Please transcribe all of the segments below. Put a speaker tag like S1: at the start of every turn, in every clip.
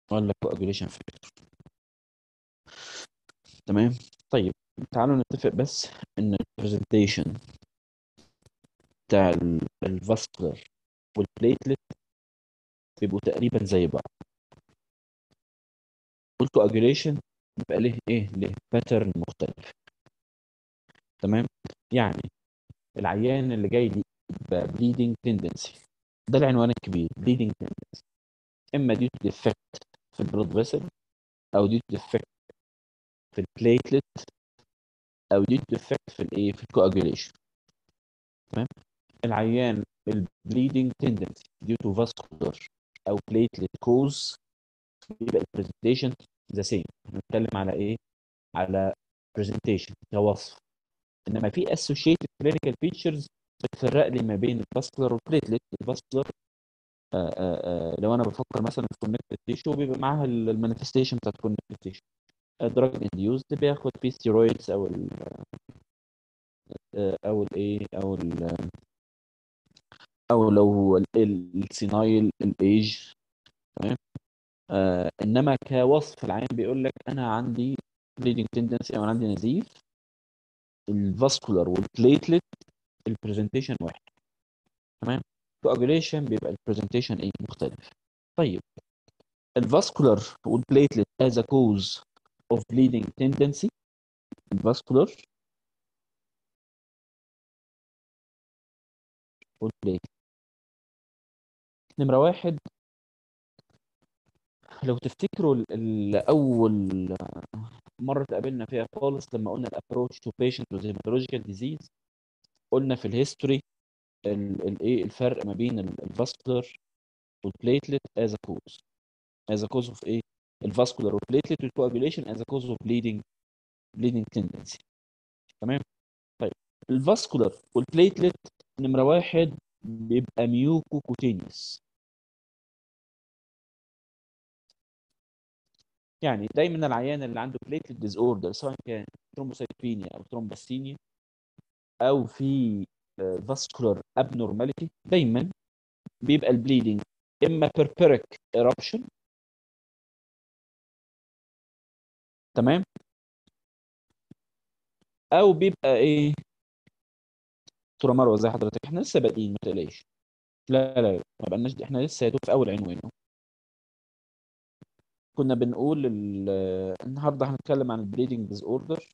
S1: ولا coagulation factor تمام طيب تعالوا نتفق بس ان البرزنتيشن بتاع الفاسكولار والبليتلت بيبقوا تقريبا زي بعض والكواجوليشن بيبقى ليه ايه ليه باترن مختلف تمام يعني العيان اللي جاي لي بليدنج تندنسي ده العنوان الكبير بليدنج تندنسي اما دي ديفكت في البلود فيسل او دي ديفكت في البليتلت او دي ديفكت في الايه في الكواجوليشن تمام العيان البليدنج تندنسي due to vascular او platelet cause يبقى البرزنتيشن ذا سيم بنتكلم على ايه على برزنتيشن كوصف انما في associated clinical features بتفرق لي ما بين الفاسكولار والبليتلت الفاسكولار لو انا بفكر مثلا في كونكتد تيشو بيبقى معاها المانيفستيشن بتاعت كونكتد تيشو دراج انديوزد بياخد فيه ستيرويدز او ال او الايه او ال او لو السينايل الايج تمام آه انما كوصف العين بيقول لك انا عندي بليدنج تندنسي او أنا عندي نزيف الفاسكولار والبليتلت البرزنتيشن واحد تمام كواجوليشن بيبقى البرزنتيشن ايه مختلف طيب الفاسكولار والبليتلت as a cause of bleeding tendency الفاسكولار والبليتلت نمرة واحد لو تفتكروا ال- ال- أول مرة اتقابلنا فيها خالص لما قلنا الابروتش تو بيشنت with hematological disease قلنا في الهيستوري الايه الفرق ما بين الفاسكولار والبليتلت as a cause as a cause of ايه الفاسكولار والبليتلت والكواجوليشن as a cause of bleeding bleeding tendency تمام طيب الفاسكولار والبليتلت نمرة واحد بيبقى ميوكو كوتينيوس يعني دايما العيان اللي عنده بليتلت ديز اوردر سواء كان ثرومبوسايتوبينيا او ثرومبوسينيا او في فاسكولار ابنورماليتي دايما بيبقى البليدنج اما بيربيريك ايربشن تمام او بيبقى ايه دكتوره مروه زي حضرتك احنا لسه بادئين ما تقلقيش لا لا لا ما بقناش احنا لسه يا دوب في اول عنوان اهو. كنا بنقول ال- النهارده هنتكلم عن البليدنج ديز اوردر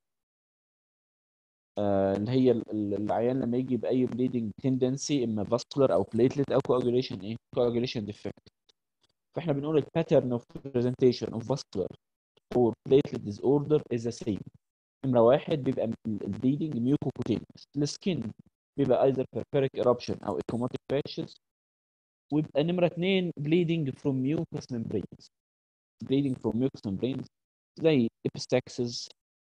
S1: اللي هي ال- ال- العيان لما يجي باي بليدنج تندنسي اما فاسكولار او بليتلت او كواجوليشن ايه كواجوليشن ديفكت فاحنا بنقول الباترن اوف برزنتيشن اوف فاسكولار اور platelet disorder is the same نمرة واحد بيبقى البليدنج ميوكوكوتينيوس السكين بيبقى either purpuric eruption أو ecchymotic patches ويبقى نمرة اتنين bleeding from mucous membranes bleeding from mucous membranes زي epistaxis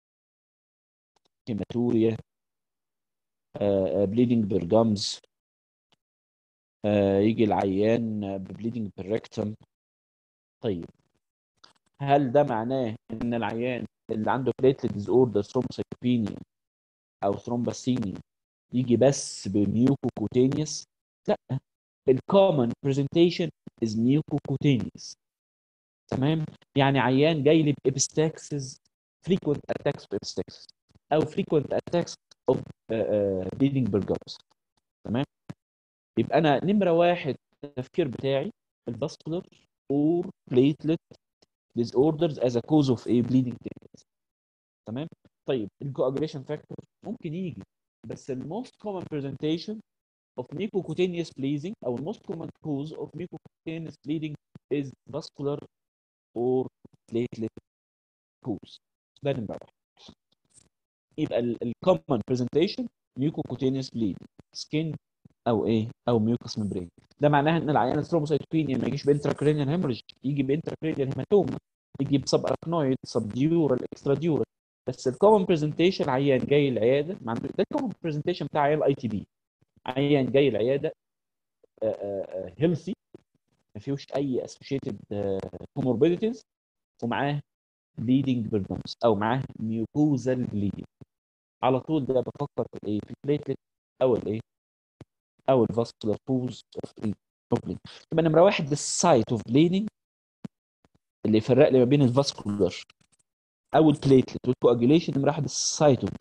S1: hematuria uh, bleeding بالgums uh, يجي العيان ببليدنج بالريكتم طيب هل ده معناه ان العيان اللي عنده platelet disorder thrombocytopenia او ثرومباسينيا يجي بس بميوكوكوتينيوس لا الكومن برزنتيشن از ميوكوكوتينيوس تمام يعني عيان جاي لي بابستاكسز frequent attacks of epistaxis او frequent attacks of uh, uh, bleeding بالجبس تمام يبقى انا نمره واحد التفكير بتاعي الفاسكولار اور platelet disorders as a cause of a bleeding tendency تمام طيب الكواجوليشن فاكتور ممكن يجي بس الموست common presentation of mucocutaneous bleeding او الموست common cause of mucocutaneous bleeding is vascular or platelet cause ده نمرة واحد يبقى ال common presentation mucocutaneous bleeding skin او ايه او mucous membrane ده معناها ان العيان الثرومبوسايتوبينيا ما يجيش بانتراكرينيال هيموريج يجي بانتراكرينيال هيماتوما يجي بسب اراكنويد سب ديورال اكسترا ديورال بس الكومن برزنتيشن عيان جاي العياده مع ده الكومن برزنتيشن بتاع عيان الاي تي بي عيان جاي العياده هيلثي ما فيهوش اي اسوشيتد كوموربيديتيز ومعاه بليدنج بالبونز او معاه ميوكوزال بليدنج على طول ده بفكر في الايه في البليتلت او الايه او الفاسكولار كوز اوف ايه اوف بليدنج يبقى نمره واحد السايت اوف بليدنج اللي يفرق لي ما بين الفاسكولار او البليتلت والكواجيوليشن نمره واحد السايت اوف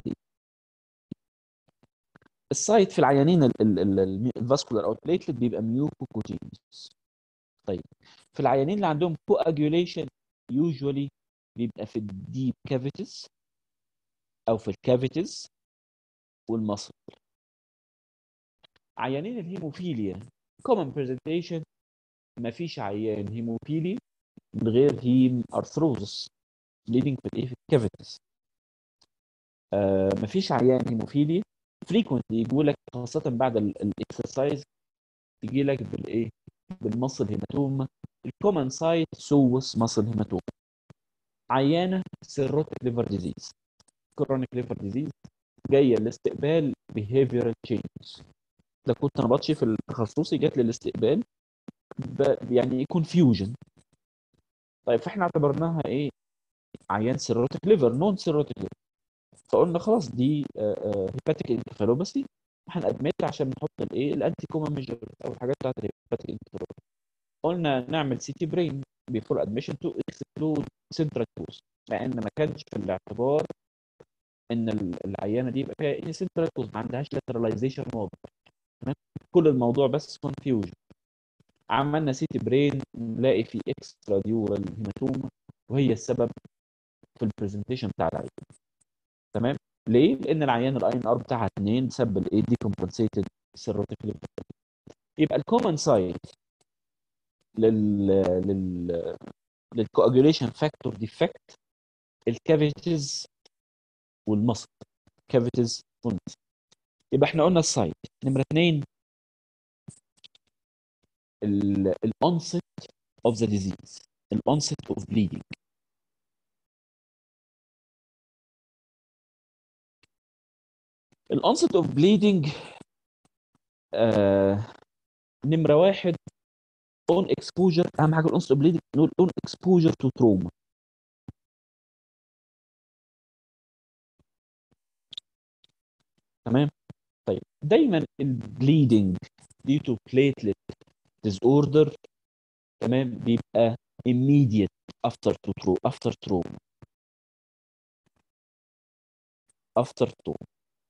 S1: السايت في العيانين الفاسكولار او البليتلت بيبقى ميوكوكوتينيوس طيب في العيانين اللي عندهم كواجيوليشن يوجوالي بيبقى في الديب كافيتيز او في الكافيتيز والمصل عيانين الهيموفيليا common presentation مفيش عيان هيموفيلي من غير هيم ارثروزس bleeding في الايه في الكافيتيز آه مفيش عيان هيموفيلي فريكونتلي يجوا لك خاصه بعد الاكسرسايز يجي لك بالايه بالمصل هيماتوما الكومن سايت سوس مصل هيماتوما عيانه سيروتيك ليفر ديزيز كرونيك ليفر ديزيز جايه الاستقبال behavioral changes ده كنت انا بطشي في التخصصي جات لي الاستقبال ب- يعني كونفيوجن طيب فاحنا اعتبرناها ايه عيان سيروتيك ليفر نون سيروتيك ليفر فقلنا خلاص دي هيباتيك انكفالوباسي هنأدمت عشان نحط الايه الانتي كوما ميجر او الحاجات بتاعت الهيباتيك انكفالوباسي قلنا نعمل سي تي برين بيفور ادميشن تو اكسكلود سنترال كوز مع ان ما كانش في الاعتبار ان ال- العيانه دي يبقى فيها ايه سنترال كوز ما عندهاش لاتراليزيشن واضح تمام كل الموضوع بس كونفيوجن عملنا سي تي برين نلاقي في اكسترا ديورال هيماتوما وهي السبب في البرزنتيشن بتاع العيان تمام ليه؟ لان العيان الاي ان ار بتاعها 2 بسبب الايه دي كومبنسيتد سيروتيك ليفر يبقى الكومن سايت لل لل للكواجوليشن فاكتور ديفكت الكافيتيز والمصل كافيتيز والمصل يبقى احنا قلنا السايت نمره اثنين الانست اوف ذا ديزيز الانست اوف بليدنج الانست اوف بليدنج نمره واحد اون اكسبوجر اهم حاجه الانست اوف بليدنج نقول اون اكسبوجر تو تروما تمام طيب دايما البليدنج due to platelet disorder تمام بيبقى immediate after to trauma after trauma after trauma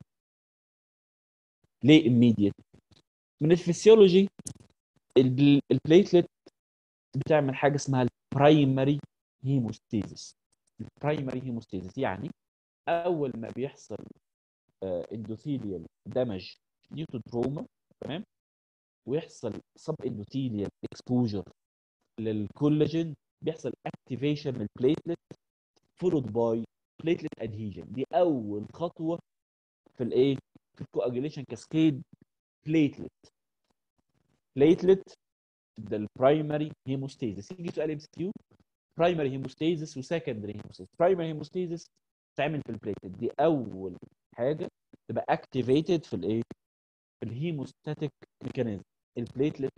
S1: ليه immediate من الفسيولوجي البليتلت بتعمل حاجه اسمها البرايمري هيموستيزس البرايمري هيموستيزس يعني اول ما بيحصل اندوثيليال دامج ديو تو تروما تمام ويحصل سب اندوثيليال اكسبوجر للكولاجين بيحصل اكتيفيشن للبليتلت فولود باي بليتلت ادهيجن دي اول خطوه في الايه في الكواجيليشن كاسكيد بليتلت بليتلت ده البرايمري هيموستيزس يجي سؤال ام سي كيو برايمري هيموستيزس وسكندري هيموستيزس برايمري هيموستيزس تعمل في البليتلت دي اول حاجه تبقى اكتيفيتد في الايه في الهيموستاتيك ميكانيزم البليتلت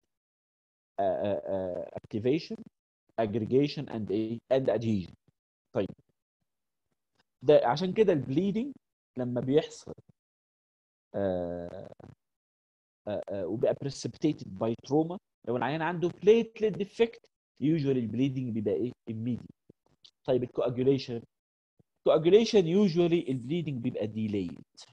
S1: اكتيفيشن اجريجيشن اند ايه اند ادهيجن طيب ده عشان كده البليدنج لما بيحصل آه آه آه وبقى precipitated by trauma لو العيان عنده platelet defect usually البليدنج بيبقى ايه immediate طيب الكواجوليشن coagulation usually البليدنج بيبقى delayed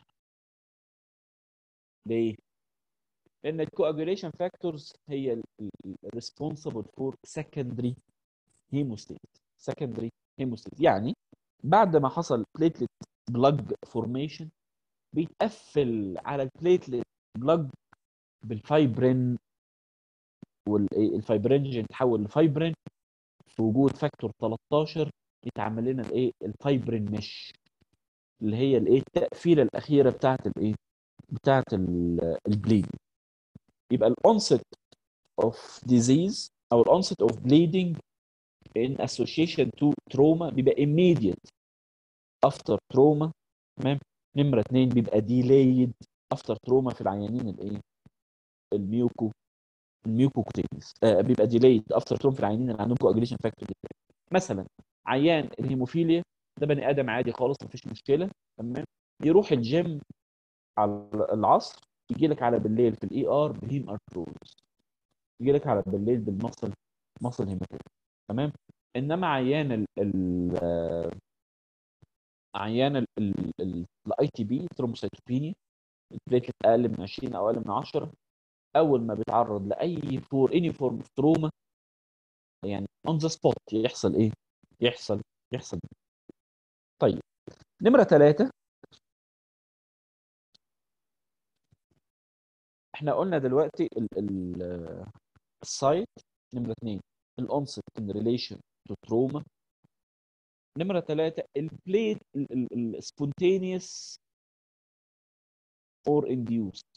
S1: ليه؟ لان الكواجوليشن فاكتورز هي responsible for secondary hemostasis secondary hemostasis يعني بعد ما حصل platelet plug formation بيتقفل على البليتلت بلاج بالفايبرين والفايبرينجين يتحول لفايبرين في وجود فاكتور 13 يتعمل لنا الايه الفايبرين مش اللي هي الايه التقفيله الاخيره بتاعت الايه بتاعت البليد يبقى الانست اوف ديزيز او الانست اوف بليدنج in association to trauma بيبقى immediate after trauma تمام نمرة اتنين بيبقى delayed after trauma في العيانين الايه الميوكو الميوكوكوتينيس آه بيبقى delayed after trauma في العيانين اللي عندهم coagulation factor مثلا عيان الهيموفيليا ده بني ادم عادي خالص مفيش مشكله تمام يروح الجيم على العصر يجي لك على بالليل في الاي ار بهيم ارتروز يجي لك على بالليل بالمصل مصل هيماتوما تمام انما عيان ال ال آه، عيان الاي تي بي ثرومبوسيتوبينيا البليتلت اقل من 20 او اقل من 10 اول ما بيتعرض لاي فور اني فورم اوف تروما يعني اون ذا سبوت يحصل ايه؟ يحصل يحصل طيب نمره ثلاثه احنا قلنا دلوقتي ال ال السايت نمره اثنين الانست ان ريليشن تو تروما نمره ثلاثه البليت السبونتينيوس or induced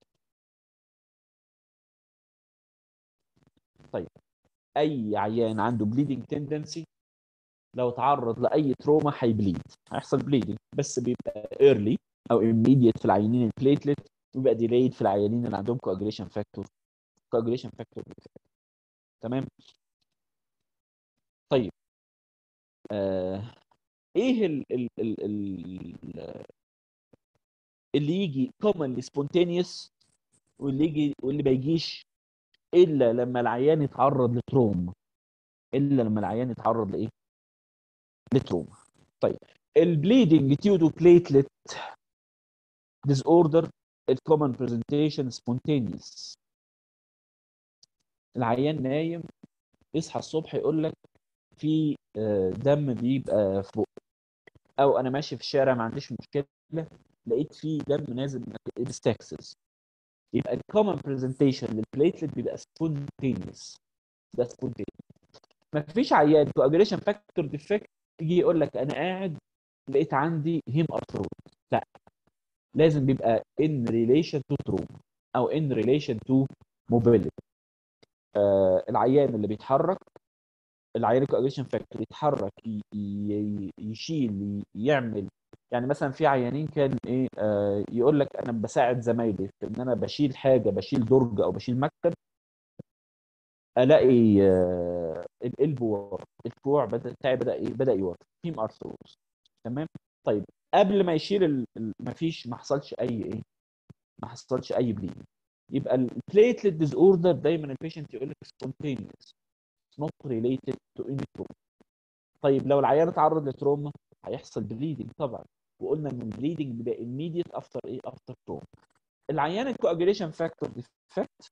S1: طيب اي عيان عنده bleeding tendency لو تعرض لاي تروما هيبليد هيحصل bleeding بس بيبقى early او immediate في العيانين البليتلت ويبقى delayed في العيانين اللي عندهم coagulation factor coagulation factor تمام طيب آه ايه ال ال ال ال اللي يجي commonly spontaneous واللي يجي واللي ما يجيش الا لما العيان يتعرض لتروما الا لما العيان يتعرض لايه لتروما طيب البليدنج تيودو بليتلت ديز اوردر الكومن برزنتيشن سبونتينيوس العيان نايم يصحى الصبح يقول لك في آه، دم بيبقى فوق او انا ماشي في الشارع ما عنديش مشكله لقيت في دم نازل من الستاكسس يبقى الكومن برزنتيشن للبليتلت بيبقى سبونتينيوس ده سبونتينيوس ما فيش عيان كواجريشن فاكتور ديفكت يجي يقول لك انا قاعد لقيت عندي هيم ارثروز لا لازم بيبقى in relation to trauma او in relation to mobility آه العيان اللي بيتحرك العيان الكواجريشن فاكتور يتحرك ي- ي- يشيل يعمل يعني مثلا في عيانين كان ايه آه يقول لك انا بساعد زمايلي في ان انا بشيل حاجه بشيل درج او بشيل مكتب الاقي آه القلب ورا الكوع بدا بتاعي بدا ايه بدا يورم هيم ارثروز تمام طيب قبل ما يشيل ال... ال- ما فيش ما حصلش اي ايه ما حصلش اي بليد يبقى البليتلت ديز اوردر دايما البيشنت يقول لك سبونتينيوس not related to any trauma طيب لو العيان اتعرض لتروما هيحصل بليدنج طبعا وقلنا ان البليدنج بيبقى immediate after ايه after trauma العيان الكواجوليشن فاكتور ديفكت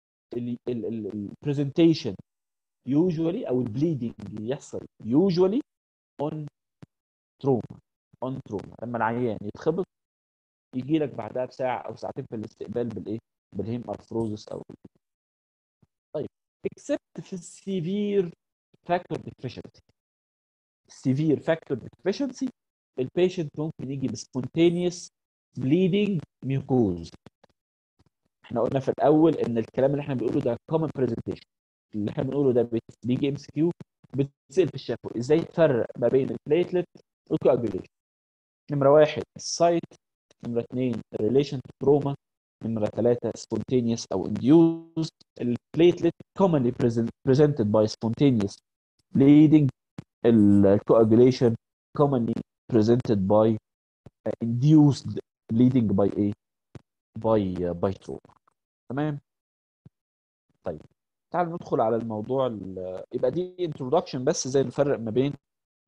S1: البرزنتيشن usually او البليدنج يحصل usually on trauma on trauma لما العيان يتخبط يجي لك بعدها بساعه او ساعتين في الاستقبال بالايه بالهيم ارثروزس او طيب except في السيفير فاكتور deficiency severe factor deficiency البيشنت ممكن يجي بسبونتينيوس bleeding mucose احنا قلنا في الاول ان الكلام اللي احنا بنقوله ده common presentation اللي احنا بنقوله ده بت- بيجي ام سي كيو بتسال في الشفوي ازاي تفرق ما بين البليتلت والكواجوليشن نمره واحد السايت نمره اثنين الريليشن تو تروما نمره ثلاثه spontaneous او induced البليتلت commonly present, presented by spontaneous bleeding الكواجوليشن commonly presented by uh, induced bleeding by a by uh, by trauma تمام طيب تعال ندخل على الموضوع ال- يبقى دي introduction بس ازاي نفرق ما بين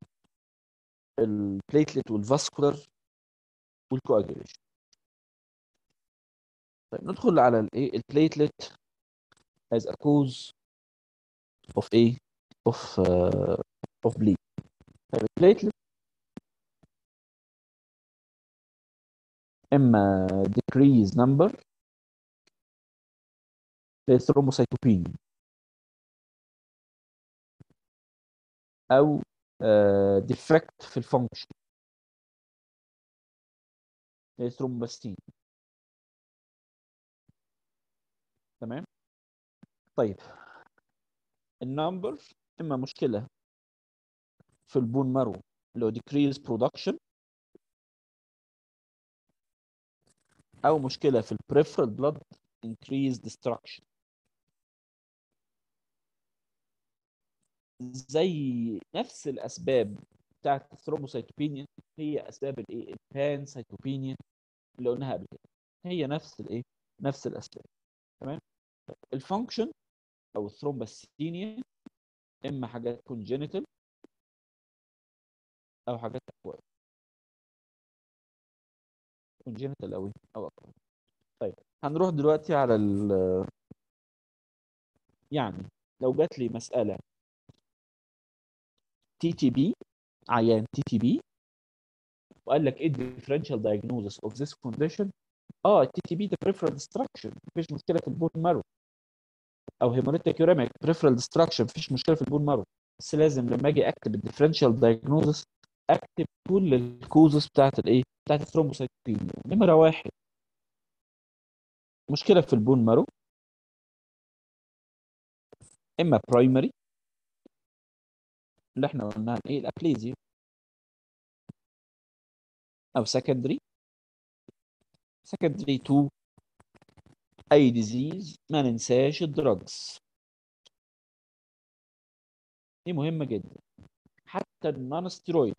S1: البليتلت والفاسكولار والكواجوليشن طيب ندخل على الايه البليتلت as a cause of a of uh, of bleed طيب البليتلت اما decrease number زي thrombocytopenia او uh, defect في الفانكشن زي ثرومبستين تمام طيب النمبر اما مشكله في البون مارو اللي هو decrease production او مشكله في البريفرال بلاد increase destruction زي نفس الاسباب بتاعت الثرومبوسيتوبينيا هي اسباب الايه البانسيتوبينيا اللي قلناها قبل كده هي نفس الايه نفس الاسباب تمام الفانكشن او الثرومبوسيتينيا اما حاجات كونجينيتال او حاجات اكواد كونجينيتال قوي او اكواد طيب هنروح دلوقتي على ال يعني لو جات لي مساله تي تي بي عيان تي تي بي وقال لك ايه الديفرنشال diagnosis of this condition اه التي تي بي ده peripheral destruction مفيش مشكله في البون مارو او هيموليتيك يوريميك peripheral destruction مفيش مشكله في البون مارو بس لازم لما اجي اكتب الديفرنشال diagnosis اكتب كل الكوزز بتاعت الايه بتاعت الثرومبوسايتوبينيا نمره واحد مشكله في البون مارو اما برايمري اللي احنا قلناها ايه الابليزيا او secondary secondary to اي ديزيز ما ننساش الدراجز دي مهمه جدا حتى النون ستيرويد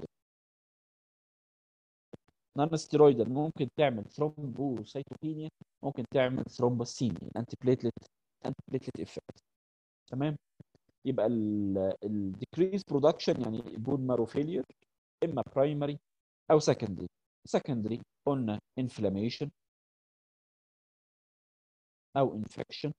S1: نون ستيرويد ممكن تعمل ثرومبوسايتوبينيا ممكن تعمل ثرومبوسيميا انتي بليتلت انتي بليتلت افكت تمام يبقى الديكريز برودكشن يعني بون مارو فيلير اما برايمري او سكندري سكندري قلنا انفلاميشن او انفكشن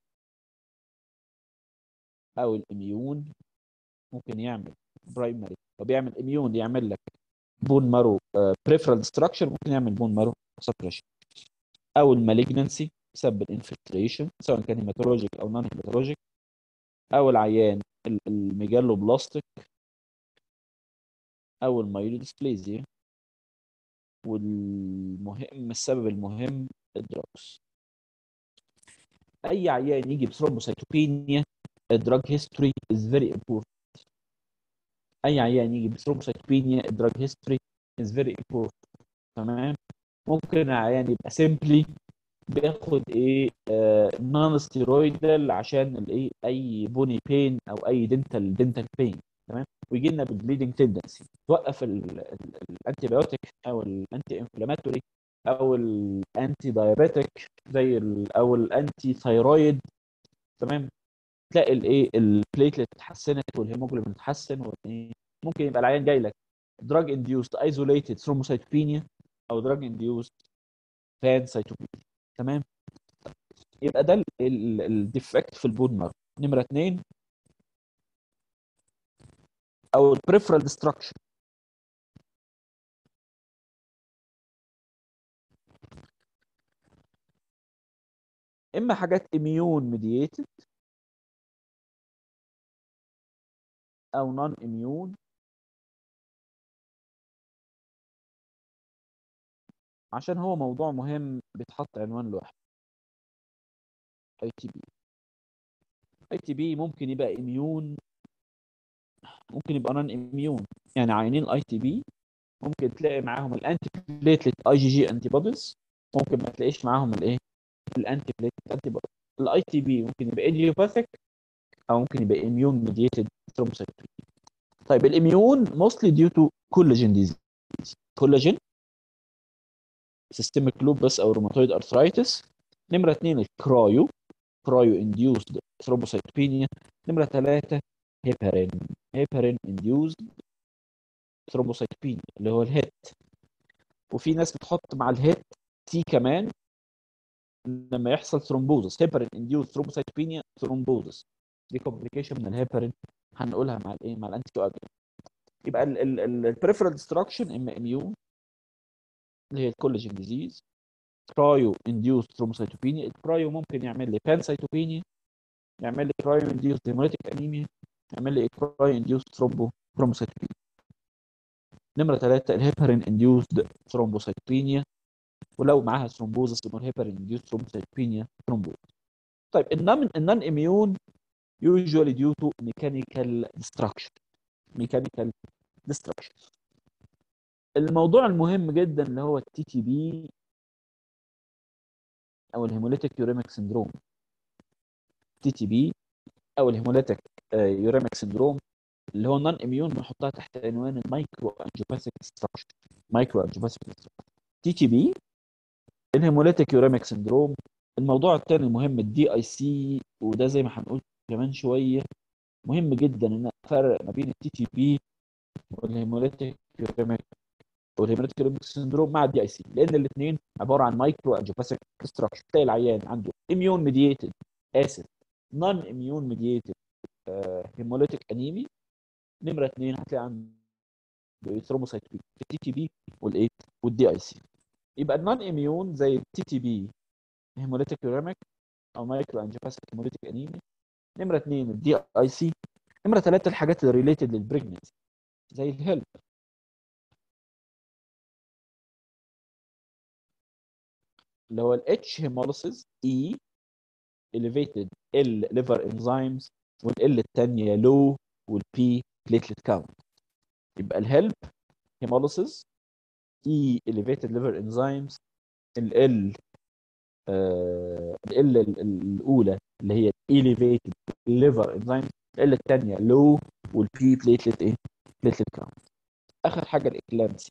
S1: او الاميون ممكن يعمل برايمري وبيعمل اميون يعمل لك بون مارو بريفرال ديستراكشن ممكن يعمل بون مارو سبريشن او المالجنسي بسبب الانفلتريشن سواء كان هيماتولوجيك او نون هيماتولوجيك او العيان الميجالو بلاستيك او المايلوديسبليزيا والمهم السبب المهم الدراجز اي عيان يجي بثرومبوسايتوبينيا الدراج هيستوري از فيري امبورتنت اي عيان يجي بثرومبوسايتوبينيا الدراج هيستوري از فيري امبورتنت تمام ممكن العيان يبقى سيمبلي بياخد ايه نون ستيرويدال عشان الايه اي بوني بين او اي دنتال دنتال بين تمام ويجي لنا بالبليدنج تندنسي توقف الانتي بايوتيك او الانتي انفلاماتوري او الانتي دايابيتك زي ال او الانتي ثايرويد تمام تلاقي الايه البليتلت اتحسنت والهيموجلوبين اتحسن وايه ممكن يبقى العيان جاي لك دراج انديوست ايزوليتد ثرومبوسايتوبينيا او دراج انديوست فان سايتوبينيا تمام يبقى ده الديفكت في البون مارو نمره اثنين او البريفرال ديستراكشن اما حاجات اميون ميدييتد او نون اميون عشان هو موضوع مهم بيتحط عنوان لوحده اي تي بي اي تي بي ممكن يبقى اميون ممكن يبقى نون اميون يعني عينين الاي تي بي ممكن تلاقي معاهم الانتي بليتلت اي جي جي انتي بوديز ممكن ما تلاقيش معاهم الايه الانتي بليتلت انتي بوديز الاي تي بي ممكن يبقى ايديوباثيك او ممكن يبقى اميون ميديتد ثرومبوسايتوبينيا طيب الاميون mostly due to collagen disease collagen systemic lupus او روماتويد ارثرايتس نمره اثنين الكرايو كرايو induced ثرومبوسايتوبينيا نمره ثلاثه هيبارين هيبارين induced ثرومبوسايتوبينيا اللي هو الهيت وفي ناس بتحط مع الهيت تي كمان لما يحصل ثرومبوزس هيبارين induced ثرومبوسايتوبينيا ثرومبوزس دي كومبليكيشن من الهيبارين هنقولها مع الايه مع الانتي كواجولانت يبقى البريفرال ديستراكشن اما اميون اللي هي الكولاجين ديزيز كرايو انديوس ثرومبوسايتوبينيا الكرايو ممكن يعمل لي بانسايتوبينيا يعمل لي كرايو انديوس هيموليتيك انيميا يعمل لي كرايو انديوس ثرومبو ثرومبوسايتوبينيا نمره ثلاثه الهيبارين انديوسد ثرومبوسايتوبينيا ولو معاها ثرومبوزس يبقى الهيبارين انديوسد ثرومبوسايتوبينيا ثرومبوز طيب النون النون اميون usually due to mechanical destruction mechanical destruction الموضوع المهم جدا اللي هو التي تي بي او الهيموليتيك يوريميك سندروم تي تي بي او الهيموليتيك يوريميك سندروم اللي هو نون اميون بنحطها تحت عنوان المايكرو انجيوباثيك ديستراكشن مايكرو انجيوباثيك تي تي بي الهيموليتيك يوريميك سندروم الموضوع الثاني المهم الدي اي سي وده زي ما هنقول كمان شويه مهم جدا ان افرق ما بين التي تي بي والهيموليتيك يوريميك والهيموليتيك يوريميك سندروم مع الدي اي سي لان الاثنين عباره عن مايكرو انجيوباثيك ستراكشر تلاقي العيان عنده اميون ميدييتد اسف نون اميون ميدييتد هيموليتيك انيمي نمره اثنين هتلاقي عنده ثروموسايتوبين في التي تي بي والايه والدي اي سي يبقى النون اميون زي التي تي بي هيموليتيك يوريميك او مايكرو انجيوباثيك هيموليتيك انيمي نمره اثنين الدي اي سي نمره ثلاثه الحاجات اللي ريليتد للبريجننسي زي الهيلب اللي هو الاتش هيموليسيس اي elevated ال liver enzymes والال الثانيه low والبي platelet count يبقى الهيلب هيموليسيس اي elevated liver enzymes ال ال الاولى اللي هي elevated liver enzymes ال الثانيه low والبي platelet ايه platelet count اخر حاجه الاكلامسي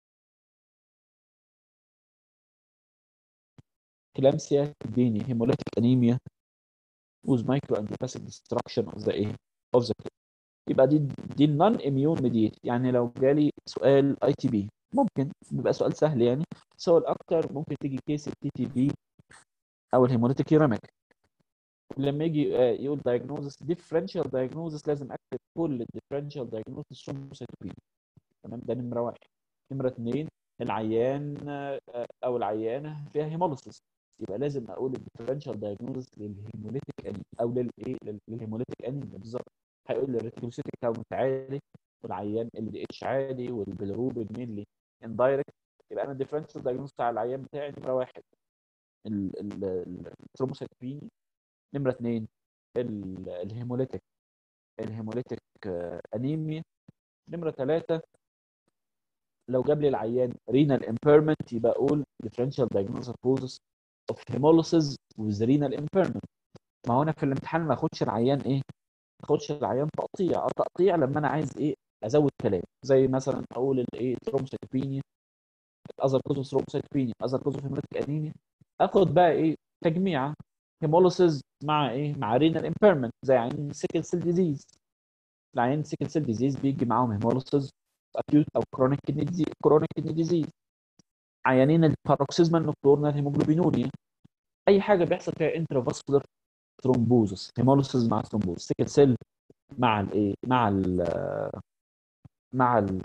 S1: كلامسيا تديني هيموليتيك انيميا with micro angiopathic destruction of the ايه of the kidney يبقى دي دي النون اميون ميديت يعني لو جالي سؤال اي تي بي ممكن بيبقى سؤال سهل يعني بس هو الاكتر ممكن تيجي كيس التي تي بي او الهيموليتيك يوراميك لما يجي يقول diagnosis differential diagnosis لازم اكتب كل الديفرنشال diagnosis ثرومبوسيتوبين تمام ده نمره واحد نمره اثنين العيان او العيانه فيها هيموليسيس يبقى لازم اقول الديفرنشال دايجنوزس للهيموليتيك انيميا او للايه للهيموليتيك انيميا بالظبط هيقول لي الريتيكولوسيتيك كاونت عالي والعيان ال دي اتش عالي والبيلروبين مينلي اندايركت يبقى انا الديفرنشال دايجنوز بتاع العيان بتاعي نمره واحد الثرومبوسيتوبيني نمره اثنين الهيموليتيك الهيموليتيك انيميا نمره ثلاثه لو جاب لي العيان رينال امبيرمنت يبقى اقول differential diagnosis poses of hemolysis with renal impairment ما هو انا في الامتحان ما اخدش العيان ايه ما اخدش العيان تقطيع تقطيع لما انا عايز ايه ازود كلام زي مثلا اقول الايه ثرومبوسيتوبينيا اذر كوز ثرومبوسيتوبينيا اذر كوز هيموليتيك انيميا اخد بقى ايه تجميعه هيموليسيس مع ايه مع رينال امبيرمنت زي عين سيكل سيل ديزيز العيان سيكل سيل ديزيز بيجي معاهم هيموليسيس اكيوت او كرونيك كدني ديزيز كرونيك كدني ديزيز عيانين الباروكسيزمال نوكتورنال هيموجلوبينوريا اي حاجه بيحصل فيها انترافاسكولار ثرومبوزس هيموليسيس مع ثرومبوز سيكل سيل مع الايه مع ال مع ال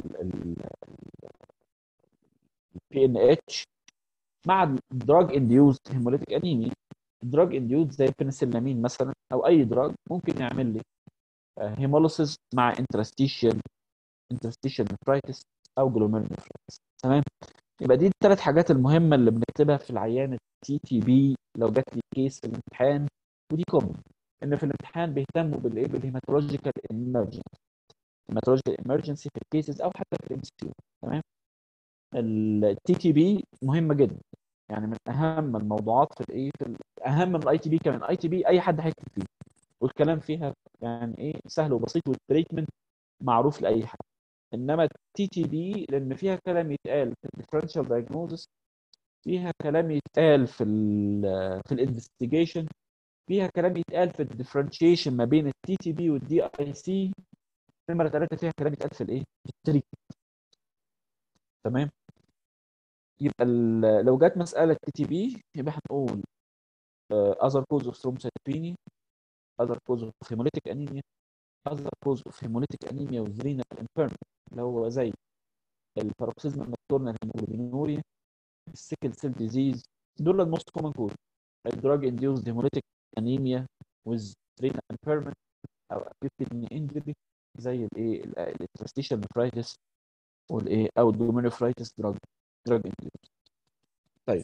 S1: بي ان اتش مع الدراج انديوزد هيموليتيك انيميا الدراج انديوزد زي البنسلامين مثلا او اي دراج ممكن يعمل لي هيموليسيس مع انترستيشن انترستيشن نفرايتس او جلوميرول نفرايتس تمام يبقى دي الثلاث حاجات المهمه اللي بنكتبها في العيان التي تي بي لو جات لي كيس في الامتحان ودي كومن ان في الامتحان بيهتموا بالايه بالهيماتولوجيكال ايمرجنسي هيماتولوجيكال ايمرجنسي في الكيسز او حتى في الام سي كيو تمام التي تي بي مهمه جدا يعني من اهم الموضوعات في الايه في اهم من الاي تي بي كمان اي تي بي اي حد هيكتب فيه والكلام فيها يعني ايه سهل وبسيط والتريتمنت معروف لاي حد انما التي تي بي لان فيها كلام يتقال في الديفرنشال دايجنوزس فيها كلام يتقال في ال في الانفستيجيشن فيها كلام يتقال في الديفرنشيشن ما بين التي تي بي والدي اي سي نمرة ثلاثة فيها كلام يتقال في الايه؟ في التريتمنت تمام؟ يبقى لو جت مسألة تي تي بي يبقى هنقول other cause of thrombocytopenia other cause of hemolytic anemia other cause of hemolytic anemia with renal impairment اللي هو زي الباروكسيزمال نوكتورنال هيموجلوبينوريا السيكل سيل ديزيز دول الموست كومن كوز الدراج انديوزد هيموليتيك انيميا with renal impairment او acute kidney injury زي الايه الانترستيشن نفرايتس والايه او الدومينوفرايتس دراج دراج انديوزد طيب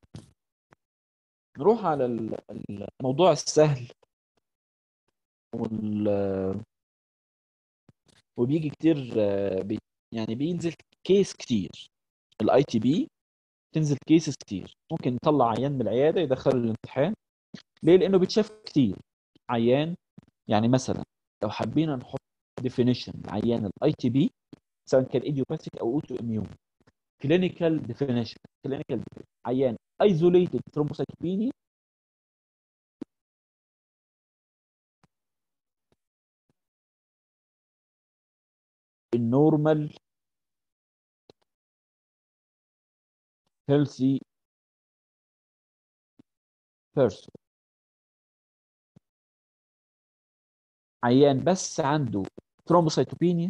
S1: نروح على الموضوع السهل وال وبيجي كتير بي يعني بينزل كيس كتير الاي تي بي تنزل كيسز كتير ممكن نطلع عيان من العياده يدخله الامتحان ليه لانه بيتشاف كتير عيان يعني مثلا لو حبينا نحط ديفينيشن لعيان الاي تي بي سواء كان ايديوباثيك او اوتو اميون كلينيكال ديفينيشن كلينيكال عيان ايزوليتد ثرومبوسايتوبينيا النورمال healthy person عيان بس عنده ثرومبوسايتوبينيا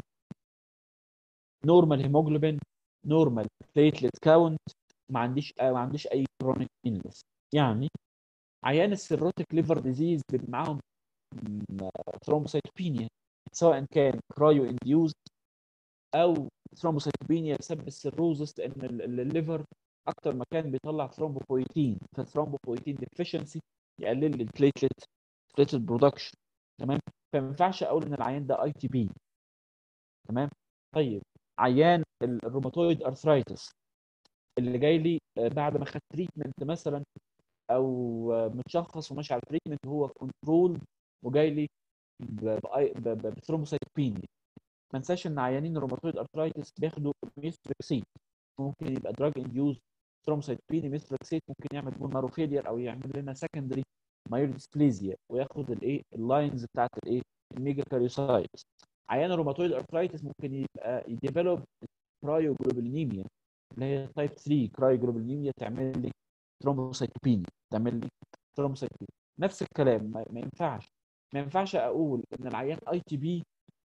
S1: نورمال هيموجلوبين نورمال بليتلت كاونت ما عنديش ما عنديش اي كرونيك انلس يعني عيان السيروتيك ليفر ديزيز بيبقى معاهم ثرومبوسايتوبينيا سواء كان كرايو انديوز او ثرومبوسايتوبينيا بسبب السيروزس لان ال- ال- الليفر اكتر مكان بيطلع ثرومبوبويتين فالثرومبوبويتين ديفيشنسي يقلل لي البليتلت بليتلت برودكشن تمام فما ينفعش اقول ان العيان ده اي تي بي تمام طيب عيان ال- الروماتويد ارثرايتس اللي جاي لي آه، بعد ما خد تريتمنت مثلا او آه، متشخص وماشي على تريتمنت وهو كنترول وجاي لي ب- بأي- ب- ب- بثرومبوسايتوبينيا ما ننساش ان عيانين الروماتويد ارثرايتس بياخدوا ميستريكسيت ممكن يبقى دراج انديوز ثرومبوسايتوبينيا ميستريكسيت ممكن يعمل بون مارو فيلير او يعمل لنا سكندري مايوديسبليزيا وياخد الايه اللاينز بتاعت الايه الميجا كاريوسايتس عيان الروماتويد ارثرايتس ممكن يبقى يديفلوب كرايوجلوبولينيميا اللي هي تايب 3 كرايوجلوبولينيميا تعمل لي ثرومبوسايتوبينيا تعمل لي ثرومبوسايتوبينيا نفس الكلام ما ما ينفعش ما ينفعش اقول ان العيان اي تي بي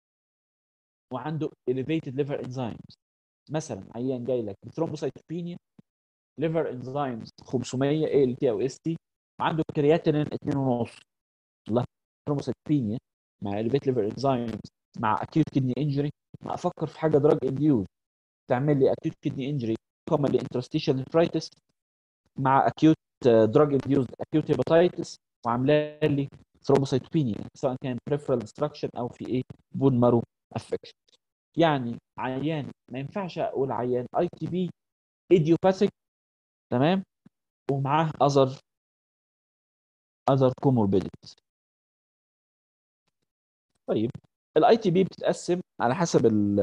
S1: وعنده elevated liver enzymes مثلا عيان جاي لك بثرومبوسايتوبينيا liver enzymes 500 اي ال تي او اس تي وعنده كرياتينين 2.5 الله ثرومبوسايتوبينيا مع elevated liver enzymes مع acute kidney injury ما افكر في حاجه drug induced تعمل لي acute kidney injury commonly interstitial nephritis مع acute uh, drug induced acute hepatitis وعامله لي ثرومبوسايتوبينيا سواء كان peripheral destruction او في ايه بون مارو افكشن يعني عيان ما ينفعش اقول عيان اي تي بي ايديوباثيك تمام ومعاه اذر اذر كوموربيديتيز طيب الاي تي بي بتتقسم على حسب ال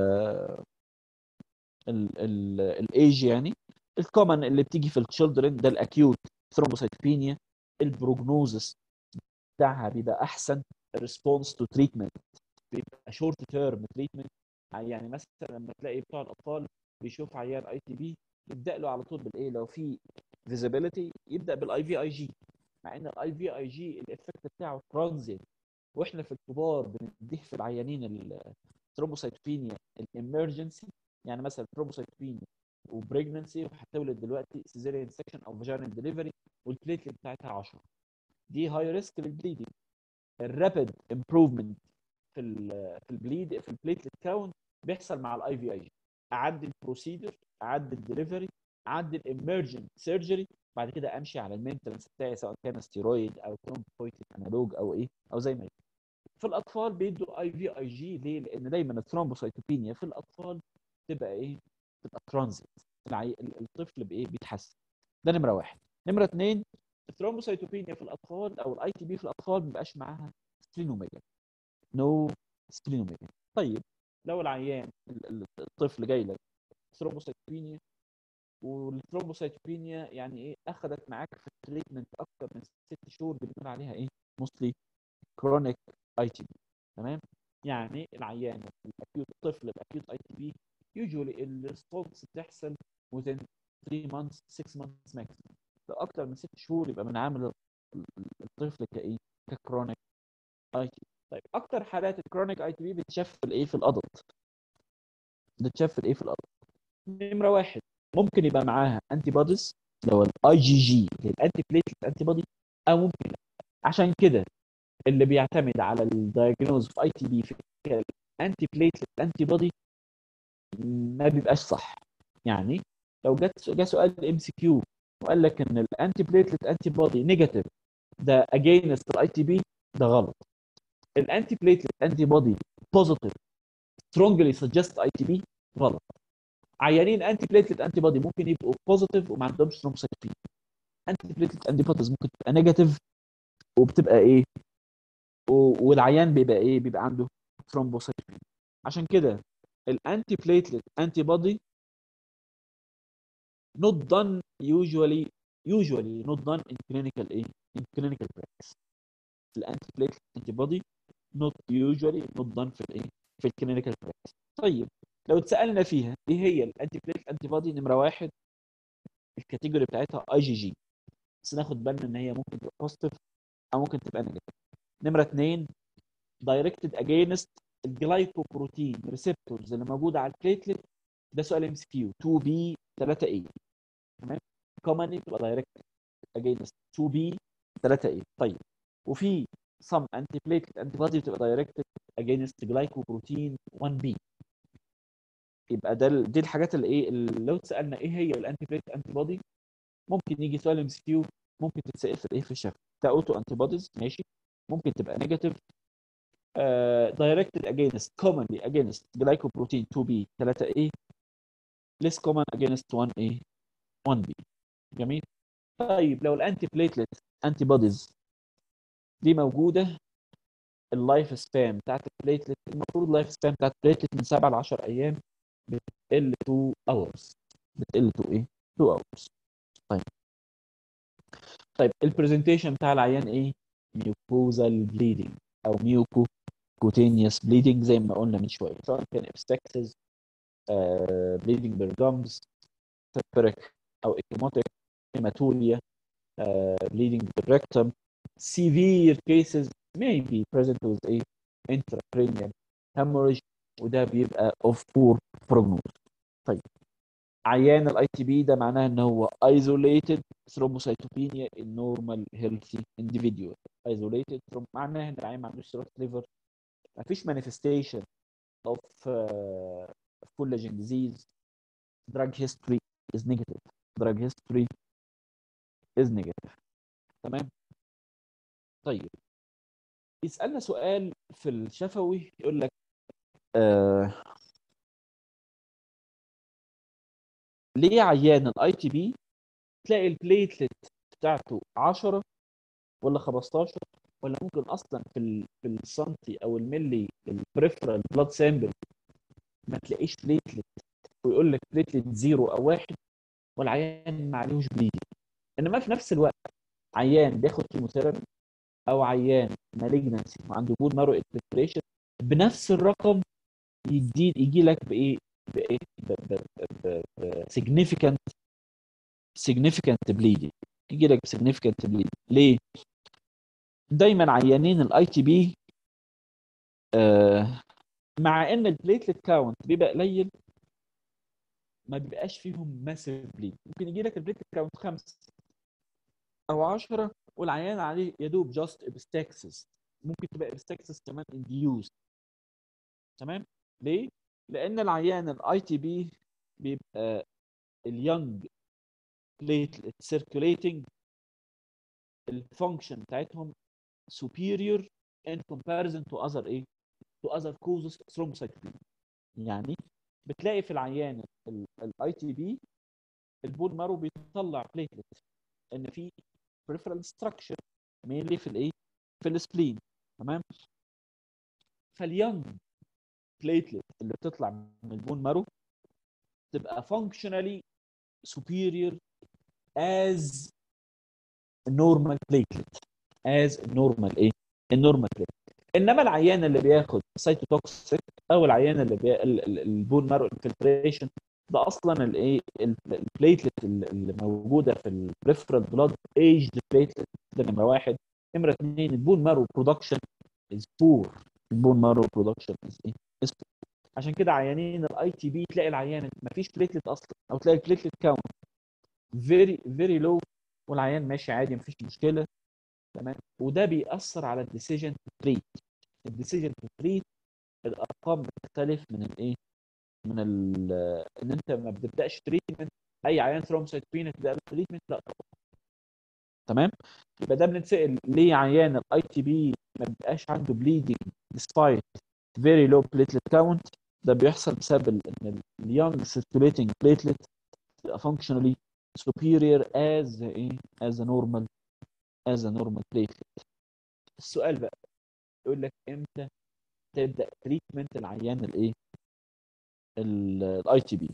S1: ال ال الايج يعني الكومن اللي بتيجي في التشيلدرن ده الاكيوت ثرومبوسايتوبينيا البروجنوزس بتاعها بيبقى احسن الريسبونس تو تريتمنت بيبقى شورت تيرم تريتمنت يعني مثلا لما تلاقي بتوع الاطفال بيشوف عيان اي تي بي يبدا له على طول بالايه لو في فيزيبيليتي يبدا بالاي في اي جي مع ان الاي في اي جي الافكت بتاعه ترانزيت واحنا في الكبار بنديه في العيانين الثرومبوسايتوبينيا الامرجنسي يعني مثلا ثرومبوسايتوبينيا وبريجننسي وهتولد دلوقتي سيزيريان سكشن او فاجينال ديليفري والبليتلت بتاعتها 10 دي هاي ريسك للبليدنج الرابيد امبروفمنت في ال في البليد في البليتلت كاونت بيحصل مع الاي في اي جي اعدي البروسيدر اعدي الدليفري اعدي الامرجنت سيرجري بعد كده امشي على المينتنس بتاعي سواء كان ستيرويد او ثرومبويتيك انالوج او ايه او زي ما هي في الاطفال بيدوا اي في اي جي ليه؟ لان دايما الثرومبوسايتوبينيا في الاطفال تبقى ايه؟ تبقى ترانزيت العي... الطفل بايه؟ بيتحسن ده نمره واحد نمره اثنين الثرومبوسايتوبينيا في الاطفال او الاي تي بي في الاطفال ما بيبقاش معاها سبلينوميجا نو سبلينوميجا طيب لو العيان ال- ال- الطفل جاي لك ثرومبوسايتوبينيا والثرومبوسايتوبينيا يعني ايه اخذت معاك في التريتمنت اكتر من ست شهور بنقول عليها ايه موستلي كرونيك اي تي بي تمام يعني العيان الاكيوت الطفل الاكيوت اي تي بي يوجوالي الريسبونس بتحصل within 3 months 6 months maximum لو اكتر من ست شهور يبقى بنعامل الطفل كايه ككرونيك اي تي طيب اكتر حالات الكرونيك اي تي بي بتشاف في الايه في الادلت بتشاف في الايه في الادلت نمره واحد ممكن يبقى معاها انتي بوديز اللي هو الاي جي جي الانتي بليتلت انتي بودي او ممكن لا عشان كده اللي بيعتمد على الدايجنوز في اي تي بي في الانتي بليتلت انتي بودي ما بيبقاش صح يعني لو جت جه سؤال ام سي كيو وقال لك ان الانتي بليتلت انتي بودي نيجاتيف ده اجينست الاي تي بي ده غلط الانتي بليتلت انتي بودي بوزيتيف سترونجلي سجست اي تي بي غلط عيانين انتي بليتلت انتي بودي ممكن يبقوا بوزيتيف وما عندهمش ثرومبوسايتوبينيا انتي بليتلت انتي بوديز ممكن تبقى نيجاتيف وبتبقى ايه و- والعيان بيبقى ايه بيبقى عنده ثرومبوسايتوبينيا عشان كده الانتي بليتلت انتي بودي not done usually usually not done in clinical ايه in clinical practice الانتي بليتلت انتي بودي not usually not done في الايه في الكلينيكال براكتس طيب لو اتسالنا فيها ايه هي الانتي بليت انتي بودي نمره واحد الكاتيجوري بتاعتها اي جي جي بس ناخد بالنا ان هي ممكن تبقى بوزيتيف او ممكن تبقى نيجاتيف نمره اثنين دايركتد اجينست الجلايكوبروتين ريسبتورز اللي موجوده على البليتلت ده سؤال ام سي كيو 2 بي 3 اي تمام كومنلي بتبقى دايركت اجينست 2 بي 3 اي طيب وفي some antiplatelet antibody بتبقى directed against glycoprotein 1b يبقى ده ال- دي الحاجات اللي ايه اللي لو اتسالنا ايه هي الانتي بليت انتي بودي ممكن يجي سؤال ام سي كيو ممكن تتسال في الايه في الشفا ده اوتو انتي بوديز ماشي ممكن تبقى نيجاتيف directed against commonly against glycoprotein 2b 3a less common against 1a 1b جميل طيب لو الانتي بليتلت انتي بوديز دي موجوده اللايف سبان بتاعت البليتلت المفروض اللايف سبان بتاعت البليتلت من 7 ل 10 ايام بتقل 2 اورز بتقل 2 ايه 2 اورز طيب طيب البرزنتيشن بتاع العيان ايه ميوكوزال بليدنج او ميوكو كوتينيوس بليدنج زي ما قلنا من شويه سواء كان ابستكسز بليدنج بالجمز سبريك او اكيموتيك هيماتوريا بليدنج بالريكتم severe cases may be present with a intracranial hemorrhage وده بيبقى of poor prognosis طيب عيان الاي تي بي ده معناه ان هو isolated thrombocytopenia in normal healthy individual isolated from معناه ان العيان ما عندوش cirrhotic liver ما فيش manifestation of uh, collagen disease drug history is negative drug history is negative تمام طيب يسألنا سؤال في الشفوي يقول لك آه ليه عيان الاي تي بي تلاقي البليتلت بتاعته 10 ولا 15 ولا ممكن اصلا في ال في السنتي او الملي البريفرال بلاد سامبل ما تلاقيش بليتلت ويقول لك بليتلت زيرو او واحد والعيان ما عليهوش بليدنج انما في نفس الوقت عيان بياخد كيموثيرابي او عيان مالجنسي وعنده بون مارو انفلتريشن بنفس الرقم يدي يجي لك بايه بايه significant significant bleeding يجي لك significant bleeding ليه دايما عيانين الاي تي بي مع ان البليتلت كاونت بيبقى قليل ما بيبقاش فيهم ماسيف بليد ممكن يجي لك البليتلت كاونت خمسة او 10 والعيان عليه يا دوب جاست ابستكسس ممكن تبقى ابستكسس كمان انديوز تمام ليه لان العيان الاي تي بي بيبقى اليونج بليتلت سيركوليتنج الفانكشن بتاعتهم superior in comparison to other ايه to other causes thrombocytopenia يعني بتلاقي في العيان الاي تي بي البون مارو بيطلع بليتلت ان في peripheral structure mainly في الايه في السبلين تمام فاليونج بليتلت اللي بتطلع من البون مارو تبقى functionally superior as normal platelet as normal ايه النورمال platelet انما العيان اللي بياخد سايتوتوكسيك او العيان اللي بي... البون مارو انفلتريشن ده اصلا الايه البليتلت اللي موجوده في البريفرال بلاد ايجد بليتلت ده نمره واحد نمره اثنين البون مارو برودكشن از بور البون مارو برودكشن از ايه is poor. عشان كده عيانين الاي تي بي تلاقي العيان ما فيش بليتلت اصلا او تلاقي البليتلت كاونت فيري فيري لو والعيان ماشي عادي مفيش مشكله تمام وده بيأثر على الديسيجن تو تريت الديسيجن تو تريت الارقام بتختلف من الايه من ال ان انت ما بتبداش تريتمنت اي عيان ثرومبوسايتوبينيا تبدا بالتريتمنت لا تمام يبقى ده بنتسال ليه عيان الاي تي بي ما بيبقاش عنده بليدنج despite very low platelet count ده بيحصل بسبب ان اليونج circulating platelet تبقى functionally superior as ايه as a normal as a normal platelet السؤال بقى يقول لك امتى تبدا تريتمنت العيان الايه الاي تي بي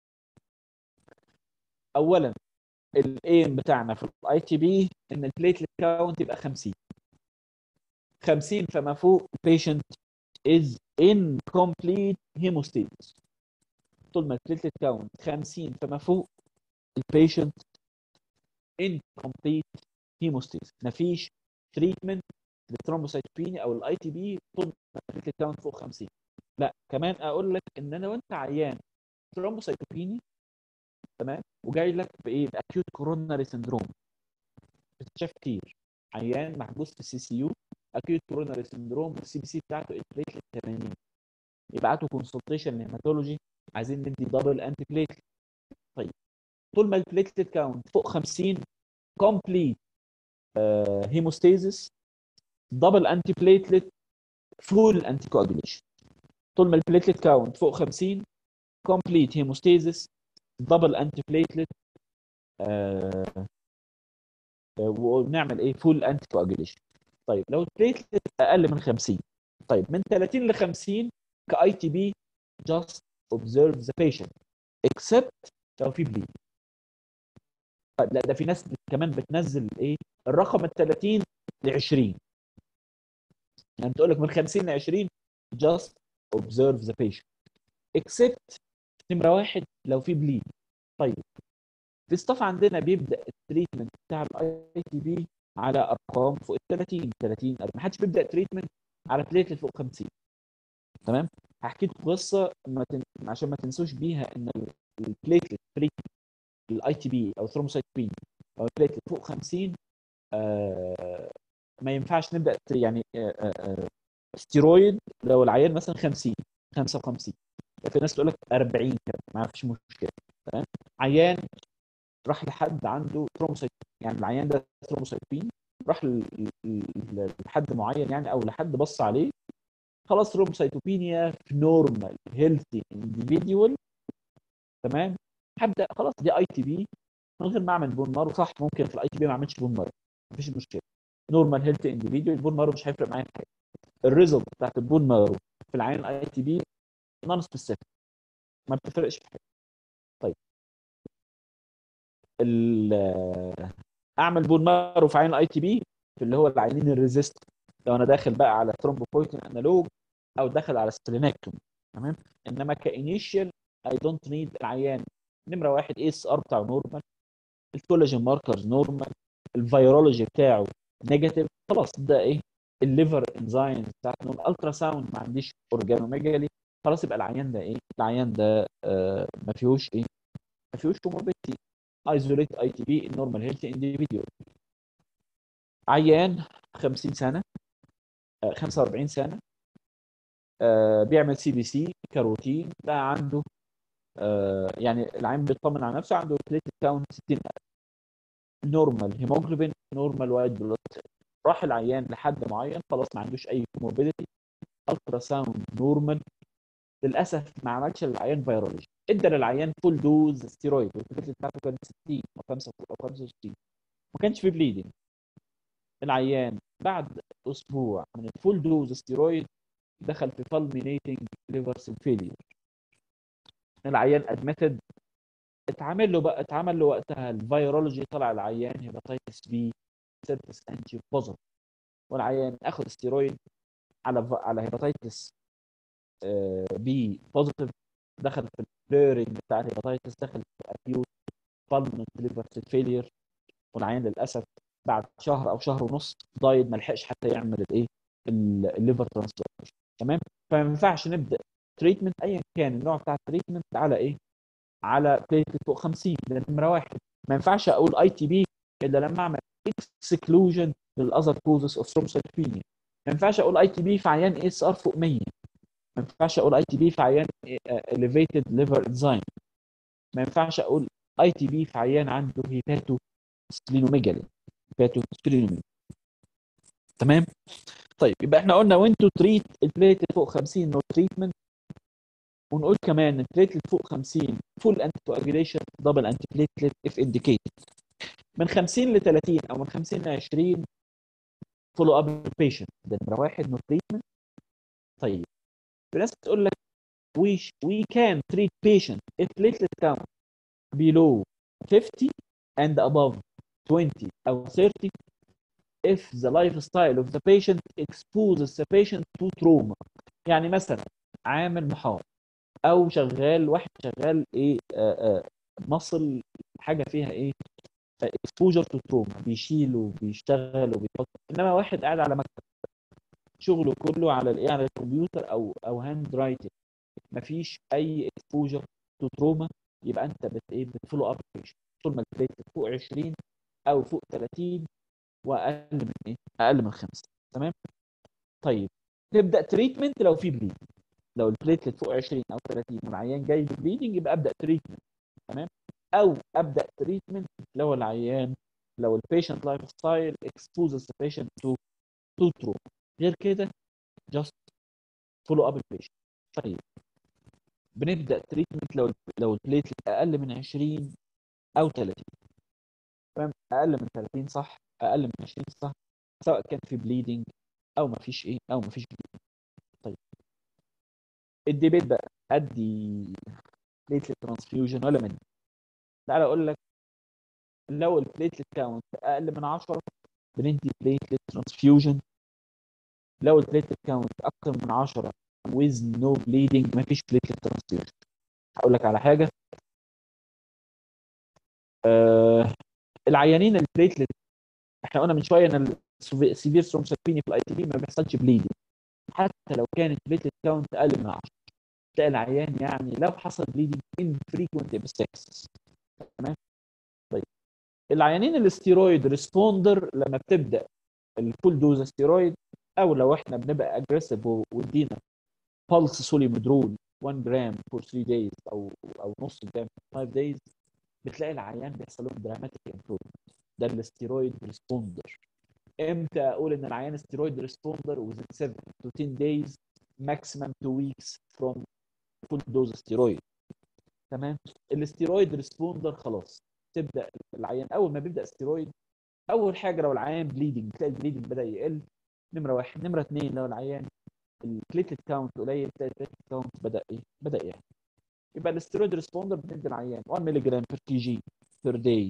S1: اولا الايم بتاعنا في الاي تي بي ان البليتلت كاونت يبقى 50 50 فما فوق البيشنت از incomplete hemostasis طول ما البليتلت كاونت 50 فما فوق البيشنت incomplete hemostasis مفيش تريتمنت للثرومبوسايتوبينيا او الاي تي بي طول ما البليتلت كاونت فوق 50 لا كمان اقول لك ان انا وانت عيان ثرومبوسايتوبينيا تمام وجاي لك بايه باكيوت كوروناري سندروم بتتشاف كتير عيان محبوس في السي سي يو اكيوت كوروناري سندروم والسي بي سي بتاعته البليتلت 80 يبعتوا كونسلتيشن لهيماتولوجي عايزين ندي دبل انتي بليتلت طيب طول ما البليتلت كاونت فوق 50 كومبليت هيموستاسيس دبل انتي بليتلت فول انتي كواجوليشن طول ما البليتلت كاونت فوق 50 كومبليت هيموستاسيس دبل انتي بليتلت ونعمل ايه فول انتي كواجوليشن طيب لو البليتلت اقل من 50 طيب من 30 ل 50 كاي تي بي just observe the patient except لو في بليد طيب لا ده في ناس كمان بتنزل ايه الرقم ال 30 ل 20 يعني بتقول لك من 50 ل 20 just observe the patient except نمره واحد لو في بليد طيب في الصف عندنا بيبدا التريتمنت بتاع الاي تي بي على ارقام فوق ال 30 30 ما حدش بيبدا تريتمنت على بليتلت فوق 50 تمام هحكي لكم قصه ما تن... عشان ما تنسوش بيها ان البليتلت تريتمنت الاي تي بي او ثرومبوسايتوبين او البليتلت فوق 50 آه ما ينفعش نبدا يعني آه آه ستيرويد لو العيان مثلا 50 55 في ناس تقول لك 40 كده ما فيش مشكله تمام عيان راح لحد عنده ثرومبوسايت يعني العيان ده ثرومبوسايتوبين راح لحد معين يعني او لحد بص عليه خلاص ثرومبوسايتوبينيا في نورمال هيلثي انديفيديوال تمام هبدا خلاص دي اي تي بي من غير ما اعمل بون مارو صح ممكن في الاي تي بي ما اعملش بون مارو مفيش مشكله نورمال هيلثي انديفيديوال البون مارو مش هيفرق معايا في حاجه الريزلت بتاعت البون مارو في العين الاي تي بي نون سبيسيفيك ما بتفرقش في حاجه طيب اعمل بون مارو في عين الاي تي بي في اللي هو العينين الريزيست لو انا داخل بقى على ثرومبوبويتين انالوج او داخل على سبلينكتوم تمام انما كانيشال اي دونت نيد العيان نمره واحد اي اس ار بتاعه نورمال الكولاجين ماركرز نورمال الفيرولوجي بتاعه نيجاتيف خلاص ده ايه الليفر انزايمز بتاعته الالترا ساوند ما عنديش اورجانوميجالي خلاص يبقى العيان ده ايه العيان ده آه ما فيهوش ايه ما فيهوش كوموربيدتي ايزوليت اي تي بي النورمال هيلث انديفيديوال عيان 50 سنه 45 سنه آه بيعمل سي بي سي كروتين ده عنده آه يعني العين بيطمن على نفسه عنده بليت كاونت 60000 نورمال هيموجلوبين نورمال وايت بلود راح العيان لحد معين خلاص ما عندوش اي كوموربيديتي الترا ساوند نورمال للاسف ما عملش للعيان فيرولوجي ادى للعيان فول دوز ستيرويد والبليت بتاعته كانت 60 او 5 او 65 ما كانش في بليدنج العيان بعد اسبوع من الفول دوز ستيرويد دخل في فالمينيتنج ليفر سيل فيلير العيان ادمتد اتعمل له بقى اتعمل له وقتها الفيرولوجي طلع العيان هيباتيتس بي سيرفس انجي بوزيتيف والعيان اخذ ستيرويد على على هيباتيتس بي بوزيتيف دخل في البليرنج بتاع الهيباتيتس دخل في اكيوت فالمنت ليفر سيل فيلير والعيان للاسف بعد شهر او شهر ونص دايد ما لحقش حتى يعمل الايه الليفر ترانسبلانتيشن تمام فما ينفعش نبدا تريتمنت ايا كان النوع بتاع التريتمنت على ايه على بليتلت فوق 50 ده نمره واحد ما ينفعش اقول اي تي بي الا لما اعمل اكسكلوجن للاذر كوزز اوف ثرومبوسايتوبينيا ما ينفعش اقول اي تي بي في عيان اي اس ار فوق 100 ما ينفعش اقول اي تي بي في عيان elevated liver enzyme ما ينفعش اقول اي تي بي في عيان عنده هيباتو سبلينوميجالي هيباتو سبلينوميجالي تمام طيب يبقى احنا قلنا وين تو تريت البليتلت فوق 50 نو تريتمنت ونقول كمان البليتلت فوق 50 فول انتي كواجيليشن دبل انتي بليتلت اف انديكيتد من 50 ل 30 او من 50 ل 20 فولو اب البيشنت ده نمره واحد نو تريتمنت طيب في ناس بتقول لك we we can treat patient if platelet count below 50 and above 20 or 30 if the lifestyle of the patient exposes the patient to trauma يعني مثلا عامل محار او شغال واحد شغال ايه آه آه مصل حاجه فيها ايه اكسبوجر تو تروما بيشيل وبيشتغل وبيحط انما واحد قاعد على مكتب شغله كله على الايه على الكمبيوتر او او هاند رايتنج مفيش اي اكسبوجر تو تروما يبقى انت بت ايه بتفولو اب طول ما البليت فوق 20 او فوق 30 واقل من ايه اقل من 5 تمام طيب تبدا تريتمنت لو في بليد لو البليتلت فوق 20 او 30 والعيان جاي ببليدنج يبقى ابدا تريتمنت تمام او ابدا تريتمنت لو العيان لو البيشنت لايف ستايل اكسبوزز patient تو تو تروما غير كده جاست فولو اب البيشنت طيب بنبدا تريتمنت لو لو البليتلت اقل من 20 او 30 تمام اقل من 30 صح اقل من 20 صح سواء كان في بليدنج او ما فيش ايه او ما فيش بليدنج طيب الديبيت بقى ادي بليتلت ترانسفيوجن ولا من تعال اقول لك لو البليتلت كاونت اقل من 10 بندي بليتلت ترانسفيوجن لو البليتلت كاونت اكتر من 10 with no bleeding مفيش بليتلت ترانسفيوجن هقول لك على حاجه آه العيانين البليتلت احنا قلنا من شويه ان السيفير ثرومبوسيتوبينيا في الاي تي بي ما بيحصلش بليدنج حتى لو كانت بليتلت كاونت اقل من 10 تلاقي العيان يعني لو حصل بليدنج infrequent epistaxis تمام طيب العيانين الاستيرويد ريسبوندر لما بتبدا الفول دوز استيرويد او لو احنا بنبقى اجريسيف وادينا بلس سوليمدرول 1 جرام فور 3 دايز او او نص جرام 5 دايز بتلاقي العيان بيحصل لهم دراماتيك امبروفمنت ده الاستيرويد ريسبوندر امتى اقول ان العيان استيرويد ريسبوندر within 7 to 10 days maximum 2 weeks from full dose steroid تمام الاستيرويد ريسبوندر خلاص تبدا العيان اول ما بيبدا استيرويد اول حاجه لو العيان بليدنج تلاقي البليدنج بدا يقل نمره واحد نمره اثنين لو العيان البليتلت كاونت قليل تلاقي البليتلت كاونت بدا ايه بدا يعني يبقى الاستيرويد ريسبوندر بندي العيان 1 مللي جرام بير كي جي بير داي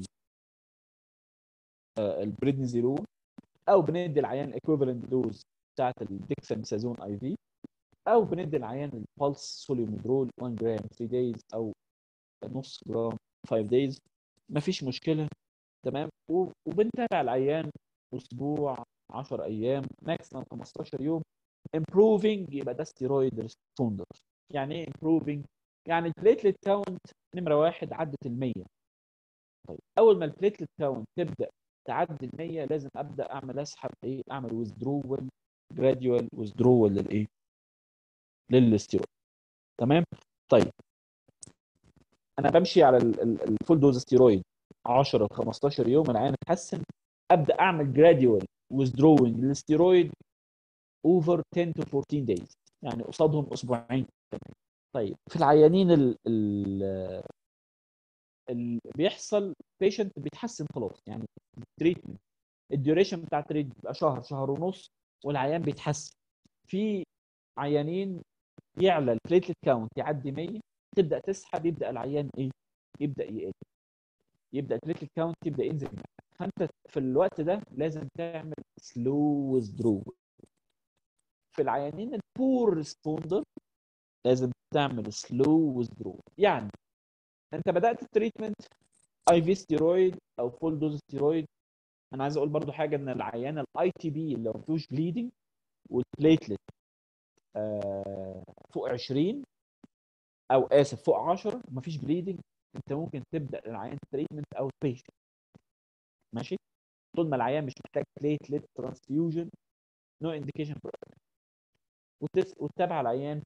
S1: البريدنيزولون او بندي العيان الايكوفالنت دوز بتاعت الديكساميثازون اي في او بندي العيان البلس سوليومدرول 1 جرام 3 دايز او نص جرام 5 دايز مفيش مشكله تمام وبنتابع العيان اسبوع 10 ايام ماكسيمم 15 يوم improving يبقى ده ستيرويد ريسبوندر يعني ايه improving يعني البليتلت كاونت نمره واحد عدت ال 100 طيب اول ما البليتلت كاونت تبدا تعدي ال 100 لازم ابدا اعمل اسحب ايه اعمل withdrawal gradual withdrawal للايه للستيرويد تمام طيب انا بمشي على الفول دوز ستيرويد 10 ل 15 يوم العيان اتحسن ابدا اعمل جراديوال withdrawing للستيرويد اوفر 10 to 14 days يعني قصادهم اسبوعين طيب في العيانين ال ال اللي بيحصل بيشنت بيتحسن خلاص يعني التريتمنت الديوريشن بتاع التريتمنت بيبقى شهر شهر ونص والعيان بيتحسن في عيانين يعلى البليتلت كاونت يعدي 100 تبدا تسحب يبدا العيان ايه يبدا يقل يبدا البليتلت كاونت يبدا ينزل فانت في الوقت ده لازم تعمل سلو ويزدرو في العيانين البور ريسبوندر لازم تعمل سلو ويزدرو يعني انت بدات التريتمنت اي في ستيرويد او فول دوز ستيرويد انا عايز اقول برضو حاجه ان العيان الاي تي بي اللي ما فيهوش بليدنج والبليتلت آه فوق 20 او اسف فوق 10 مفيش بليدنج انت ممكن تبدا العيان تريتمنت اوت بيشنت ماشي طول ما العيان مش محتاج بليتلت ترانسفيوجن نو انديكيشن فور وتتابع العيان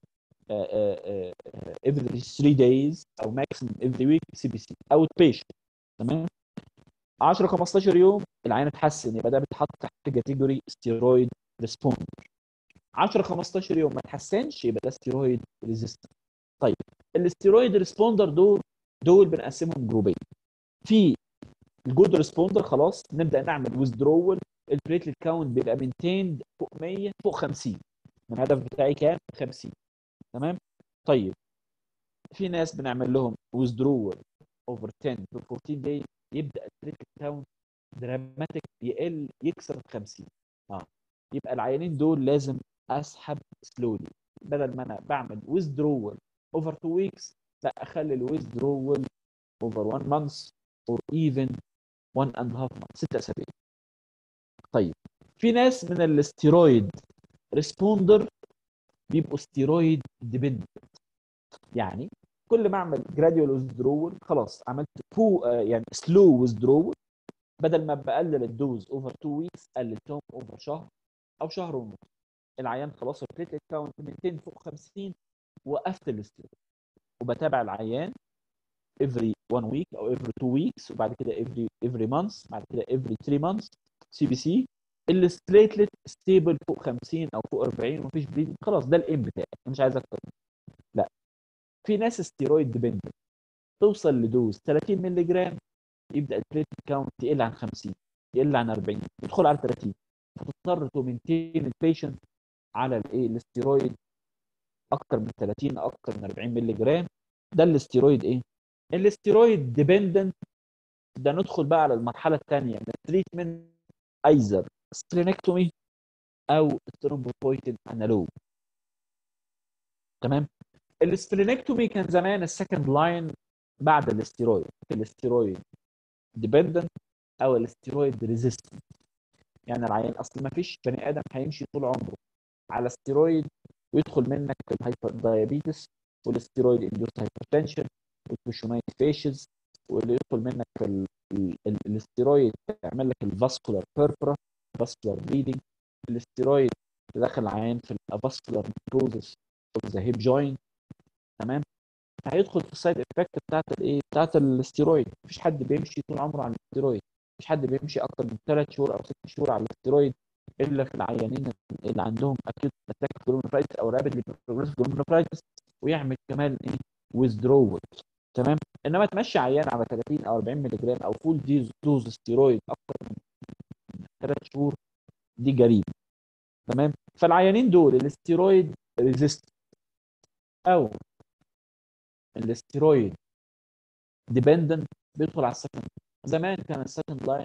S1: every 3 days او maximum every week سي بي سي اوت بيشنت تمام 10 15 يوم العيان اتحسن يبقى ده بيتحط تحت كاتيجوري ستيرويد ريسبوندر 10 15 يوم ما اتحسنش يبقى ده ستيرويد ريزيستنت طيب الاستيرويد ريسبوندر دول دول بنقسمهم جروبين في الجود ريسبوندر خلاص نبدا نعمل ويزدرول البليتلت كاونت بيبقى مينتيند فوق 100 فوق 50 من الهدف بتاعي كام 50 تمام طيب في ناس بنعمل لهم withdrawal over 10 to 14 days يبدا البليتلت كاونت دراماتيك يقل يكسر ال 50 اه يبقى العيانين دول لازم اسحب سلولي بدل ما انا بعمل withdrawal over 2 weeks لا اخلي الwithdrawal over 1 month or even 1 and a half month 6 اسابيع طيب في ناس من الاستيرويد ريسبوندر بيبقوا ستيرويد ديبندنت يعني كل ما اعمل جراديوال ويزدرول خلاص عملت فو يعني سلو ويزدرول بدل ما بقلل الدوز اوفر 2 ويكس قللتهم اوفر شهر او شهر ونص العيان خلاص البليتلت كاونت 200 فوق 50 وقفت الاستيرويد وبتابع العيان every one week او every two weeks وبعد كده every every month بعد كده every three months سي بي سي الستريتلت ستيبل فوق 50 او فوق 40 ومفيش بليدنج خلاص ده الام بتاعي أنا مش عايز اكتر لا في ناس ستيرويد ديبندنت توصل لدوز 30 مللي جرام يبدا البليتلت كاونت يقل عن 50 يقل عن 40 يدخل على 30 فتضطر تو مينتين البيشنت على الايه الاستيرويد اكتر من 30 اكتر من 40 مللي جرام ده الاستيرويد ايه الاستيرويد ديبندنت ده ندخل بقى على المرحله الثانيه من التريتمنت ايزر سترينكتومي او ثرومبوبويتين انالوج تمام السبلينكتومي كان زمان السكند لاين بعد الاستيرويد الاستيرويد ديبندنت او الاستيرويد ريزيستنت يعني العيان اصل ما فيش بني ادم هيمشي طول عمره على استيرويد ويدخل منك في الهايبر دايابيتس والاستيرويد انديوس هايبرتنشن والبوشونايت فيشز واللي يدخل منك في ال- ال- ال- الاستيرويد تعمل لك الفاسكولار بيربرا فاسكولار بليدنج الاستيرويد تدخل العيان في الافاسكولار نيكروزس اوف ذا هيب جوينت تمام هيدخل في السايد افكت بتاعت الايه بتاعت الاستيرويد مفيش حد بيمشي طول عمره على الاستيرويد مفيش حد بيمشي اكتر من 3 شهور او 6 شهور على الاستيرويد الا في العيانين اللي عندهم اكيوت اتاك جلوميرولايتس او رابيدلي بروجريسيف جلوميرولايتس ويعمل كمان ايه ويزدرول تمام انما تمشي عيان على 30 او 40 مللي جرام او فول ديز دوز ستيرويد اكتر من 3 شهور دي جريمه تمام فالعيانين دول الاستيرويد ريزيست او الاستيرويد ديبندنت بيدخل على السكند زمان كان السكند لاين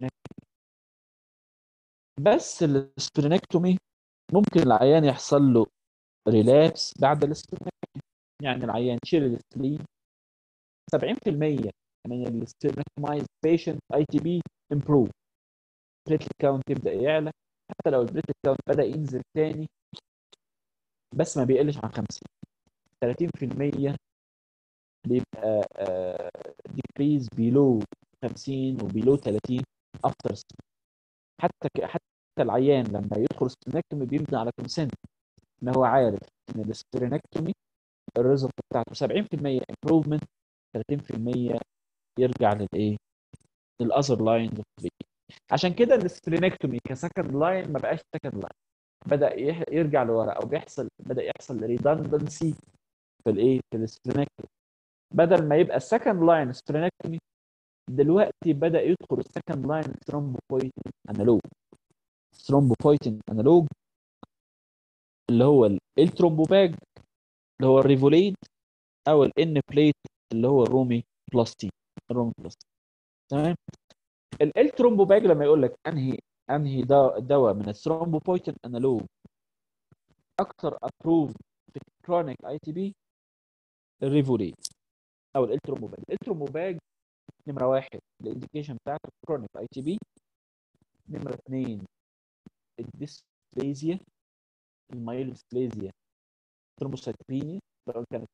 S1: بس السبرينكتومي ممكن العيان يحصل له ريلابس بعد السبرينكتومي يعني العيان شيل السليم 70% من السبرينكتومايز بيشنت اي تي بي امبروف البليتلت كاونت يبدا يعلى حتى لو البليتلت كاونت بدا ينزل تاني بس ما بيقلش عن 50 30% بيبقى ديكريز بيلو 50 وبيلو 30 افتر حتى ك... حتى العيان لما يدخل السبرينكتومي بيبني على كونسنت ان هو عارف ان السبرينكتومي الريزلت بتاعته 70% امبروفمنت 30% يرجع للايه؟ للاذر لاين عشان كده السبرينكتومي كسكند لاين ما بقاش سكند لاين بدا يح... يرجع لورا او بيحصل بدا يحصل ريدندنسي في الايه؟ في السبرينكتومي بدل ما يبقى السكند لاين سبرينكتومي دلوقتي بدا يدخل السكند لاين ثرومبوبويتين انالوج ثرومبوبويتين انالوج اللي هو الترومبوباج اللي هو الريفوليد او الان بليت اللي هو الرومي بلاستين الرومي بلاستين تمام الترومبوباج لما يقول لك انهي انهي دواء من الثرومبوبويتين انالوج اكثر ابروف في كرونيك اي تي بي الريفوليد او الالتروموباج الالتروموباج نمره واحد الانديكيشن بتاعته كرونيك اي تي بي نمره اثنين الديسبليزيا المايلوديسبليزيا ثرومبوسايتوبينيا سواء كانت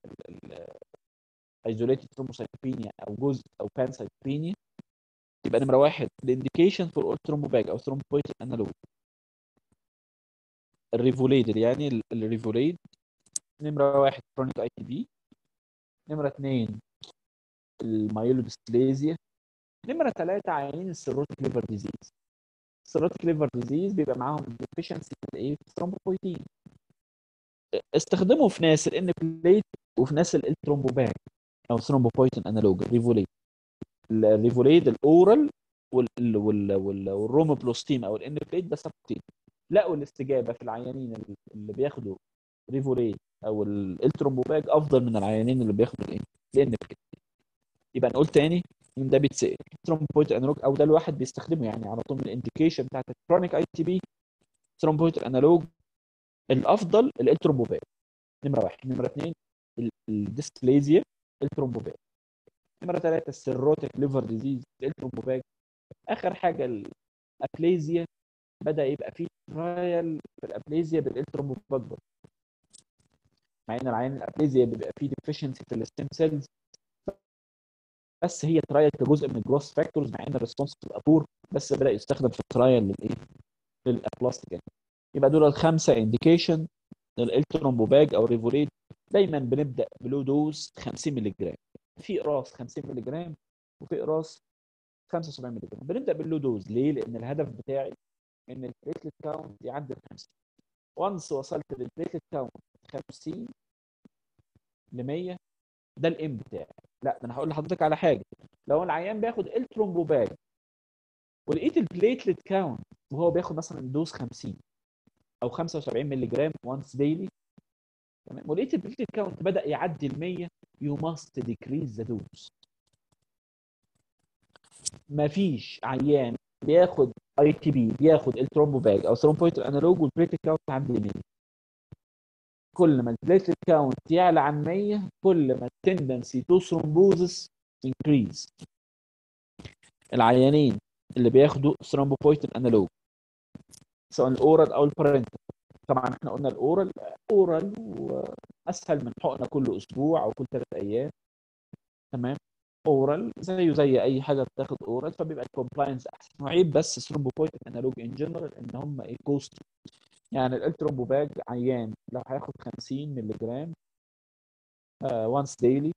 S1: ايزوليتد ثرومبوسايتوبينيا او جزء او بانسايتوبينيا يبقى نمره واحد الانديكيشن فور اول ثرومبوباج او ثرومبويتين انالوج الريفوليد يعني الريفوليد نمره واحد كرونيك اي تي بي نمره اثنين المايلوديسبليزيا نمره ثلاثه عيانين السيروتيك ليفر ديزيز السيروتيك ليفر ديزيز بيبقى معاهم ديفيشنسي في الايه في الثرومبوبويتين استخدمه في ناس الان بليت وفي ناس الترومبوباك او ثرومبوبويتين انالوج الريفوليد الريفوليد الاورال وال وال وال والروموبلوستيم او الان بليت ده سبتين لقوا الاستجابه في العيانين اللي بياخدوا ريفوليد او الترومبوباك افضل من العيانين اللي بياخدوا الايه الان بليت يبقى نقول تاني ان ده بيتسال ثرومبويت انالوج او ده الواحد بيستخدمه يعني على طول من الانديكيشن بتاعت الكرونيك اي تي بي ثرومبويت انالوج الافضل الالترومبوبات نمره واحد نمره اثنين ال- الديسبليزيا الترومبوبات نمره ثلاثه السيروتيك ليفر ديزيز الترومبوبات اخر حاجه الابليزيا بدا يبقى فيه ترايل في الابليزيا بالالترومبوبات برضه مع ان العيان الابليزيا بيبقى فيه ديفيشنسي في الستيم سيلز بس هي ترايل كجزء من الجروس فاكتورز مع ان الريسبونس بتبقى بور بس بدا يستخدم في الترايل للايه؟ للابلاستيك يبقى دول الخمسه انديكيشن للالترومبوباج او ريفوريد دايما بنبدا بلو دوز 50 مللي جرام في اقراص 50 مللي جرام وفي اقراص 75 مللي جرام بنبدا باللو دوز ليه؟ لان الهدف بتاعي ان البليتلت كاونت يعدي ال 50 وانس وصلت للبليتلت كاونت 50 ل 100 ده الام بتاعي لا ده انا هقول لحضرتك على حاجه لو العيان بياخد الترومبوباج ولقيت البليتلت كاونت وهو بياخد مثلا دوز 50 او 75 مللي جرام وانس ديلي تمام ولقيت البليتلت كاونت بدا يعدي ال 100 يو ماست ديكريز ذا دوز مفيش عيان بياخد اي تي بي بياخد الترومبوباج او ثرومبويت انالوج والبليتلت كاونت عند 100 كل ما البليتلت كاونت يعلى عن 100 كل ما التندنسي تو ثرومبوزس انكريز العيانين اللي بياخدوا ثرومبوبويتين انالوج سواء الاورال او البارنتال طبعا احنا قلنا الاورال اورال واسهل من حقنه كل اسبوع او كل ثلاث ايام تمام اورال زيه زي اي حاجه بتاخد اورال فبيبقى الكومبلاينس احسن وعيب بس ثرومبوبويتين انالوج ان جنرال ان هم ايه كوست يعني الالترومبوباج عيان لو هياخد 50 مللي جرام وانس ديلي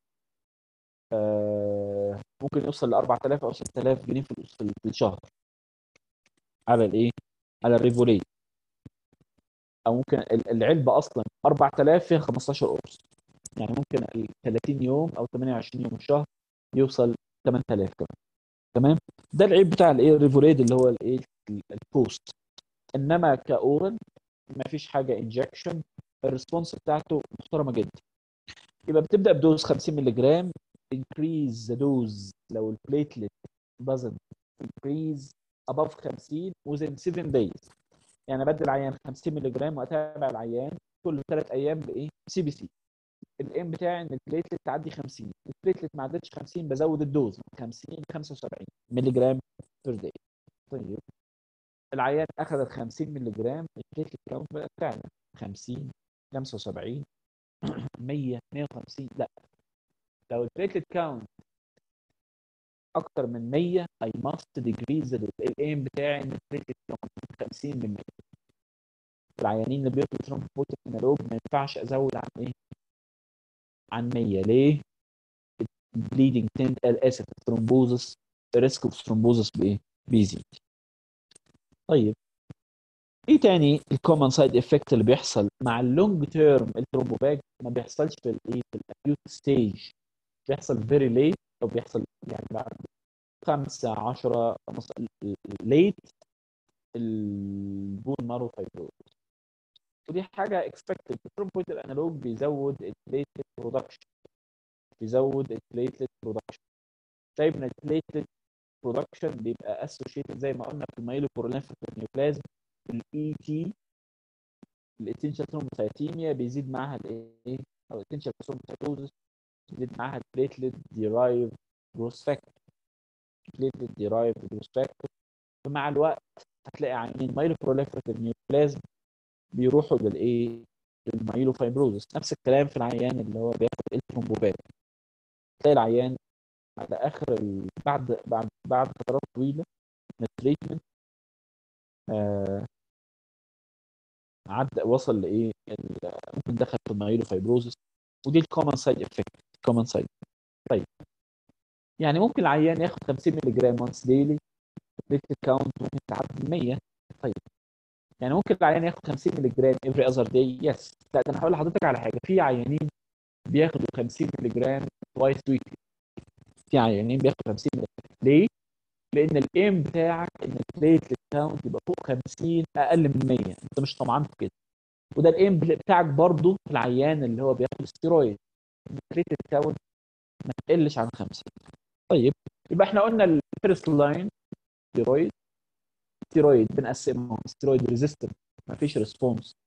S1: ممكن يوصل ل 4000 او 6000 جنيه في الأس- في الشهر على الايه؟ على الريفوليت او ممكن ال- العلبه اصلا 4000 فيها 15 قرص يعني ممكن ال 30 يوم او 28 يوم الشهر يوصل 8000 كمان تمام ده العيب بتاع الايه الريفوليد اللي هو الايه ال- البوست انما كاورال ما فيش حاجه انجكشن الريسبونس بتاعته محترمه جدا يبقى بتبدا بدوز 50 مللي جرام increase the dose لو البليتلت doesn't increase above 50 within 7 days يعني بدي العيان 50 مللي جرام واتابع العيان كل ثلاث ايام بايه؟ سي بي سي الام بتاعي ان البليتلت تعدي 50 البليتلت ما عدتش 50 بزود الدوز من 50 ل 75 مللي جرام بير داي طيب العيان اخذ ال 50 مللي جرام البليتلت كاونت بقى فعلا 50 75 100 150 لا لو البليتلت كاونت اكتر من 100 اي ماست ديكريز الايم بتاعي ان البليتلت كاونت 50 من 100 العيانين اللي بياخدوا ترومبوتيك انالوج ما ينفعش ازود عن ايه؟ عن 100 ليه؟ bleeding tend اسف ثرومبوزس ريسك اوف ثرومبوزس بايه؟ بيزيد طيب ايه تاني الكومن سايد افكت اللي بيحصل مع اللونج تيرم الترومبوباج ما بيحصلش في الايه في الاكيوت ستيج بيحصل فيري ليت او بيحصل يعني بعد 5 10 ليت البون مارو فايبروز ودي حاجه اكسبكتد الترومبويد الانالوج بيزود البليتلت برودكشن بيزود البليتلت برودكشن طيب ان البليتلت برودكشن بيبقى اسوشيتد زي ما قلنا في المايلوبورولينفيك نيوبلازم الاي تي الاتنشال ثرومبوسايتيميا بيزيد معاها الايه او الاتنشال ثرومبوسايتوزس بيزيد معاها البليتلت ديرايف جروس فاكتور بليتلت ديرايف جروس فاكتور فمع الوقت هتلاقي عينين مايلوبروليفريتيف نيوبلازم بيروحوا للايه للمايلوفايبروزس نفس الكلام في العيان اللي هو بياخد الترومبوبات تلاقي العيان على اخر ال... بعد بعد بعد فترات طويله من التريتمنت آه عدى وصل لايه ال- ممكن دخل في المايلوفايبروزس ودي الكومن سايد افكت كومن سايد طيب يعني ممكن العيان ياخد 50 مللي جرام وانس ديلي البليتلت كاونت ممكن تعدي 100 طيب يعني ممكن العيان ياخد 50 مللي جرام افري اذر داي يس لا ده انا هقول لحضرتك على حاجه في عيانين بياخدوا 50 مللي جرام توايس ويكلي في عيانين بياخدوا 50 مللي ليه؟ لان الايم بتاعك ان البليتلت كاونت يبقى فوق 50 اقل من 100 انت مش طمعان في كده وده الايم بتاعك برضو في العيان اللي هو بياخد ستيرويد البليتلت كاونت ما تقلش عن 50 طيب يبقى احنا قلنا الفيرست لاين ستيرويد ستيرويد بنقسمهم ستيرويد ريزيستنت ما فيش ريسبونس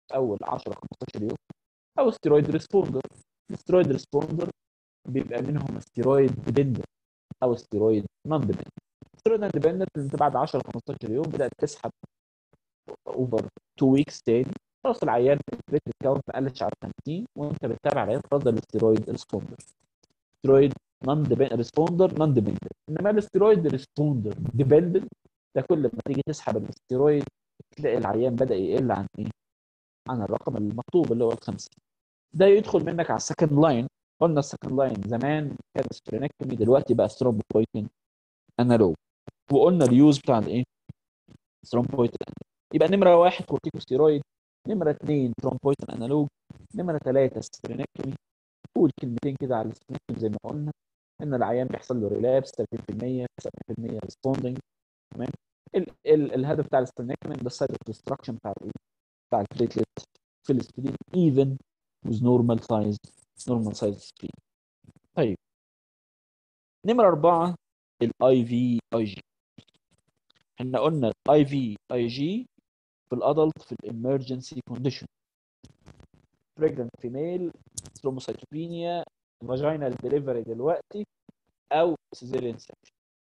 S1: اول 10 15 يوم او ستيرويد ريسبوندر الستيرويد ريسبوندر بيبقى منهم ستيرويد ديبندنت او ستيرويد نون ديبندنت ستيرويد نون ديبندنت انت بعد 10 15 يوم بدات تسحب اوفر 2 ويكس تاني خلاص العيان البليتلت كاونت ما قلش على 50 وانت بتتابع العيان تفضل الستيرويد ريسبوندر ستيرويد نون ريسبوندر نون ديبندنت انما الستيرويد ريسبوندر ديبندنت ده كل ما تيجي تسحب الستيرويد تلاقي العيان بدا يقل عن ايه؟ عن الرقم المطلوب اللي هو ال 50 ده يدخل منك على السكند لاين قلنا السكند لاين زمان كان سبرينكتومي دلوقتي بقى سترومبويتين انالوج وقلنا اليوز بتاع الايه؟ سترومبويتين يبقى نمره واحد كورتيكوستيرويد نمره اثنين ترومبويتين انالوج نمره ثلاثه سبرينكتومي قول كلمتين كده على السبرينكتومي زي ما قلنا ان العيان بيحصل له ريلابس 30% 70% ريسبوندنج تمام ال ال الهدف بتاع السبرينكتومي ده السايد اوف ديستراكشن بتاع الايه؟ بتاع البليتلت في السبرين even with normal size normal size spleen طيب نمرة أربعة الاي في اي جي احنا قلنا الاي في اي جي في الادلت في الامرجنسي كونديشن pregnant female thrombocytopenia vaginal delivery دلوقتي او cesarean section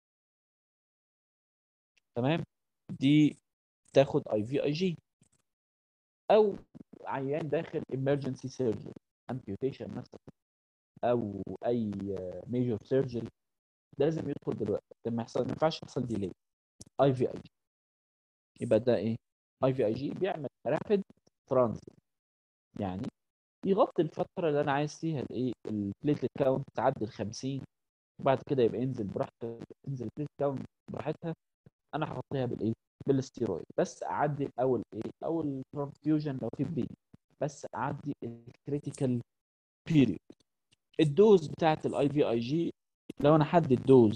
S1: تمام دي تاخد اي في اي جي او عيان داخل emergency surgery amputation مثلا او اي major surgery ده لازم يدخل دلوقتي لما يحصل ما ينفعش يحصل ديلي اي في اي جي يبقى ده ايه اي في اي جي بيعمل رابيد ترانزيت يعني يغطي الفتره اللي انا عايز فيها الايه البليتلت كاونت تعدي ال 50 وبعد كده يبقى ينزل براحته تنزل البليتلت كاونت براحتها انا هغطيها بالايه بالستيرويد بس اعدي الاول ايه اول ترانسفيوجن لو في بليد بس اعدي الكريتيكال بيريود الدوز بتاعت الاي في اي جي لو انا حدد دوز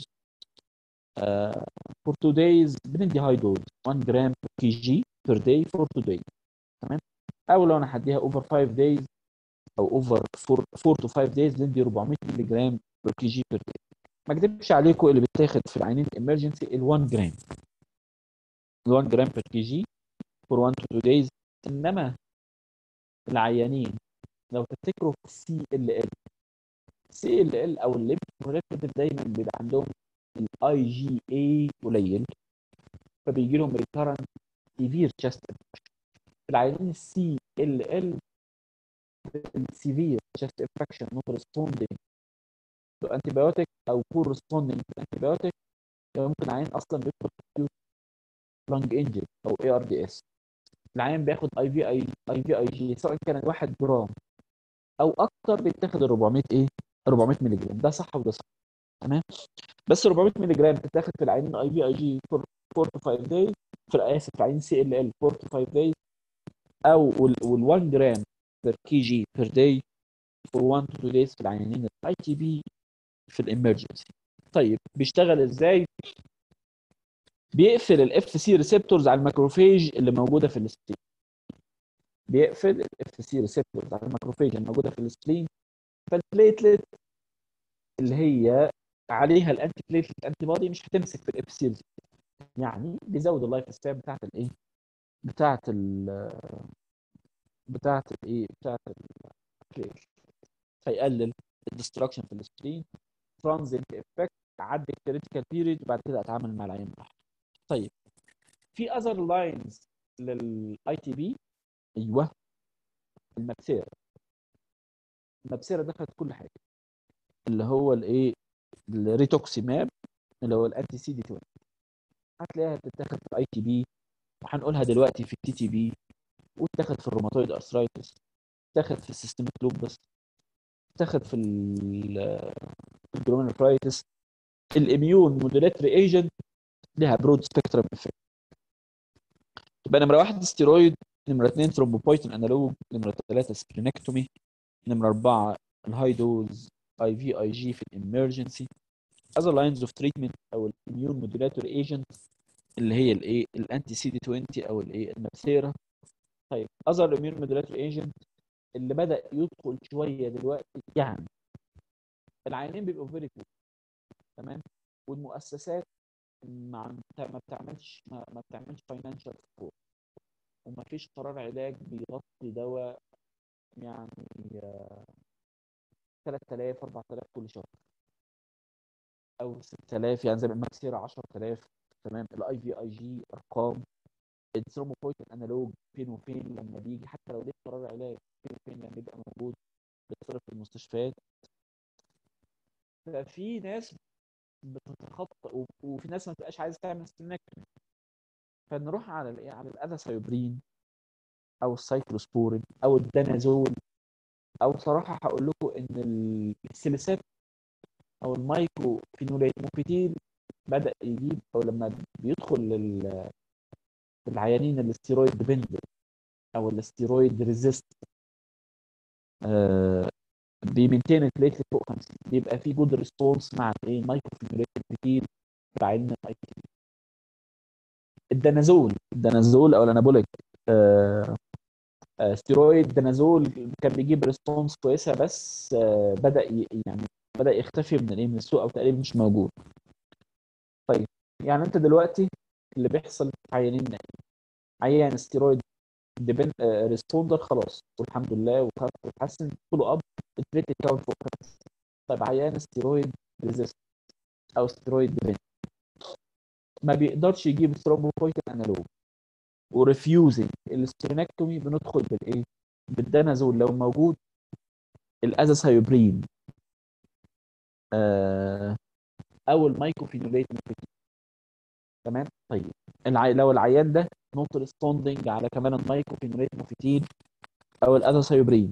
S1: فور 2 دايز بندي هاي دوز 1 جرام كي جي بير داي فور 2 دايز تمام او لو انا هديها اوفر 5 دايز او اوفر 4 تو 5 دايز ندي 400 مللي جرام بير كي جي بير داي ما اكذبش عليكم اللي بيتاخد في العينين الامرجنسي ال 1 جرام ال 1 جرام بير كي جي فور 1 تو 2 دايز انما العيانين لو تفتكروا في السي ال ال سي ال ال او الليب دايما بيبقى عندهم الاي جي اي قليل فبيجي لهم ريكارنت سيفير تشست في العيانين السي ال ال السيفير تشست انفكشن نوت ريسبوندينج تو انتي بايوتيك او بور ريسبوندينج تو انتي بايوتيك ممكن عيان اصلا بيدخل لانج انجري او اي ار دي اس العيان بياخد اي في اي اي في اي جي سواء كان 1 جرام او اكتر بيتاخد ال 400 ايه 400 مللي جرام ده صح وده صح تمام بس 400 مللي جرام بتتاخد في العينين اي في اي جي 4 تو 5 دايز في اسف في العينين سي ال ال 4 تو 5 دايز او وال 1 جرام بير كي جي بير داي فور 1 تو 2 دايز في العيانين الاي تي بي في الامرجنسي طيب بيشتغل ازاي بيقفل الاف سي ريسبتورز على الماكروفيج اللي موجوده في السبلين بيقفل الاف سي ريسبتورز على الماكروفيج اللي موجوده في السبلين فالبليتلت اللي هي عليها الانتي بليتلت انتي بودي مش هتمسك في الاف سي يعني بيزود اللايف ستايل بتاعت الايه بتاعت ال بتاعت الايه بتاعت البليتلت فيقلل الدستركشن في السبلين ترانزيت افكت تعدي الكريتيكال بيريد وبعد كده اتعامل مع العين براحتي طيب في اذر لاينز للاي تي بي ايوه المبسيره المبسيره دخلت كل حاجه اللي هو الايه الريتوكسيماب اللي هو الانتي سي دي 20 هتلاقيها بتتاخد في الاي تي بي وهنقولها دلوقتي في التي تي بي وتاخد في الروماتويد ارثرايتس تاخد في السيستميك لوبس تاخد في الجلوميرفرايتس الاميون مودولاتري ايجنت لها برود سبيكترم افكت يبقى نمره واحد ستيرويد نمره اثنين ثرومبوبويتين انالوج نمره ثلاثه سبلينكتومي نمره اربعه الهاي دوز اي في اي جي في الامرجنسي other lines of treatment او الاميون مودولاتوري ايجنت اللي هي الايه الانتي سي دي 20 او الايه المبثيرا طيب other immune modulatory agent اللي بدا يدخل شويه دلوقتي يعني العيانين بيبقوا فيري كويس تمام والمؤسسات ما ما بتعملش ما, ما بتعملش فاينانشال سبورت ومفيش قرار علاج بيغطي دواء يعني 3000 4000 كل شهر او 6000 يعني زي ما الماكسيرا 10000 تمام الاي في اي جي ارقام الثرومبوبويتين انالوج فين وفين لما بيجي حتى لو ليه قرار علاج فين وفين لما بيبقى موجود بيتصرف في المستشفيات ففي ناس بتتخطى و- وفي ناس ما بتبقاش عايزه تعمل سنكتومي فنروح على الايه على الاذاسايوبرين او السايكلوسبورين او الدانازول او صراحه هقول لكم ان السيليسات او المايكرو فينولات موفيتيل بدا يجيب او لما بيدخل لل العيانين الاستيرويد ديبندنت او الاستيرويد ريزيست آه بيمنتين البليتلت فوق 50 بيبقى في جود ريسبونس مع الايه المايكرو فينولات موفيتيل بتاع علم الاي تي الدنازول الدنازول او الانابوليك آه آه، ستيرويد دنازول كان بيجيب ريسبونس كويسه بس آه، بدا ي- يعني بدا يختفي من الايه من السوق او تقريبا مش موجود طيب يعني انت دلوقتي اللي بيحصل في عيانين إيه؟ عيان ستيرويد ديبند ريسبوندر خلاص والحمد لله وخف وتحسن فولو اب البليت كاونت فوق خمسة. طيب عيان ستيرويد ريزيست او ستيرويد ديبند ما بيقدرش يجيب ثرومبوفويتين انالوج وريفيوزنج الاسترينكتومي بندخل بالايه بالدنازول لو موجود الازاثايوبرين آه او المايكوفينوليت موفيتين تمام طيب العي... لو العيان ده نوت ريسبوندنج على كمان المايكوفينوليت موفيتين او الازاثايوبرين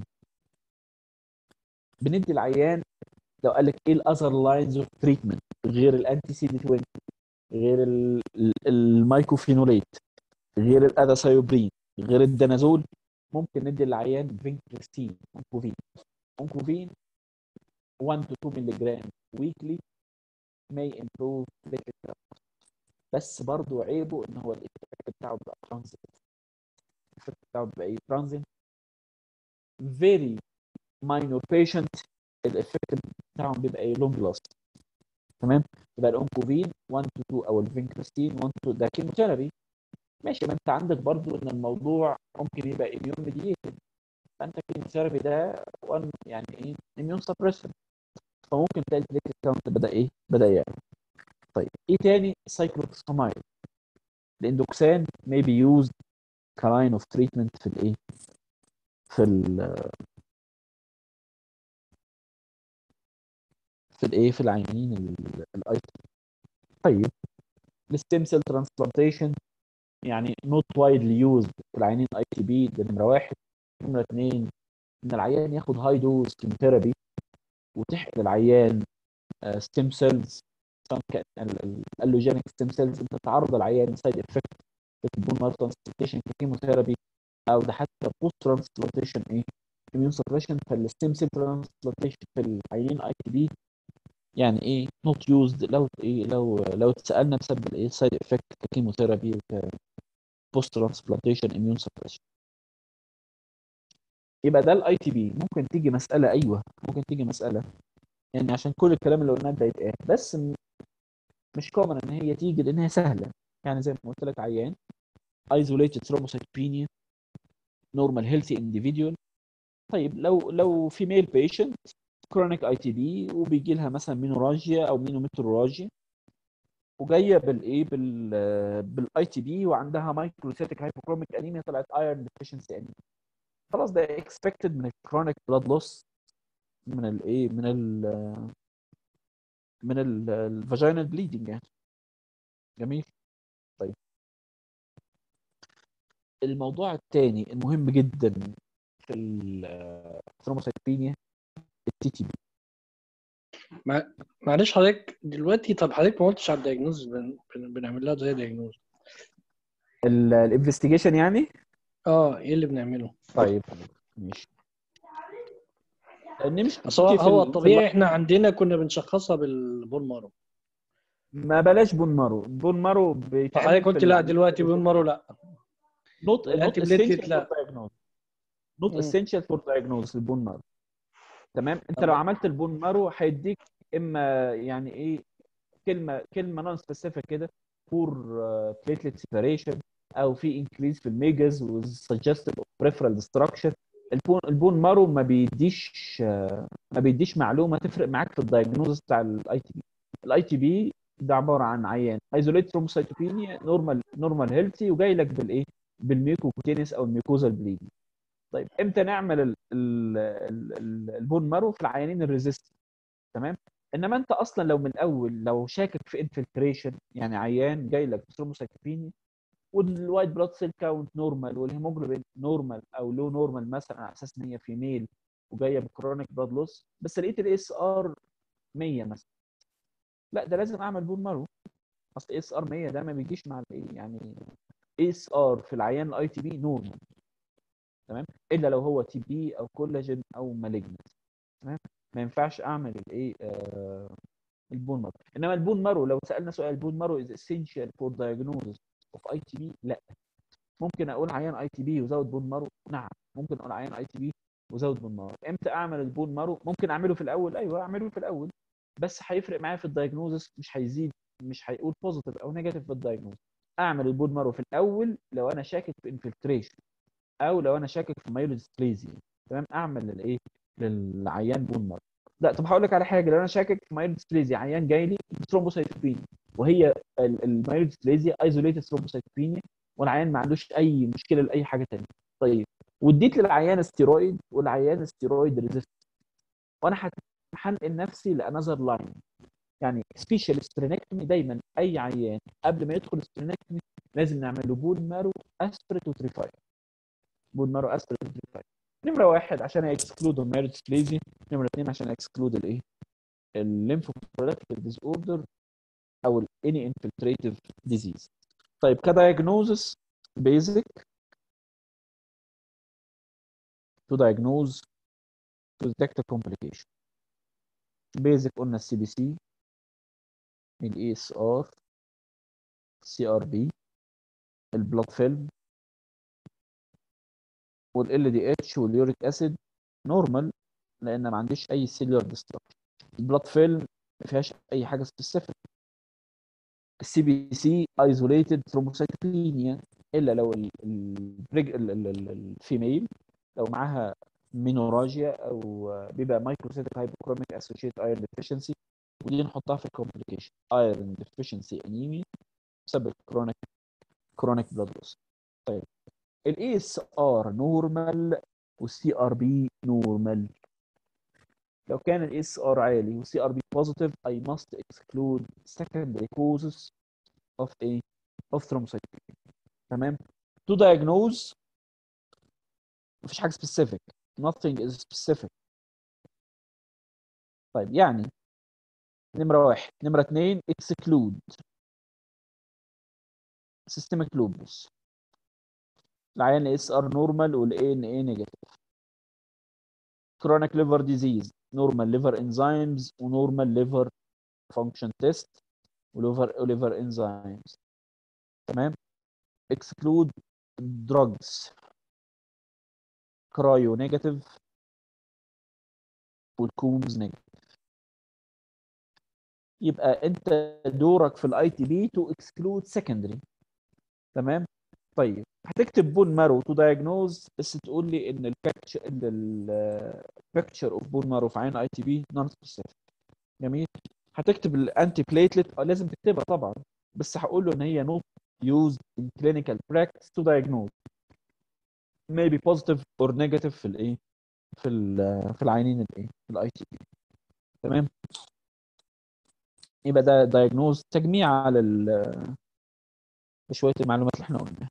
S1: بندي العيان لو قال لك ايه الاذر لاينز اوف تريتمنت غير الانتي سي دي 20 غير ال- ال- المايكوفينوليت غير الازاثايوبرين غير الدنازول ممكن ندي العيان فينكريستين اونكوفين اونكوفين 1 to 2 مللي جرام weekly may improve platelet count. بس برضو عيبه ان هو الايفكت بتاعه بيبقى ترانزيت الايفكت بتاعه بيبقى ايه ترانزيت very minor patient الايفكت بتاعهم بيبقى ايه لونج لاست تمام يبقى الاونكوفين 1 to 2 او الفينكريستين 1 to 2 ده كيموثيرابي ماشي ما انت عندك برضو ان الموضوع ممكن يبقى اميون ميدييتد فانت الكيموثيرابي ده one يعني ايه اميون سبريسنت فممكن تلاقي البليتلت كاونت بدا ايه بدا يعلى طيب ايه تاني سايكلوكسامايد الاندوكسان may be used كلاين اوف تريتمنت في الايه في ال في الايه في العيانين الاي طيب الستيم سيل ترانسبلانتيشن يعني نوت وايدلي يوزد في العيانين اي تي بي ده نمره واحد نمره اثنين ان العيان ياخد هاي دوز كيموثيرابي وتحقن العيان ستيم سيلز الالوجينيك ستيم سيلز انت تعرض العيان سايد افكت البون مارو ترانسبلانتيشن كيموثيرابي او ده حتى بوست ترانسبلانتيشن ايه اميون سبريشن فالستيم سيل ترانسبلانتيشن في العيانين اي تي بي يعني ايه نوت يوزد لو ايه لو لو اتسالنا بسبب الايه سايد افكت ككيموثيرابي وك بوست ترانسبلانتيشن اميون سبريشن يبقى ده الاي تي بي ممكن تيجي مساله ايوه ممكن تيجي مساله يعني عشان كل الكلام اللي قلناه ده يتقال بس م- مش كومن ان هي تيجي لان هي سهله يعني زي ما قلت لك عيان isolated thrombocytopenia normal healthy individual طيب لو لو فيميل بيشنت كرونيك اي تي بي وبيجي لها مثلا مينوراجيا او مينومتروراجيا وجايه بالايه بال بالاي تي بي وعندها مايكروسيتيك هايبوكروميك انيميا طلعت ايرون ديفيشنسي انيميا خلاص ده اكسبكتد من الكرونيك بلاد لوس من الايه من ال من الفاجينال بليدنج يعني جميل طيب الموضوع الثاني المهم جدا في الثرومبوسايتوبينيا التي تي بي
S2: مع- معلش حضرتك دلوقتي طب حضرتك ما قلتش على الدايجنوز بن... بن... بنعمل لها زي دايجنوز
S1: الانفستيجيشن يعني
S2: اه ايه اللي بنعمله
S1: طيب ماشي لان مش
S2: بس هو
S1: بتيجي في
S2: هو
S1: ال- في
S2: الطبيعي
S1: ال-
S2: احنا عندنا كنا بنشخصها بالبون مارو
S1: ما بلاش بون مارو بون مارو بيتعمل
S2: فحضرتك
S1: في
S2: قلت لا
S1: ال-
S2: دلوقتي بون مارو لا
S1: نوت نوت
S2: والانتي بليتلت
S1: اسينشال
S2: لا.
S1: فور دايجنوز نوت
S2: مم.
S1: اسينشال فور دايجنوز البون مارو تمام انت
S2: طب-
S1: لو عملت البون مارو هيديك اما يعني ايه كلمه كلمه نون سبيسيفيك كده فور بليتلت سيبريشن او في انكريز في الميجاز والسجستيف بريفرال ديستراكشن البون البون مارو ما بيديش ما بيديش معلومه تفرق معاك في الدايجنوز بتاع الاي تي بي الاي تي بي ده عباره عن عيان ايزوليت ثرومبوسايتوبينيا نورمال نورمال هيلثي وجاي لك بالايه بالميوكوكوتينس او الميوكوزال بليدنج طيب امتى نعمل ال ال ال البون مارو في العيانين الريزيست تمام انما انت اصلا لو من الاول لو شاكك في انفلتريشن يعني عيان جاي لك بثرومبوسايتوبينيا والوايت بلاد سيل كاونت نورمال والهيموجلوبين نورمال او لو نورمال مثلا على اساس ان هي فيميل وجايه بكرونيك بلاد لوس بس لقيت الاس ار 100 مثلا لا ده لازم اعمل بون مارو اصل اس ار 100 ده ما بيجيش مع الايه يعني اس ار في العيان الاي تي بي نورمال تمام الا لو هو تي بي او كولاجين او مالجنت تمام ما ينفعش اعمل الايه آه البون مارو انما البون مارو لو سالنا سؤال البون مارو از essential فور diagnosis اوف اي تي بي لا ممكن اقول عيان اي تي بي وزود بون مارو نعم ممكن اقول عيان اي تي بي وزود بون مارو امتى اعمل البون مارو ممكن اعمله في الاول ايوه اعمله في الاول بس هيفرق معايا في الدايجنوزس مش هيزيد مش هيقول بوزيتيف او نيجاتيف في الدايجنوز اعمل البون مارو في الاول لو انا شاكك في انفلتريشن او لو انا شاكك في مايلودستريزيا تمام اعمل للايه للعيان بون مارو لا طب هقول لك على حاجه لو انا شاكك في مايلودستريزيا عيان جاي لي ثرومبوسايتوبينيا وهي المايلودستريزيا ايزوليتد ثرومبوسايتوبينيا والعيان ما عندوش اي مشكله لاي حاجه ثانيه طيب واديت للعيان ستيرويد والعيان ستيرويد ريزيست وانا هنقل نفسي لانذر لاين يعني سبيشال سترينكتومي دايما اي عيان قبل ما يدخل سترينكتومي لازم نعمل له بون مارو اسبريت وتريفاير بون مارو اسبريت وتريفاير نمره واحد عشان اكسكلود الميرتسبليزي نمره اثنين عشان اكسكلود الايه الليمفوبرولاكتيك ديز اوردر او الاني انفلتريتيف ديزيز طيب كدايجنوزس بيزك to diagnose to detect a complication بيزك قلنا السي بي سي الاي اس ار سي ار بي البلاد فيلم والال دي اتش واليوريك اسيد نورمال لان ما عنديش اي سيلولار ديستركشن البلاد فيلم ما فيهاش اي حاجه سبيسيفيك السي بي سي ايزوليتد ثرومبوسايتوبينيا الا لو الفيميل لو معاها مينوراجيا او بيبقى مايكروسيتك هايبوكروميك اسوشيت ايرون ديفيشنسي ودي نحطها في الكومبليكيشن ايرون ديفيشنسي انيميا بسبب كرونيك كرونيك بلاد لوس طيب الاي اس ار نورمال والسي ار بي نورمال لو كان الاي اس ار عالي والسي ار بي بوزيتيف I must exclude secondary causes of a of thrombocytopenia تمام to diagnose مفيش حاجه specific nothing is specific طيب يعني نمرة واحد نمرة اتنين exclude systemic lupus العيان اس ار نورمال والاي ان اي نيجاتيف chronic liver disease normal liver enzymes ونورمال liver function test وليفر liver enzymes تمام exclude drugs كرايو نيجاتيف والكومز نيجاتيف يبقى انت دورك في الاي تي بي تو اكسكلود سكندري تمام طيب هتكتب بون مارو تو دايجنوز بس تقول لي ان البيكتشر البيكتشر اوف بون مارو في عين اي تي بي نون سبيسيفيك جميل هتكتب الانتي بليتلت اه لازم تكتبها طبعا بس هقول له ان هي نوت used in clinical practice to diagnose may be positive or negative في الايه في ال- في العينين الايه في الاي تي بي تمام يبقى ده diagnose تجميع على ال- شويه المعلومات اللي احنا قلناها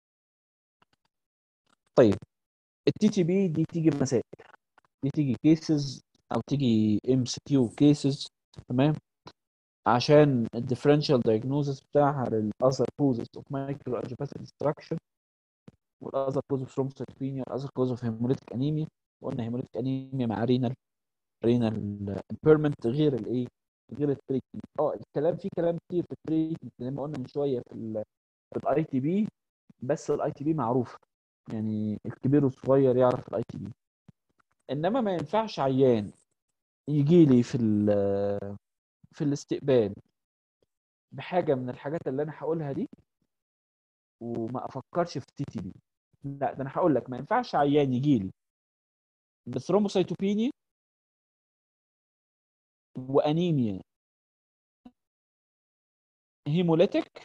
S1: طيب التي تي بي دي تيجي بمسائل دي تيجي كيسز او تيجي ام سي كيو كيسز تمام عشان الديفرنشال diagnosis بتاعها للاذر كوزز اوف مايكرو انجيوباثيك ديستراكشن والاذر كوز اوف ثرومبوسيتوبينيا والاذر كوز اوف هيموليتيك انيميا قلنا هيموليتيك انيميا مع رينال رينال امبيرمنت غير الايه غير التريتمنت اه الكلام فيه كلام كتير في التريتمنت زي ما قلنا من شويه في ال في الاي تي بي بس الاي تي بي معروف يعني الكبير والصغير يعرف الاي تي بي انما ما ينفعش عيان يجي لي في ال- في الاستقبال بحاجه من الحاجات اللي انا هقولها دي وما افكرش في تي تي بي لا ده انا هقول لك ما ينفعش عيان يجي لي بثرومبوسيتوبينيا وانيميا هيموليتيك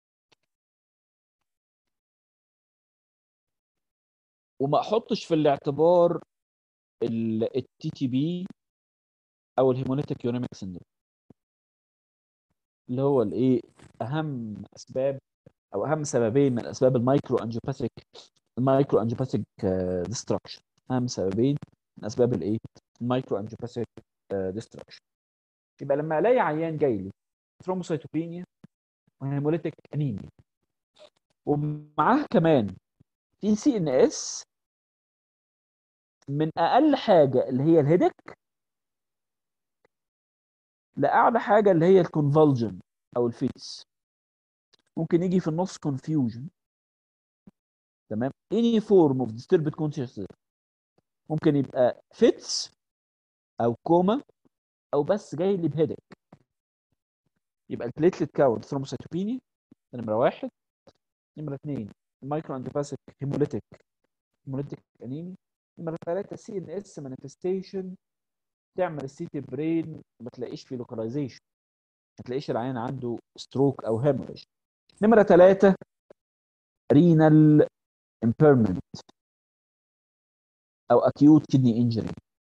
S1: وما احطش في الاعتبار التي تي بي او الهيموليتيك يوريميك سيندروم اللي هو الايه اهم اسباب او اهم سببين من اسباب المايكرو انجيوباثيك المايكرو انجيوباثيك ديستراكشن اهم سببين من اسباب الايه المايكرو انجيوباثيك ديستراكشن يبقى لما الاقي عيان جاي لي ثرومبوسيتوبينيا وهيموليتيك انيميا ومعاه كمان في سي ان اس من اقل حاجه اللي هي الهيدك لاعلى حاجه اللي هي الكونفولجن او الفيتس ممكن يجي في النص confusion تمام any form of disturbed consciousness ممكن يبقى fits او كوما او بس جاي لي بهيدك يبقى البليتلت كاونت ثرومبوسيتوبينيا نمره واحد نمره اثنين المايكرو انتيباسيك هيموليتيك هيموليتيك انيمي نمره ثلاثه سي ان اس مانيفستيشن تعمل السيتي برين ما تلاقيش فيه لوكاليزيشن ما تلاقيش العيان عنده ستروك او هيموريج نمره ثلاثه رينال impairment او acute kidney injury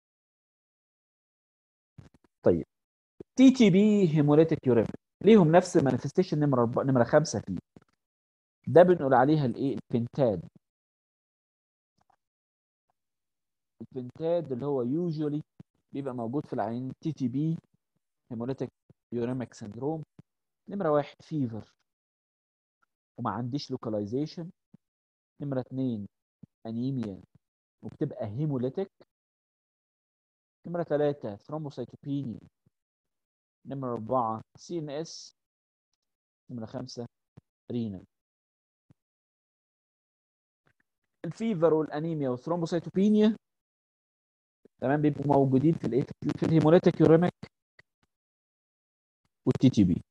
S1: طيب تي تي بي هيموليتيك يوريميك ليهم نفس المانيفستيشن نمره أربعة نمره خمسه فيه ده بنقول عليها الايه البنتاد البنتاد اللي هو يوجوالي بيبقى موجود في العيان تي تي بي هيموليتيك يوريميك سندروم نمره واحد فيفر وما عنديش لوكاليزيشن نمره اثنين انيميا وبتبقى هيموليتيك نمره ثلاثه ثرومبوسيتوبينيا نمرة أربعة سي إن إس نمرة خمسة رينال الفيفر والأنيميا والثرومبوسيتوبينيا تمام بيبقوا موجودين في الإيه في الهيموليتيك يوريميك والتي تي بي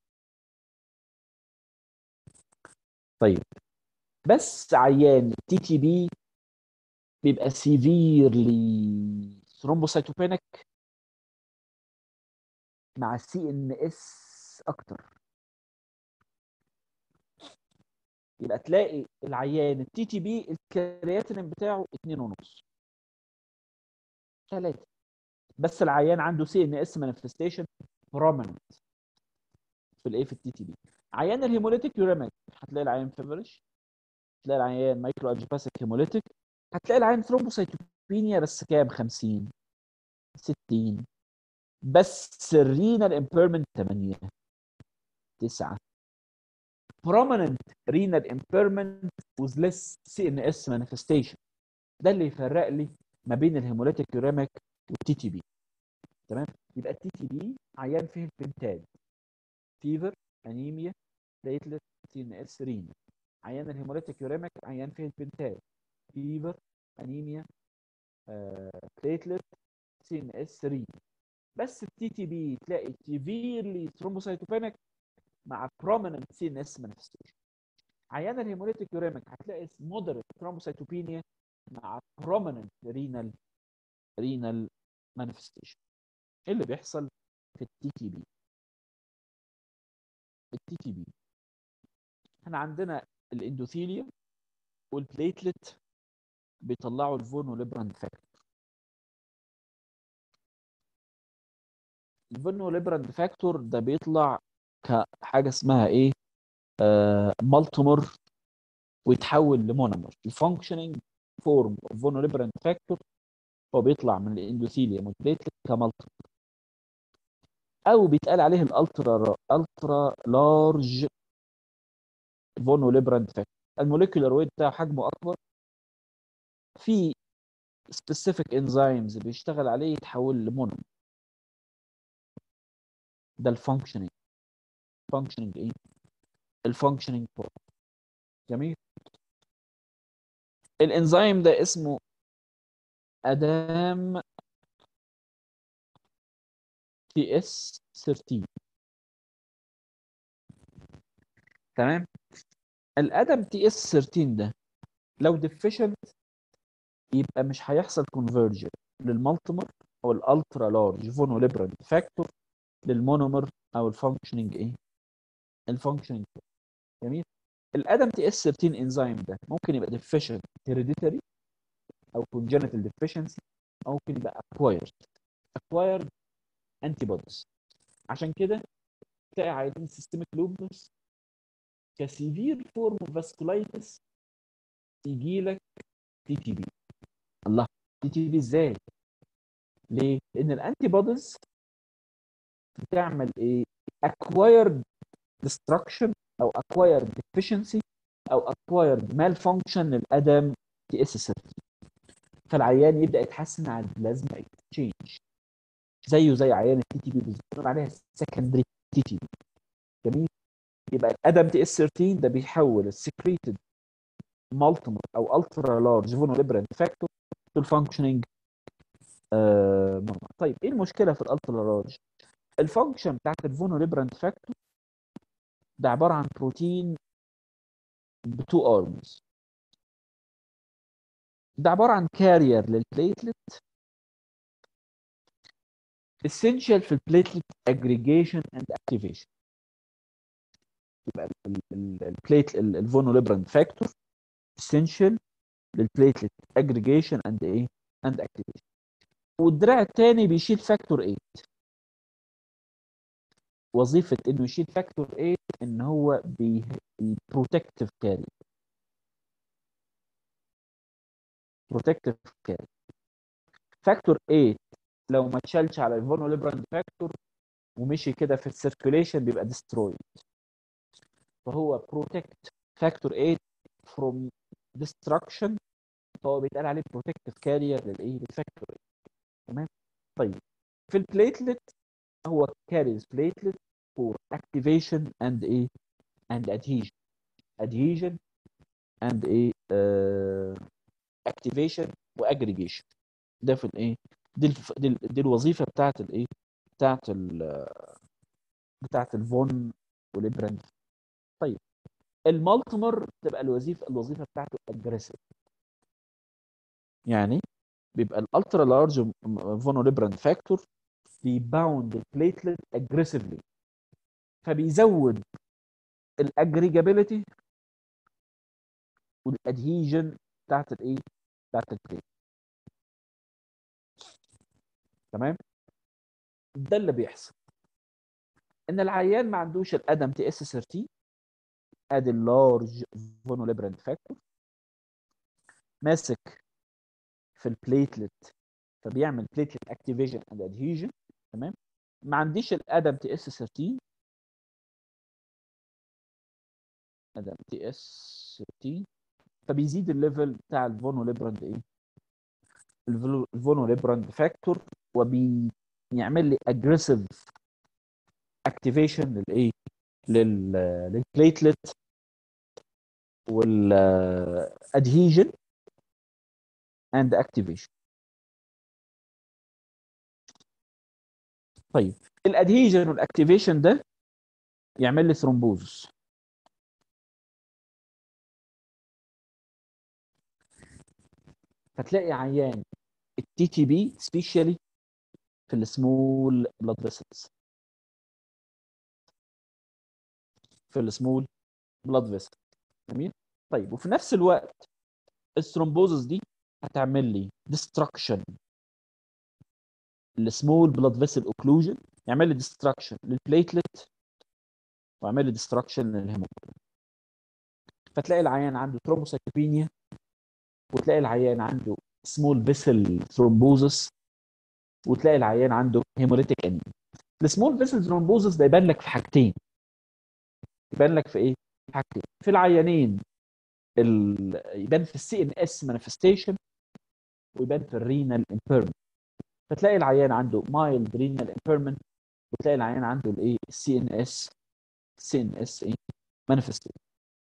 S1: طيب بس عيان التي تي بي بيبقى سيفيرلي ثرومبوسيتوبينيك مع السي ان اس اكتر يبقى تلاقي العيان التي تي بي الكرياتين بتاعه 2 ونص 3 بس العيان عنده سي ان اس مانيفستيشن بروميننت في الايه في التي تي بي عيان الهيموليتيك يوريميك هتلاقي العيان فيفرش هتلاقي العيان مايكرو انجيباسيك هيموليتيك هتلاقي العيان ثرومبوسيتوبينيا بس كام 50 60 بس الرينال امبيرمنت 8 9 prominent renal impairment with less CNS manifestation ده اللي يفرق لي ما بين الهيموليتيك يوريميك والتي تي بي تمام يبقى التي تي بي عيان فيه البنتاد فيفر انيميا بليتلت سي ان اس رينال عيان الهيموليتيك يوريميك عيان فيه البنتاد فيفر انيميا بليتلت سي ان اس رينال بس التي تي بي تلاقي سيفيرلي ثرومبوسايتوبينيك مع prominent CNS manifestation عيان الهيموليتيك يوريميك هتلاقي moderate thrombocytopenia مع prominent renal renal manifestation ايه اللي بيحصل في التي تي بي التي تي بي احنا عندنا الاندوثيليا والبليتلت بيطلعوا الفونوليبراند فاكتور الفونوليبراند فاكتور ده بيطلع كحاجه اسمها ايه آه مالتومر ويتحول لمونومر الفانكشننج فورم اوف فونوليبراند فاكتور هو بيطلع من الاندوثيليوم والبليتلت كمالتومر او بيتقال عليه الالترا الترا لارج فونوليبراند فاكتور الموليكولار ويت بتاعه حجمه اكبر في سبيسيفيك انزيمز بيشتغل عليه يتحول لمونومر ده الفانكشننج فانكشننج ايه الفانكشننج فورم جميل الانزيم ده اسمه ادام تي اس 13 تمام الادم تي اس 13 ده لو ديفيشنت يبقى مش هيحصل كونفرجن للمالتيمر او الالترا لارج فونوليبرنت فاكتور للمونومر او الفانكشننج ايه الفانكشننج جميل الادم تي اس 13 انزيم ده ممكن يبقى ديفيشنت هيريديتري او congenital deficiency او ممكن يبقى acquired acquired antibodies عشان كده تلاقي عيانين سيستميك لوبس كسيفير فورم اوف فاسكولايتس يجي لك تي تي بي الله تي تي بي ازاي؟ ليه؟ لان الانتي بوديز بتعمل ايه؟ acquired destruction او acquired deficiency او acquired malfunction للادم تي اس 13 فالعيان يبدا يتحسن على البلازما اكسشينج زيه زي عيان التي تي بي بالظبط بنقول عليها سكندري تي تي بي جميل يبقى الادم تي اس 13 ده بيحول السكريتد مالتيمر او الترا لارج فونوليبرنت فاكتور تو الفانكشننج طيب ايه المشكله في الالترا لارج الفانكشن بتاعت الفونوليبرنت فاكتور ده عباره عن بروتين بتو ارمز ده عباره عن كارير للبليتلت essential في البليتلت aggregation and activation يبقى البليت الفونوليبرنت فاكتور essential للبليتلت aggregation and ايه and activation والدراع الثاني بيشيل فاكتور 8 وظيفة انه يشيل فاكتور 8 ان هو بروتكتيف كاري بروتكتيف كاري فاكتور 8 لو ما اتشالش على الفولنربل فاكتور ومشي كده في السيركيوليشن بيبقى ديسترويد فهو بروتكت فاكتور 8 فروم ديستركشن فهو بيتقال عليه بروتكتيف كارير للايه للفاكتور 8 تمام طيب في البليتلت هو كاريز بليتلت فور اكتيفيشن اند ايه اند ادهيجن ادهيجن اند ايه اكتيفيشن واجريجيشن ده في الايه دي الف... دي, ال... دي الوظيفه بتاعت الايه بتاعت ال... بتاعت الفون والابرنت طيب المالتيمر تبقى الوظيفه الوظيفه بتاعته اجريسيف يعني بيبقى الالترا لارج فونوليبرنت فاكتور بيباوند البليتلت اجريسيفلي فبيزود الاجريجابيلتي والادهيجن بتاعت الايه بتاعت البليت تمام ده اللي بيحصل ان العيان ما عندوش الادم تي اس 13 ادي اللارج فونوليبرنت فاكتور ماسك في البليتلت فبيعمل بليتلت اكتيفيشن اند ادهيجن تمام ما عنديش الادم تي اس 13 ادم تي اس 13 فبيزيد الليفل بتاع الفونوليبرنت ايه الفونوليبرنت فاكتور وبيعمل لي اجريسيف اكتيفيشن للايه لل للبليتلت والادهيجن اند اكتيفيشن طيب الادهيجن والاكتيفيشن ده يعمل لي ثرومبوزس فتلاقي عيان التي تي بي سبيشالي في السمول بلاد فيسلز في السمول بلاد فيسل جميل طيب وفي نفس الوقت الثرومبوزس دي هتعمل لي ديستركشن السمول بلاد فيسل اوكلوجن يعمل لي ديستركشن للبليتلت ويعمل لي ديستركشن للهيموجلوبين فتلاقي العيان عنده ترومبوسايتوبينيا وتلاقي العيان عنده سمول فيسل ثرومبوزس وتلاقي العيان عنده هيموليتيك انيميا السمول فيسل ثرومبوزس ده يبان لك في حاجتين يبان لك في ايه في حاجتين في العيانين ال... يبان في السي ان اس مانيفستيشن ويبان في الرينال امبيرمنت فتلاقي العيان عنده مايلد رينال امبيرمنت وتلاقي العيان عنده الايه السي ان اس سي ان اس ايه مانيفستيشن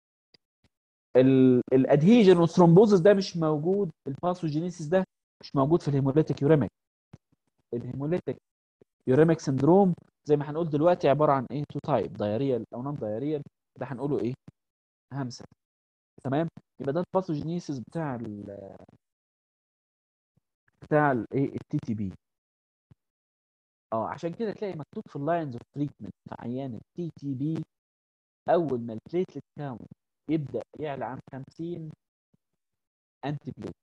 S1: الادهيجن والثرومبوزس ده مش موجود الباثوجينيسيس ده مش موجود في الهيموليتيك يوريميك الهيموليتيك يوريميك سندروم زي ما هنقول دلوقتي عباره عن ايه تو تايب دايريال او نون دايريال ده هنقوله ايه همسه تمام يبقى ده الباثوجينيسيس بتاع ال بتاع الايه التي تي بي اه عشان كده تلاقي مكتوب في اللاينز اوف تريتمنت في عيان التي تي بي اول ما البليتلت كاونت يبدا يعلى عن 50 انتي بليت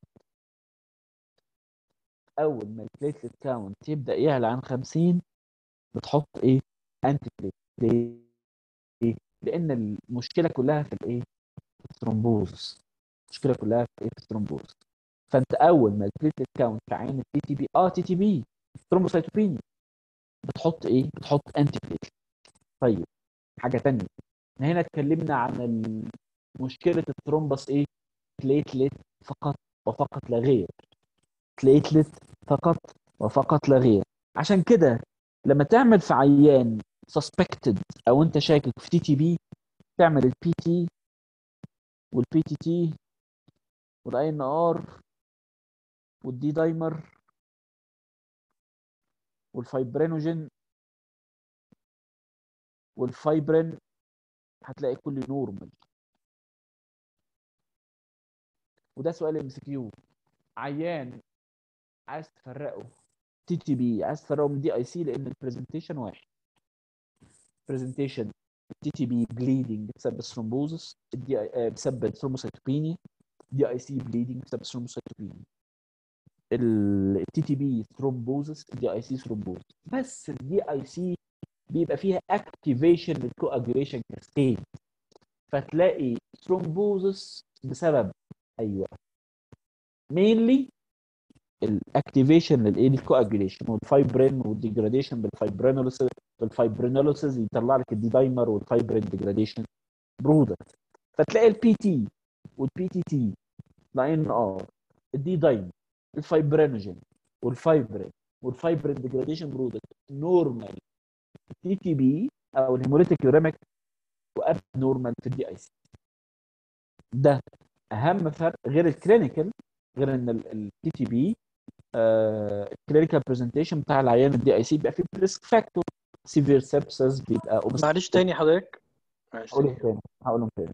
S1: اول ما البليتلت كاونت يبدا يعلى عن 50 بتحط ايه انتي بليت ليه لان المشكله كلها في الايه في الثرومبوز المشكله كلها في ايه في الثرومبوز فانت اول ما البليتلت كاونت في عين التي تي بي اه تي تي بي ثرومبوسايتوبينيا بتحط ايه بتحط انتي بليت طيب حاجه ثانيه هنا اتكلمنا عن مشكله الثرومبس ايه بليتلت فقط وفقط لا غير بليتلت فقط وفقط لا غير عشان كده لما تعمل في عيان سسبكتد او انت شاكك في تي تي بي تعمل البي تي والبي تي تي والاي ان ار والدي دايمر والفايبرينوجين والفايبرين هتلاقي كل نورمال وده سؤال ام سي كيو عيان عايز تفرقه تي تي بي عايز تفرقه من دي اي سي لان البرزنتيشن واحد برزنتيشن التي تي بي بليدنج بسبب الثرومبوزس الدي اي بسبب الثرومبوسيتوبينيا دي اي سي بليدنج بسبب الثرومبوسيتوبينيا التي تي بي ثرومبوزس الدي اي سي ثرومبوز بس الدي اي سي بيبقى فيها اكتيفيشن للكواجوليشن كاسكيد فتلاقي ثرومبوزس بسبب ايوه مينلي الاكتيفيشن للايه للكواجوليشن والفايبرين والديجراديشن بالفايبرينوليسيس بالفايبرينوليسيس يطلع لك الدي دايمر والفايبرين ديجراديشن برودكت فتلاقي البي تي والبي تي تي الان ار الدي دايمر الفايبرينوجين والفايبرين والفايبرين ديجراديشن برودكت نورمال تي تي بي او الهيموليتيك يوريميك واب نورمال في الدي اي سي ده اهم فرق غير الكلينيكال غير ان التي تي بي الكلينيكال برزنتيشن بتاع العيان الدي اي سي بيبقى فيه ريسك فاكتور سيفير سيبسس بيبقى obstructive.
S2: معلش تاني حضرتك معلش
S1: هقولهم
S2: تاني
S1: تاني هقولهم تاني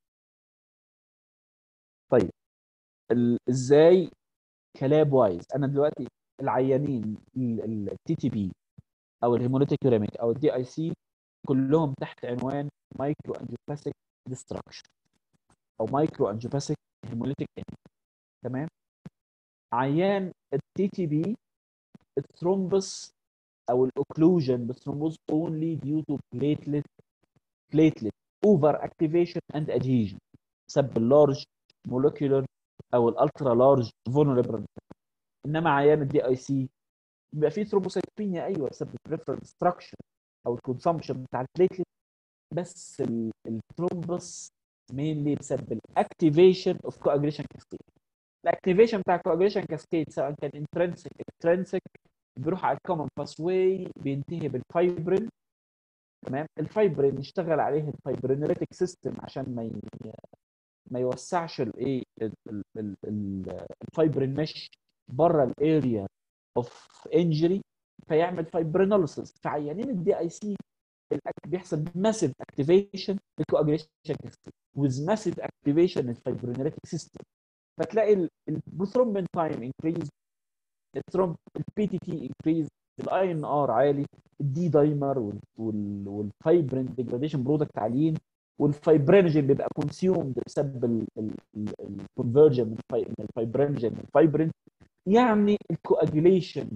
S1: طيب ال- ازاي كلاب وايز انا دلوقتي العيانين التي تي بي او الهيموليتيك يوريميك او الدي اي سي كلهم تحت عنوان مايكرو انجيوباثيك ديستراكشن او مايكرو انجيوباثيك هيموليتيك تمام عيان التي تي بي الثرومبس او الاوكلوجن بالثرومبوز only due to platelet platelet over activation and adhesion بسبب اللارج molecular او الالترا لارج vulnerable انما عيان الدي اي سي بيبقى فيه ثرومبوسايتوبينيا ايوه بسبب البريفرال ديستراكشن او الكونسامشن بتاع البليتلت بس الثرومبس مينلي بسبب الاكتيفيشن اوف كواجريشن كاسكيد الاكتيفيشن بتاع الكواجريشن كاسكيد سواء كان انترنسك اكسترنسك بيروح على الكومن باس واي بينتهي بالفايبرين تمام الفايبرين يشتغل عليه الفايبرينريتك سيستم عشان ما ي... ما يوسعش الايه ال- ال- ال- ال- الفايبرين مش بره الاريا اوف انجري فيعمل فايبرينوليسيس في عيانين الدي اي سي بيحصل ماسيف اكتيفيشن للكواجريشن كاسكيد with massive activation الفايبرينريتك سيستم فتلاقي البروثرومبين تايم انكريز الثرومب البي تي تي انكريز الاي ان ار عالي الدي دايمر والفايبرين ديجراديشن برودكت عاليين والفايبرينجين بيبقى كونسيومد بسبب الكونفرجن من الفاي- من الفايبرينجين للفايبرين يعني الكواجوليشن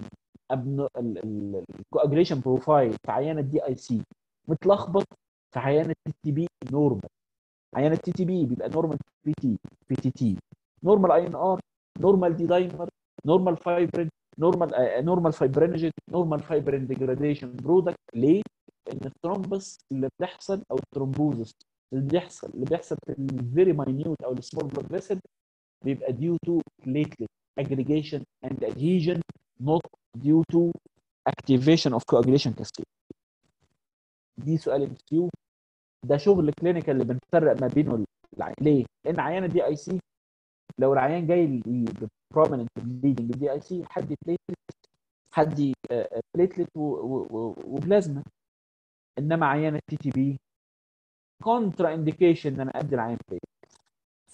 S1: الكواجوليشن بروفايل في عيان الدي اي سي متلخبط في عيان التي تي بي نورمال عيان التي تي بي بيبقى نورمال بي تي بي تي تي نورمال اي ان ار نورمال دي دايمر نورمال فايبرين نورمال نورمال فايبرينجين نورمال فايبرين ديجراديشن برودكت ليه؟ ان الثرومبس اللي بتحصل او الثرومبوزس اللي بيحصل اللي بيحصل في الفيري ماينيوت او السمول بلاد فيسل بيبقى due to platelet aggregation and adhesion not due to activation of coagulation cascade دي سؤال ام كيو ده شغل كلينيكال اللي بنفرق ما بينه العين ليه؟ لان عيان الدي اي سي لو العيان جاي بروميننت بليدنج دي اي سي حد بليتلت حد بليتلت وبلازما انما عيان التي تي بي كونترا انديكيشن ان انا ادي العيان بليتلت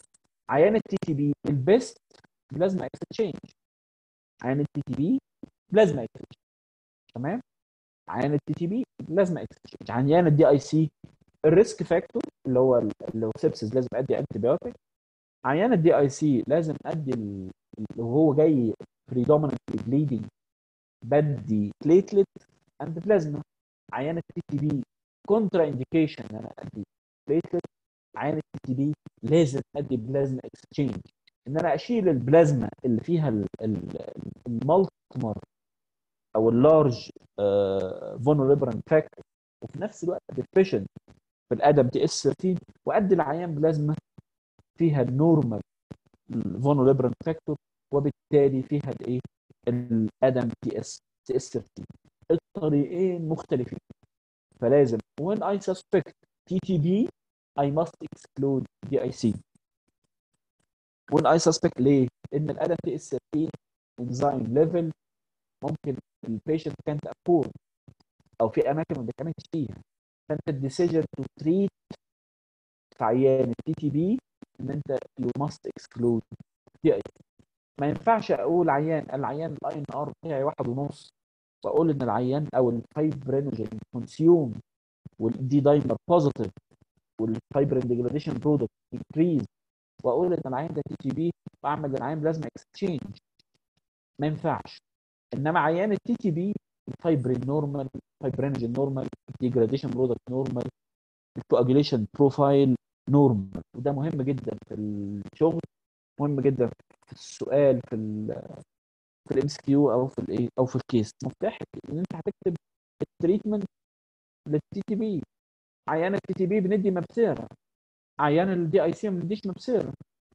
S1: عيان التي تي بي البيست بلازما اكستشينج عيان التي تي بي بلازما اكستشينج تمام عيان التي تي بي بلازما اكستشينج عيان الدي اي سي الريسك فاكتور اللي هو اللي هو سيبسز لازم ادي انتي بايوتيك عيان الدي اي سي لازم ادي ال- لو هو جاي predominantly bleeding بدي بليتلت اند بلازما عيان التي تي بي كونترا انديكيشن ان انا ادي بليتلت عيان التي تي بي لازم ادي بلازما اكستشينج ان انا اشيل البلازما اللي فيها المالتيمر او اللارج فونوليبران فاكتور وفي نفس الوقت ديفيشنت في الادم تي اس 13 وادي العيان بلازما فيها النورمال فونوليبران فاكتور وبالتالي فيها الايه الادم تي اس تي اس 13 الطريقين مختلفين فلازم when I suspect TTB I must exclude DIC when I suspect ليه؟ لأن الأدم تي اس 13 enzyme level ممكن البيشنت كانت afford أو في أماكن ما بيتعملش فيها فأنت الديسيجن تو تريت في عيان التي تي بي إن أنت you must exclude DIC ما ينفعش أقول عيان العيان الاي ان ار بتاعي واحد ونص واقول ان العيان او الفايبرينوجين كونسيوم والدي دايمر بوزيتيف والفايبرين ديجراديشن برودكت انكريز واقول ان العيان ده تي تي بي واعمل للعيان بلازما اكستشينج ما ينفعش انما عيان التي تي بي الفايبرين نورمال فايبرينوجين نورمال الديجراديشن برودكت نورمال الكواجيليشن بروفايل نورمال وده مهم جدا في الشغل مهم جدا في السؤال في ال في الام اس كيو او في الايه او في الكيس مفتاح ان انت هتكتب التريتمنت للتي تي بي عيان التي تي بي بندي مبسيره عيان الدي اي سي ما بنديش مبسيره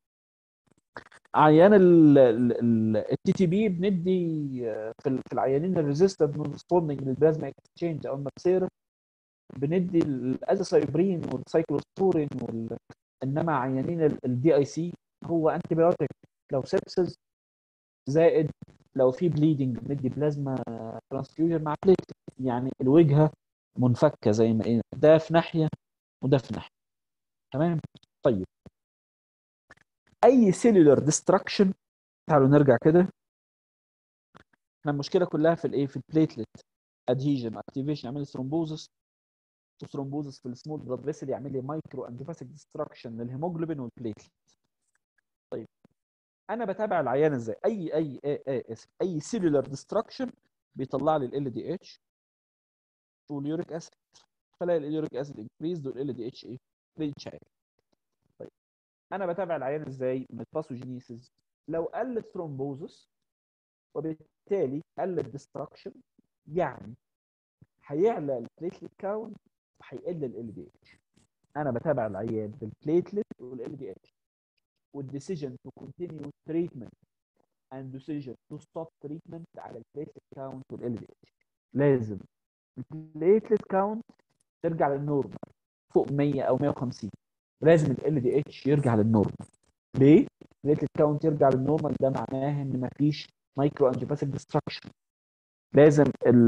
S1: عيان التي تي بي بندي في ال- في العيانين الريزيستنت ريسبوندنج للبلازما اكسشينج او المبسيره بندي الازاسايبرين والسايكلوسبورين وال... انما عيانين الدي اي سي هو انتي بايوتيك لو سيبسز زائد لو في بليدنج بندي بلازما ترانسفيوجن مع بليت يعني الوجهه منفكه زي ما ايه ده في ناحيه وده في ناحيه تمام طيب اي سيلولر ديستراكشن تعالوا نرجع كده احنا المشكله كلها في الايه في البليتلت ادهيجن اكتيفيشن يعمل لي ثرومبوزس وثرومبوزس في السمول بلاد فيسل يعمل لي مايكرو انجيوباثيك ديستراكشن للهيموجلوبين والبليتلت طيب انا بتابع العيان ازاي اي اي اي اي, اسف اي سيلولر ديستراكشن بيطلع لي ال دي اتش واليوريك اسيد فلاقي اليوريك اسيد انكريز والال دي اتش ايه ال اتش عالي طيب انا بتابع العيان ازاي من الباثوجينيسيس لو قل الثرومبوزس وبالتالي قل الديستراكشن يعني هيعلى البليتلت كاونت وهيقل ال دي اتش انا بتابع العيان بالبليتلت والال دي اتش والديسيجن تو كونتينيو تريتمنت and decision to stop treatment على البليتلت كاونت والال دي اتش لازم البليتلت كاونت ترجع للنورمال فوق 100 او 150 لازم ال دي اتش يرجع للنورمال ليه؟ البليتلت كاونت يرجع للنورمال ده معناه ان مفيش مايكرو انجيوباثيك ديستراكشن لازم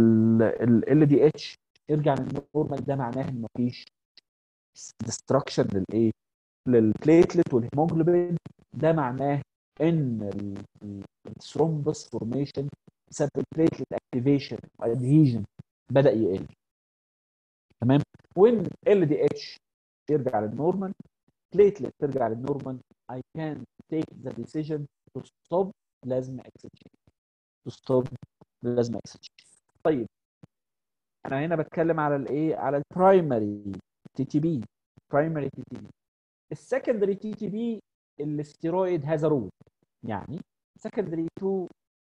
S1: ال دي اتش يرجع للنورمال ده معناه ان مفيش ديستراكشن للايه؟ للبليتلت والهيموجلوبين ده معناه ان الثرومبس فورميشن بسبب البليتلت اكتيفيشن وادهيجن بدا يقل تمام وين ال دي اتش يرجع للنورمال بليتلت ترجع للنورمال I can take the decision to stop plasma exchange to stop plasma exchange طيب انا هنا بتكلم على الايه على البرايمري تي تي بي برايمري تي تي بي السكندري تي تي بي الاستيرويد هذا رول يعني سكندري تو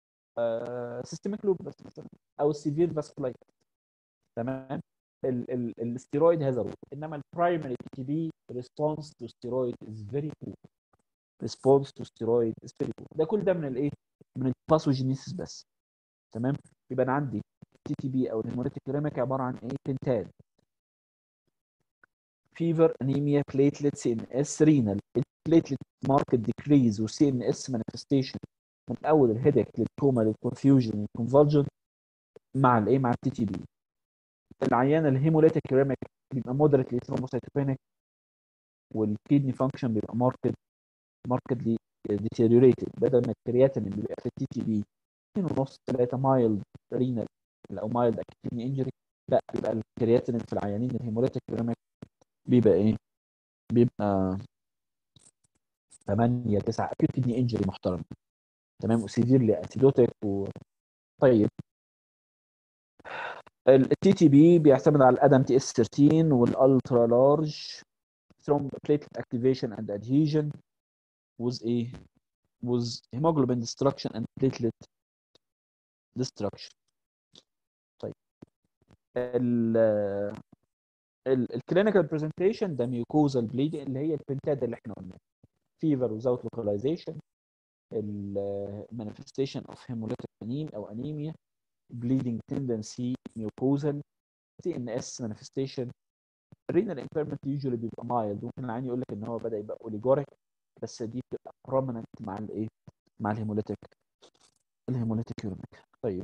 S1: سيستميك لوبس مثلا او السيفير فاسكولايتس تمام ال ال الاستيرويد هذا رول انما البرايمري تي تي بي ريسبونس تو ستيرويد از فيري بور ريسبونس تو ستيرويد از فيري بور ده كل ده من الايه من الباثوجينيسيس بس تمام يبقى انا عندي تي تي بي او الهيموليتيك ريميك عباره عن ايه بنتاد فيفر انيميا بليتلت سي ان اس رينال البليتلت ماركت ديكريز وسي ان اس مانيفستيشن من اول الهيدك للكوما للكونفيوجن للكونفولجن مع الايه مع التي تي بي العيان الهيموليتيك ريميك بيبقى مودريتلي ثرومبوسايتوبينيك والكيدني فانكشن بيبقى ماركت ماركتلي ديتيريوريتد بدل ما الكرياتين بيبقى في التي تي بي 2.5 3 مايلد رينال او مايلد اكيد انجري لا بيبقى الكرياتين في العيانين الهيموليتيك يوريميك بيبقى ايه بيبقى 8 9 اكيد كدني انجري محترم تمام وسيفيرلي اسيدوتيك و طيب التي تي بي بيعتمد على الادم تي اس 13 والالترا لارج ثروم platelet activation and adhesion with a with hemoglobin destruction and platelet destruction طيب ال الكلينيكال برزنتيشن ده ميوكوزال بليدنج اللي هي البنتاد اللي احنا قلناها فيفر without localization المانيفستيشن اوف هيموليتيك انيم او انيميا bleeding tendency mucosal CNS manifestation renal impairment usually بيبقى mild ممكن العين يقول لك ان هو بدا يبقى اوليجوريك بس دي بتبقى prominent مع الايه مع الهيموليتيك الهيموليتيك يوريميك طيب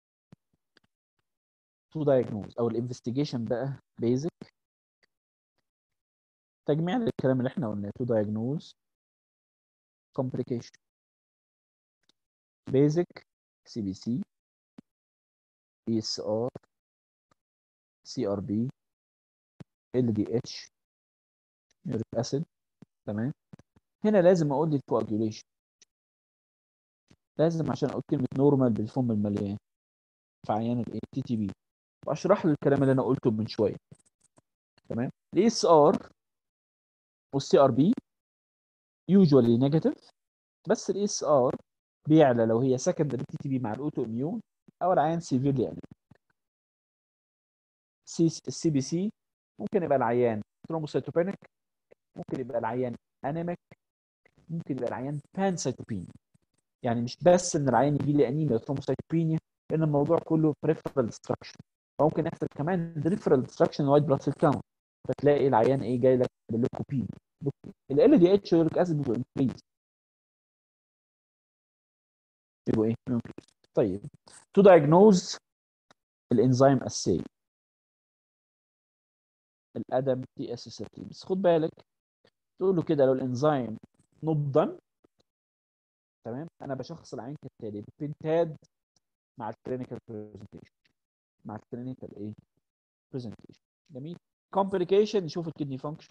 S1: تو diagnose او الانفستيجيشن بقى basic تجميع للكلام اللي احنا قلناه to diagnose complication basic CBC ESR CRB LDH يوريك اسيد تمام هنا لازم اقول لي الكواجيوليشن لازم عشان اقول كلمه نورمال بالفم المليان في عيان الاي تي تي بي واشرح له الكلام اللي انا قلته من شويه تمام الاي اس ار والسي ار بي يوجوالي نيجاتيف بس الاي اس ار بيعلى لو هي سكندري تي تي بي مع الاوتو اميون او العيان سيفيرلي يعني سي السي بي سي ممكن يبقى العيان ثرومبوسيتوبينيك ممكن يبقى العيان انيميك ممكن يبقى العيان بانسيتوبينيا يعني مش بس ان العيان يجي لي انيميا ثرومبوسيتوبينيا لان الموضوع كله بريفرال ديستراكشن فممكن يحصل كمان بريفرال ديستراكشن وايت بلاد سيل كاونت فتلاقي العيان ايه جاي لك بالليكوبين ال دي اتش يوريك اسيد بيبقى انكريز بيبقوا ايه؟ طيب تو دايجنوز الانزيم اسي الادم تي اس 13 بس خد بالك تقول له كده لو الانزيم نوت دان تمام انا بشخص العين كالتالي بنتاد مع الكلينيكال برزنتيشن مع الكلينيكال ايه برزنتيشن جميل كومبليكيشن نشوف الكدني فانكشن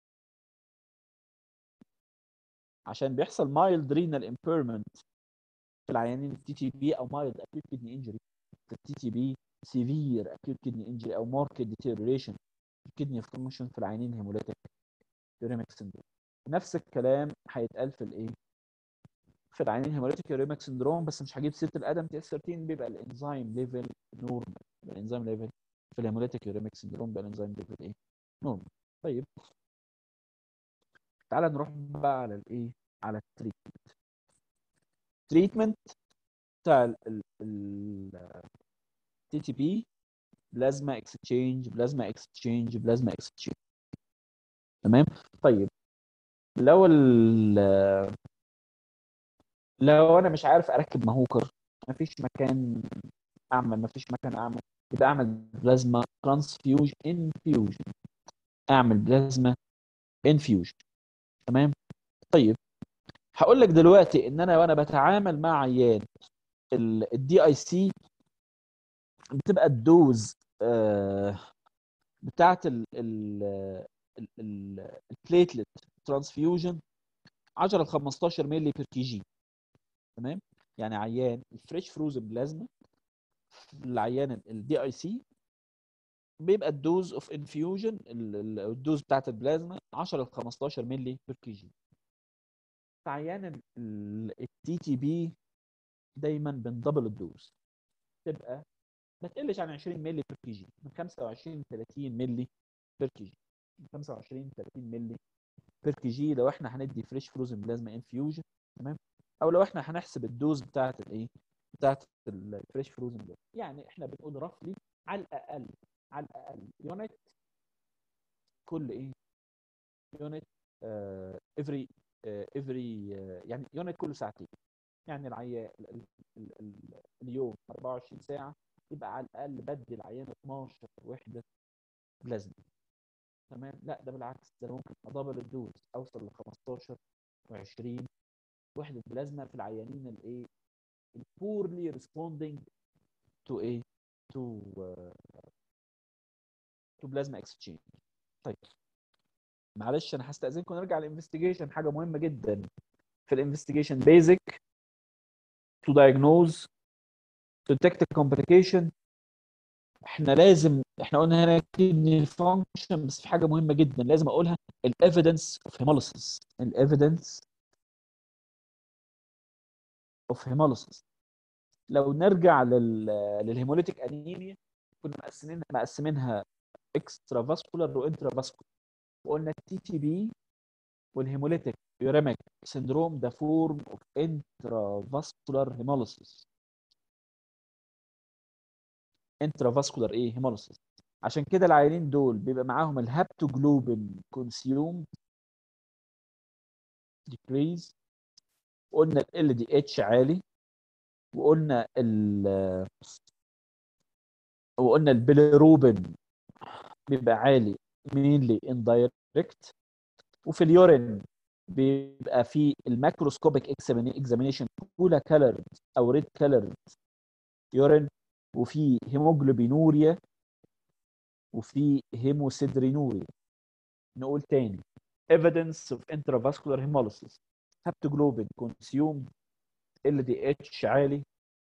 S1: عشان بيحصل مايلد رينال امبيرمنت في العيانين التي تي بي او مايلد اكيوت كدني انجري في التي تي بي سيفير اكيوت كدني انجري او ماركت ديتيريوريشن الكدني فانكشن في العيانين هيموليتيك يوريميك سندروم نفس الكلام هيتقال في الايه في العيانين هيموليتيك يوريميك سندروم بس مش هجيب سيره الادم تي اس 13 بيبقى الانزيم ليفل نورمال الانزيم ليفل في الهيموليتيك يوريميك سندروم بيبقى الانزيم ليفل ايه نورمال طيب تعالى نروح بقى على الايه على التريتمنت تريتمنت بتاع التي تي بي بلازما اكستشينج بلازما اكستشينج بلازما اكستشينج تمام طيب لو ال لو انا مش عارف اركب مهوكر مفيش مكان اعمل مفيش مكان اعمل يبقى اعمل بلازما ترانسفيوج انفيوجن اعمل بلازما انفيوجن تمام طيب هقول لك دلوقتي ان انا وانا بتعامل مع عيان الدي اي سي بتبقى الدوز آه بتاعت البليتلت ترانسفيوجن 10 ل 15 مللي بير كي جي تمام يعني عيان الفريش فروزن بلازما العيان الدي اي سي بيبقى الدوز اوف انفيوجن الدوز بتاعت البلازما 10 ل 15 مللي بير كي جي عيان التي تي بي دايما بندبل الدوز تبقى ما تقلش عن 20 مللي بير كي جي من 25 ل 30 مللي بير كي جي من 25 ل 30 مللي بير كي جي لو احنا هندي فريش فروزن بلازما انفيوجن تمام او لو احنا هنحسب الدوز بتاعت الايه بتاعت الفريش فروزن بلازما يعني احنا بنقول رفلي على الاقل على الاقل يونت كل ايه يونت افري افري يعني يونت كل ساعتين يعني العيان اليوم 24 ساعه يبقى على الاقل بدي العيان 12 وحده بلازما تمام لا ده بالعكس ده ممكن ادبل الدوز اوصل ل 15 و20 وحده بلازما في العيانين الايه البورلي ريسبوندينج تو ايه تو تو بلازما اكسشينج طيب معلش انا هستاذنكم نرجع للانفستيجيشن حاجه مهمه جدا في الانفستيجيشن بيزك تو diagnose to detect a complication احنا لازم احنا قلنا هنا كدني فانكشن بس في حاجه مهمه جدا لازم اقولها الايفيدنس اوف هيموليسيس الايفيدنس اوف هيموليسيس لو نرجع لل للهيموليتيك انيميا كنا مقسمينها مقسمينها اكسترا فاسكولار وانترا فاسكولار وقلنا التي تي بي والهيموليتيك يوريميك سندروم ده فورم اوف انترا فاسكولار هيموليسيس انترا فاسكولار ايه هيموليسيس عشان كده العيانين دول بيبقى معاهم الهابتوجلوبين كونسيوم ديكريز قلنا ال دي اتش عالي وقلنا ال وقلنا البيليروبين بيبقى عالي مينلي اندايركت وفي اليورين بيبقى في الماكروسكوبيك اكزامينيشن كولا كالرد او ريد كالرد يورين وفي هيموجلوبينوريا وفي هيموسيدرينوريا نقول تاني evidence of intravascular hemolysis هابتوجلوبين consumed LDH عالي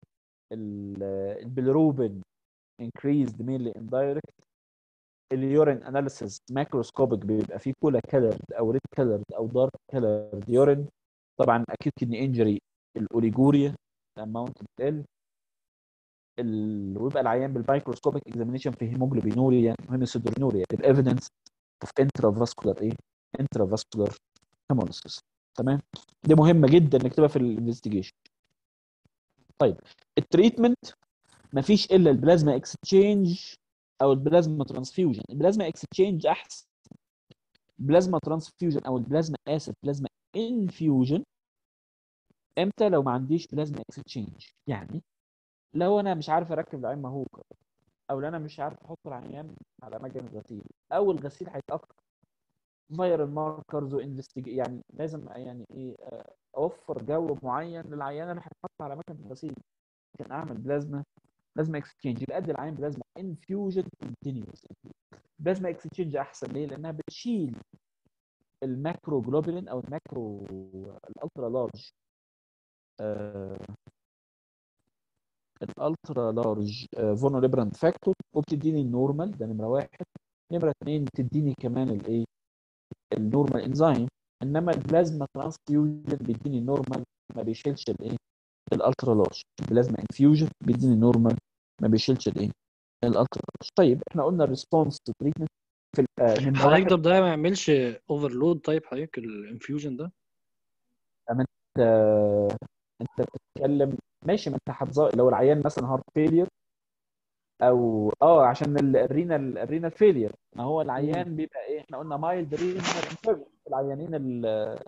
S1: البيلروبين increased mainly indirect اليورين اناليسيس ماكروسكوبيك بيبقى فيه كولا كالرد او ريد كالرد او دارك كالرد يورين طبعا اكيد كدني انجري الاوليجوريا الاماونت بتقل ال... ويبقى العيان بالمايكروسكوبيك اكزامينيشن في هيموجلوبينوريا هيموسيدرينوريا الايفيدنس اوف انترافاسكولار ايه انترافاسكولار هيموليسيس تمام دي مهمه جدا نكتبها في الانفستيجيشن طيب التريتمنت مفيش الا البلازما اكستشينج او البلازما ترانسفيوجن البلازما اكستشينج احسن بلازما ترانسفيوجن او البلازما اسف بلازما انفيوجن امتى لو ما عنديش بلازما اكستشينج يعني لو انا مش عارف اركب العين مهوكه او لو انا مش عارف احط العيان على مجال الغسيل او الغسيل هيتاخر فايرال ماركرز وانفستيج يعني لازم يعني ايه اوفر جو معين للعيان اللي هيتحط على مكان الغسيل عشان اعمل بلازما بلازما اكستشينج يبقى ادي العين بلازما انفيوجن كونتينيوس بلازما اكستشينج احسن ليه؟ لانها بتشيل الماكرو جلوبولين او الماكرو الالترا لارج آه الالترا لارج فولنربرانت فاكتور وبتديني النورمال ده نمره واحد نمره اثنين بتديني كمان الايه النورمال انزيم انما البلازما ترانسفيوجن بيديني النورمال ما بيشيلش الايه الالترا لارج البلازما انفيوجن بيديني النورمال ما بيشيلش الايه الالترا لارج طيب احنا قلنا الريسبونس تو تريتمنت في
S2: من حضرتك ده ده ما يعملش اوفرلود طيب حضرتك الانفيوجن ده
S1: انت انت بتتكلم ماشي ما انت هتظبط لو العيان مثلا هارت فيلير او اه عشان الرينال الرينال فيلير ما هو العيان بيبقى ايه احنا قلنا مايلد رينال انفيرمنت العيانين ال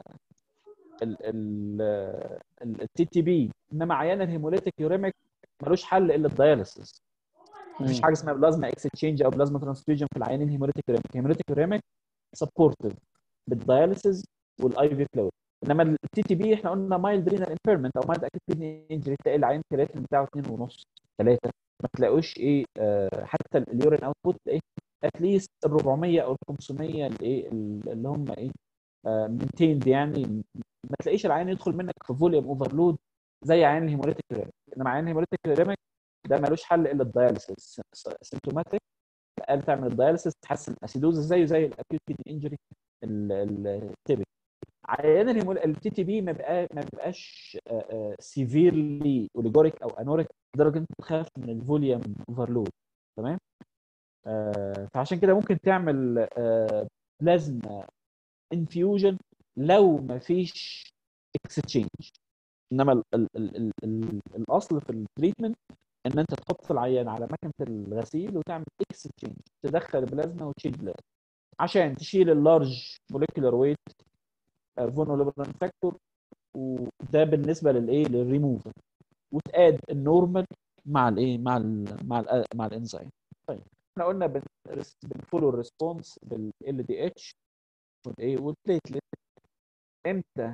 S1: ال التي تي بي انما عيان الهيموليتيك يوريميك ملوش حل الا الدياليسيس مفيش حاجه اسمها بلازما اكستشينج او بلازما ترانسفيوجن في العيانين هيموليتيك يوريميك هيموليتيك يوريميك سبورتيف بالدياليسيس والاي في فلويد انما التي تي بي احنا قلنا مايلد رينال انفيرمنت او مايلد اكيد كدني انجري تلاقي العين كرياتين بتاعه 2 ونص 3 ما تلاقوش ايه آه حتى اليورين اوتبوت ايه اتليست ال 400 او ال 500 الايه اللي هم ايه آه مينتيند يعني ما تلاقيش العين يدخل منك في فوليوم اوفرلود زي عين الهيموليتيك ريمك انما عين الهيموليتيك ريمك ده ملوش حل الا الدياليسيس سيمتوماتيك قال تعمل الدياليسيس تحسن الاسيدوز زيه زي الاكيوت كيدني انجري التيبك عيان الهيمول التي تي بي ما بقى ما بيبقاش سيفيرلي اوليجوريك او انوريك لدرجه انت تخاف من الفوليوم اوفرلود تمام آه فعشان كده ممكن تعمل آه بلازما انفيوجن لو ما فيش اكستشينج انما ال ال ال ال ال الاصل في التريتمنت ان انت تحط العيان على مكنه الغسيل وتعمل اكستشينج تدخل بلازما وتشيل بلازما عشان تشيل اللارج موليكولار ويت فولنربل فاكتور وده بالنسبه للايه للريموفر وتاد النورمال مع الايه مع ال مع ال مع الانزيم طيب احنا قلنا بنفولو الريسبونس بالال دي اتش والايه والبليتلت امتى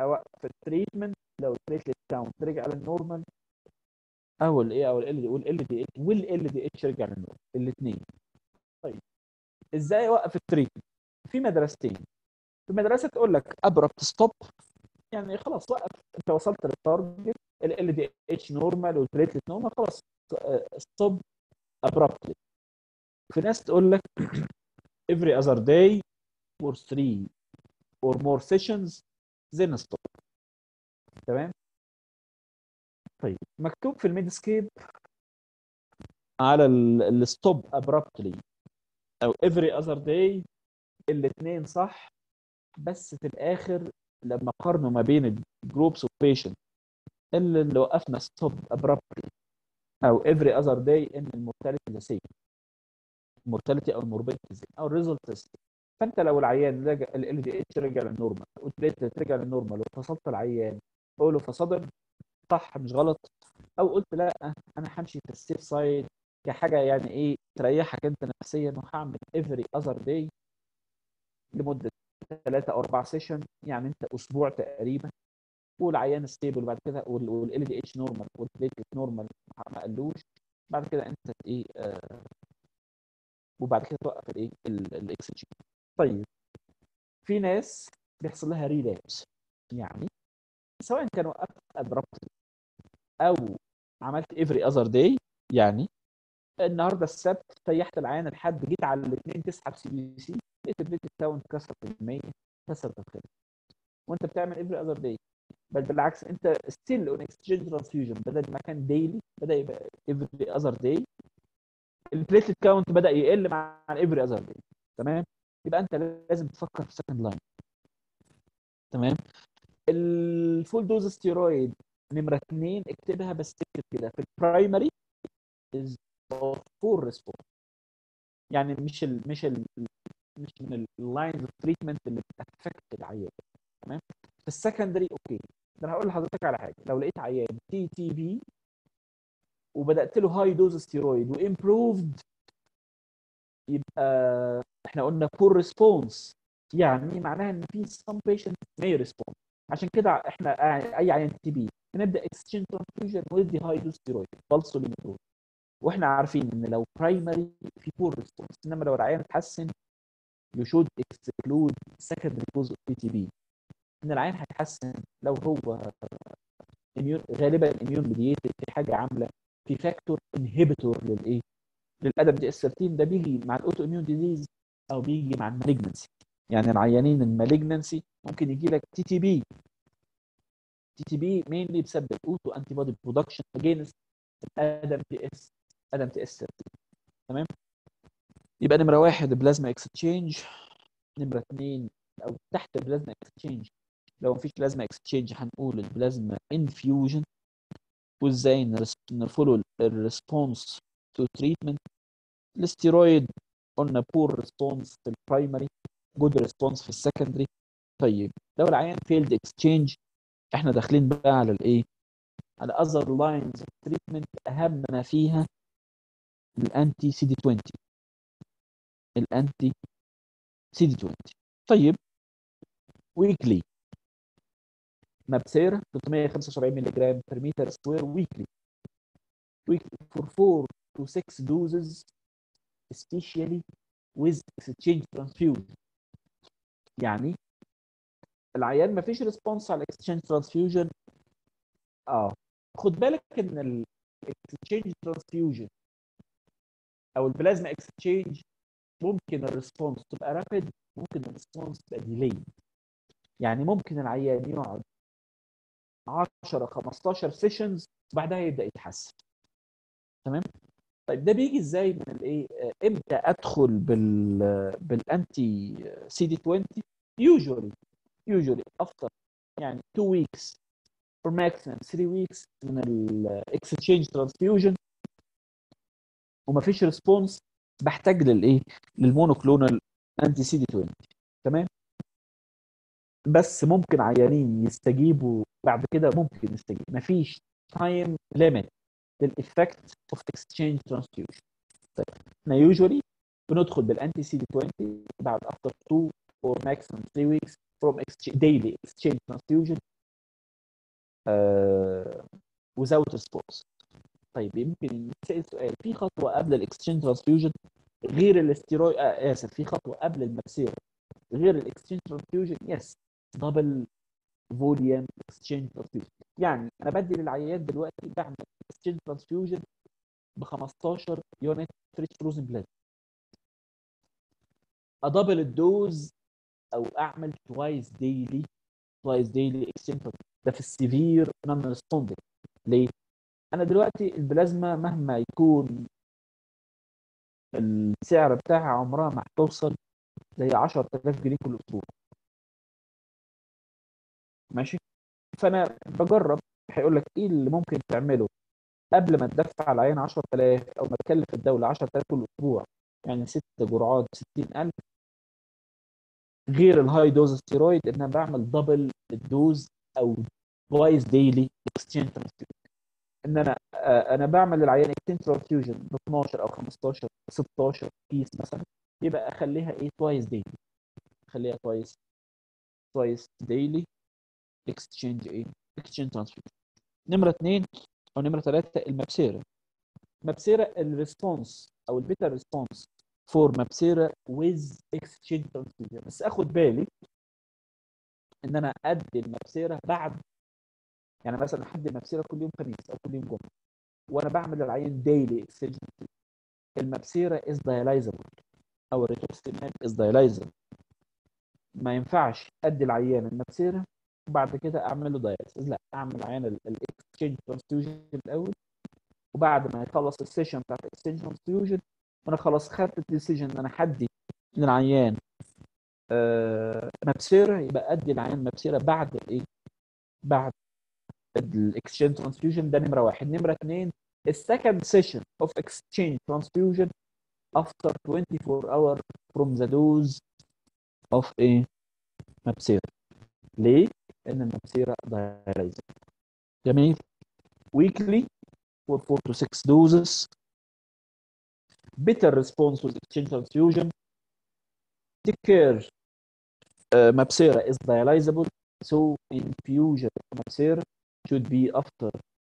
S1: اوقف التريتمنت لو البليتلت كاونت رجع للنورمال او الايه او ال دي والال دي اتش والال دي اتش رجع للنورمال الاثنين طيب ازاي اوقف التريتمنت في مدرستين في مدرسه تقول لك ابربت ستوب يعني خلاص وقف انت وصلت للتارجت ال دي اتش نورمال والبليتلت نورمال خلاص ستوب abruptly في ناس تقول لك every other day for three or more sessions then stop تمام طيب مكتوب في الميدسكيب على الستوب abruptly او every other day الاثنين صح بس في الاخر لما قارنوا ما بين الجروبس اوف بيشنت اللي, اللي وقفنا ستوب abruptly او every other day ان المورتاليتي ذا سيم المورتاليتي او الموربيدتي او الريزلت فانت لو العيان رجع ال دي اتش رجع للنورمال والبليتلت رجع للنورمال وفصلت العيان قوله فصدم صح مش غلط او قلت لا انا همشي في السيف سايد كحاجه يعني ايه تريحك انت نفسيا وهعمل افري اذر داي لمده ثلاثة او اربع سيشن يعني انت اسبوع تقريبا والعيان ستيبل بعد كده والال دي اتش نورمال والبليتلت نورمال ما قالوش بعد كده انت ايه آه وبعد كده توقف الايه الاكس طيب في ناس بيحصل لها ريلابس يعني سواء كان وقفت ابربت او عملت افري اذر داي يعني النهارده السبت ريحت العيان لحد جيت على الاثنين تسحب سي بي سي لقيت البيت كاونت كسر في المية كسر الخير وانت بتعمل افري اذر داي بل بالعكس انت ستيل اون اكسشينج ترانسفيوجن بدل ما كان ديلي بدا يبقى افري اذر داي البليتلت كاونت بدا يقل مع الافري اذر داي تمام يبقى انت لازم تفكر في سكند لاين تمام الفول دوز ستيرويد نمره اثنين اكتبها بس اكتب كده في البرايمري از فور ريسبونس يعني مش ال مش ال مش من اللاينز اوف تريتمنت اللي بتافكت العيان تمام في السكندري اوكي ده انا هقول لحضرتك على حاجه لو لقيت عيان تي تي بي وبدات له هاي دوز ستيرويد وامبروفد يبقى احنا قلنا بور ريسبونس يعني معناها ان في some patients may respond عشان كده احنا اي عيان تي بي بنبدا اكسشينج ترانسفيوجن وندي هاي دوز ستيرويد بالسولينيتول واحنا عارفين ان لو برايمري في بور ريسبونس انما لو العيان اتحسن يو شود اكسكلود سكندري كوز اوف بي تي بي ان العيان هيتحسن لو هو immune غالبا اميون ميديتد في حاجه عامله في فاكتور انهبيتور للايه؟ للادم دي اس 13 ده بيجي مع الاوتو اميون ديزيز او بيجي مع المالجنسي يعني العيانين المالجنسي ممكن يجي لك تي تي بي تي تي بي مينلي بسبب اوتو انتي بودي برودكشن اجينست ادم تي اس ادم تي اس 13 تمام يبقى نمره واحد بلازما اكستشينج نمره اثنين او تحت البلازما اكستشينج لو مفيش بلازما اكستشينج هنقول البلازما انفيوجن وازاي نفولو الريسبونس تو تريتمنت الاستيرويد قلنا بور ريسبونس في البرايمري جود ريسبونس في السكندري طيب لو العيان فيلد اكستشينج احنا داخلين بقى على الايه على اذر لاينز تريتمنت اهم ما فيها الانتي سي دي 20 الانتي سي دي 20 طيب ويكلي مابسيرا 375 ملي جرام بير متر سكوير ويكلي weekly for 4 to 6 doses especially with exchange transfusion يعني العيان ما فيش ريسبونس على الاكسشينج ترانسفيوجن اه خد بالك ان الاكسشينج ترانسفيوجن او البلازما اكسشينج ممكن الريسبونس تبقى رابيد ممكن الريسبونس تبقى ديلي يعني ممكن العيان يقعد 10 15 سيشنز وبعدها يبدا يتحسن تمام طيب ده بيجي ازاي من الايه امتى ادخل بال بالانتي سي دي 20 usually usually after يعني 2 weeks or maximum 3 weeks من الاكسشينج ترانسفيوجن ومفيش ريسبونس بحتاج للايه للمونوكلونال انتي سي دي 20 تمام بس ممكن عيانين يستجيبوا بعد كده ممكن يستجيب مفيش تايم ليميت للايفكت اوف اكسشينج ترانسفيوجن طيب احنا يوجوالي بندخل بالانتي سي دي 20 بعد افتر 2 اور ماكسيمم 3 ويكس فروم daily exchange transfusion آه without response طيب يمكن نسأل سؤال في خطوه قبل الاكستشينج ترانسفيوجن غير الاستيرويد آه اسف في خطوه قبل المبسيره غير الاكستشينج ترانسفيوجن يس دبل فوليوم اكستشينج ترانسفيوجن يعني انا بدي للعيان دلوقتي بعمل اكستشينج ترانسفيوجن ب 15 يونت فريش فروزن بلاد ادبل الدوز او اعمل توايس ديلي توايس ديلي اكستشينج ده في السيفير نون ريسبوندنج ليه؟ انا دلوقتي البلازما مهما يكون السعر بتاعها عمرها ما هتوصل زي 10000 جنيه كل اسبوع ماشي فانا بجرب هيقول لك ايه اللي ممكن تعمله قبل ما تدفع العيان 10000 او ما تكلف الدوله 10000 كل اسبوع يعني ست جرعات 60000 غير الهاي دوز ستيرويد ان انا بعمل دبل الدوز او توايس ديلي اكستشينج ترانسفيوجن ان انا آه انا بعمل للعيان اكستشينج ترانسفيوجن ب 12 او 15 16 كيس مثلا يبقى اخليها ايه توايس ديلي اخليها توايس توايس ديلي اكستشينج ايه اكستشينج ترانسفيوجن نمره اثنين او نمره ثلاثه المبسيرا مبسيرا الريسبونس او البيتا ريسبونس فور مبسيرا ويز اكستشينج ترانسفيوجن بس اخد بالي ان انا ادي المبسيرا بعد يعني مثلا احدي المبسيرا كل يوم خميس او كل يوم جمعه وانا بعمل للعيان ديلي اكستشينج المبسيرا از دايلايزابل او الريتوكسيماب از دايلايزابل ما ينفعش ادي العيان المبسيرا وبعد كده اعمل له دايليسيس لا اعمل عيان الاكستشينج ترانسفيوجن الاول وبعد ما يخلص السيشن بتاعت الاكستشينج ترانسفيوجن وانا خلاص خدت الديسيجن ان انا حدي للعيان آه مبسيرة يبقى ادي العيان مبسيرة بعد الايه بعد الاكستشينج ترانسفيوجن ده نمره واحد نمره اثنين السكند سيشن اوف اكستشينج ترانسفيوجن after 24 hour from the dose of a مبسيرة ليه؟ لأن المبسيرة دايلايزر جميل weekly for 4 to 6 doses better response with exchange transfusion take care uh, Mapsera is dialyzable so infusion of Mapsera should be after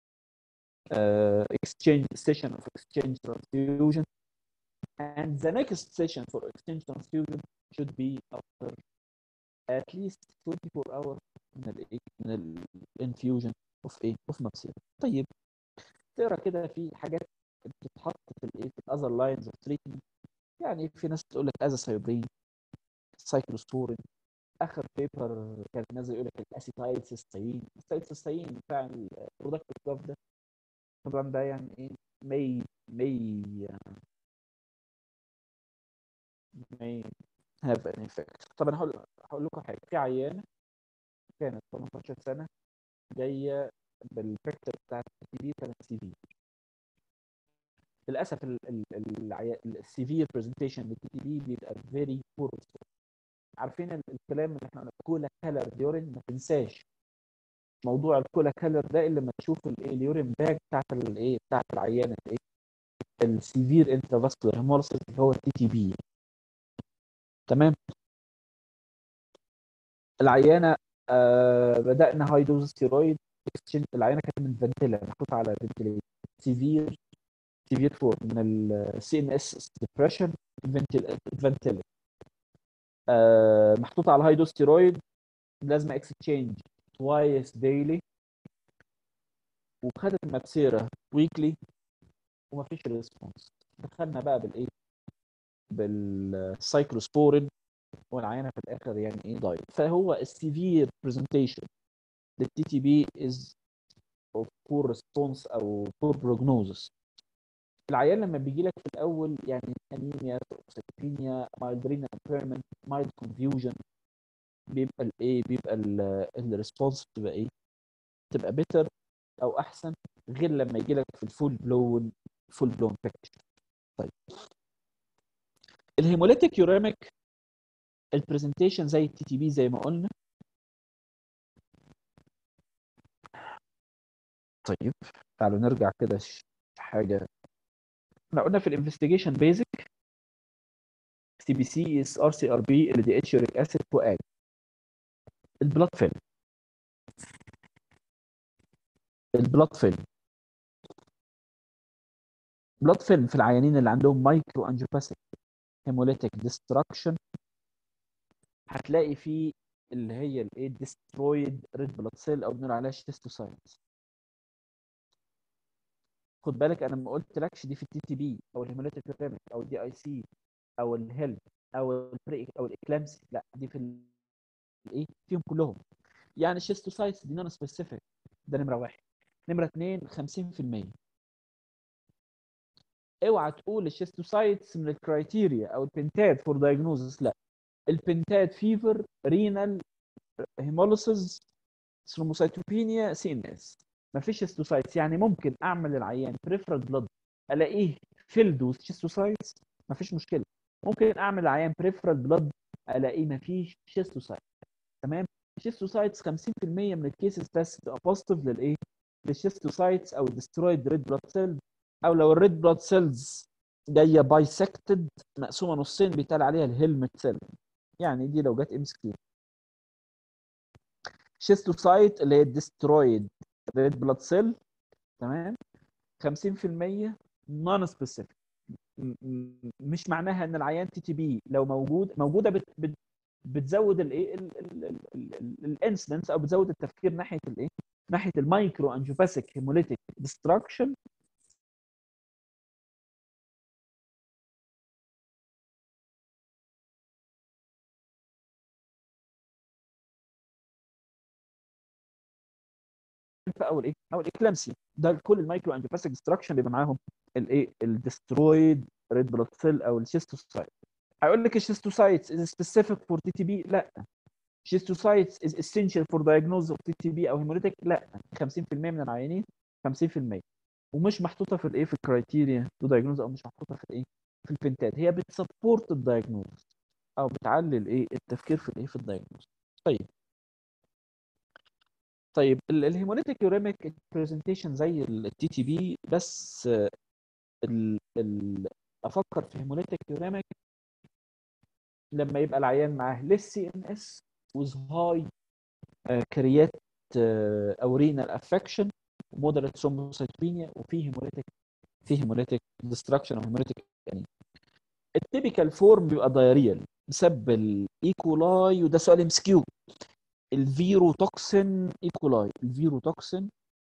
S1: uh, exchange session of exchange transfusion and the next session for exchange transfusion should be after at least 24 hours من ال من الانفيوجن اوف ايه اوف مابسيرا طيب تقرا كده في حاجات بتتحط في الايه في الاذر لاينز اوف تريتمنت يعني في ناس تقول لك ازاسايوبرين سايكلوسبورين اخر بيبر كان نازل يقول لك الاسيتايل سيستين الاسيتايل سيستين بتاع البرودكت جاف ده طبعا ده يعني ايه may may may have an effect طب انا هقول هقول لكم حاجه في عيانه كانت 18 سنه جايه بالفكتور بتاعت السي في كانت سيفير للاسف السيفير برزنتيشن للتي تي بي بيبقى فيري بور عارفين الكلام اللي احنا كولا كالر ديورين ما تنساش موضوع الكولا كالر ده اللي لما تشوف الايه اليورين باج بتاعت الايه بتاعت العيانه الايه السيفير انترافاسكولار هيموليسيس اللي هو التي تي بي تمام العيانه آه بدانا هاي دوز ستيرويد العيانه كانت من فنتيلا محطوطه على فنتيليت سيفير سيفير فور من السي ان اس ديبريشن فنتيلا آه محطوطه على هاي دوز ستيرويد لازم اكستشينج توايس ديلي وخدت مابسيرا ويكلي ومفيش ريسبونس دخلنا بقى بالايه بالسايكلوسبورين والعينه في الاخر يعني ايه دايت فهو السيفير برزنتيشن للتي تي بي از اوف بور ريسبونس او بور بروجنوزس العيان لما بيجي لك في الاول يعني انيميا سكتينيا مايلد رينال امبيرمنت مايلد كونفيوجن بيبقى الايه بيبقى الريسبونس بتبقى ايه تبقى بيتر او احسن غير لما يجي لك في الفول بلون فول بلون بيكتشر طيب الهيموليتيك يوريميك البرزنتيشن زي التي تي بي زي ما قلنا طيب تعالوا نرجع كده حاجه احنا قلنا في الانفستيجيشن بيزك سي بي سي اس ار سي ار بي ال دي اتش يوريك اسيد فؤاد البلاد فيلم البلاد فيلم بلاد فيلم في العيانين اللي عندهم مايكرو انجيوباثيك هيموليتيك ديستراكشن هتلاقي فيه اللي هي الايه ديسترويد ريد بلاد سيل او بنقول عليها شيستوسايتس خد بالك انا ما قلتلكش دي في التي تي بي او الهيموليتيك بيراميد او الدي اي سي او الهيلب او البري او الاكلامسي لا دي في الايه فيهم كلهم يعني الشيستوسايتس دي نون سبيسيفيك ده نمره واحد نمره اثنين 50% اوعى تقول الشيستوسايتس من الكرايتيريا او البنتاد فور دايجنوزس لا البنتاد فيفر رينال هيموليسيس ثرومبوسايتوبينيا سي ان اس مفيش شيستوسايتس يعني ممكن اعمل العيان بريفرال بلاد الاقيه فيلد وذ شيستوسايتس مفيش مشكله ممكن اعمل العيان بريفرال بلاد الاقيه مفيش شيستوسايتس تمام الشيستوسايتس 50% من الكيسز بس تبقى بوزيتيف للايه للشيستوسايتس او ديسترويد ريد بلاد سيلز او لو الريد بلاد سيلز جايه بايسكتد مقسومه نصين بيتقال عليها الهيلمت سيل يعني دي لو جت ام اس كيو شيستوسايت اللي هي ديسترويد ريد بلاد سيل تمام 50% نون سبيسيفيك مش معناها ان العيان تي تي بي لو موجود موجوده بت بت بتزود الايه الانسيدنس او بتزود التفكير ناحيه الايه ناحيه المايكرو انجيوباثيك هيموليتيك ديستراكشن او الايه او الاكلامسي ده كل المايكرو انجيوباثيك ديستراكشن بيبقى معاهم الايه الدسترويد ريد بلاد سيل او الشيستوسايت هيقول لك الشيستوسايتس از سبيسيفيك فور تي تي بي لا شيستوسايتس از اسينشال فور دايجنوز اوف تي تي بي او هيموليتيك لا 50% من العيانين 50% ومش محطوطه في الايه في الكرايتيريا تو دايجنوز او مش محطوطه في الايه في البنتات هي بتسبورت الدايجنوز او بتعلي الايه التفكير في الايه في الدايجنوز طيب طيب الهيموليتيك يوريميك برزنتيشن زي التي تي بي بس ال ال افكر في هيموليتيك يوريميك لما يبقى العيان معاه ليس سي ان اس وذ هاي كريات او رينال افكشن مودريت ثرومبوسايتوبينيا وفي هيموليتيك في هيموليتيك ديستراكشن او هيموليتيك يعني التيبيكال فورم بيبقى دايريال بسبب الايكولاي وده سؤال ام اس كيو الفيروتوكسين ايكولاي الفيروتوكسين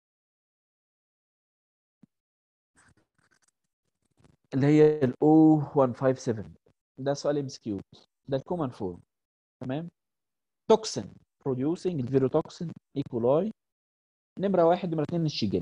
S1: اللي هي ال O157 ده سؤال ام اس كيو ده الكومن فورم تمام توكسين بروديوسنج الفيروتوكسين ايكولاي نمره واحد نمره اثنين الشيجين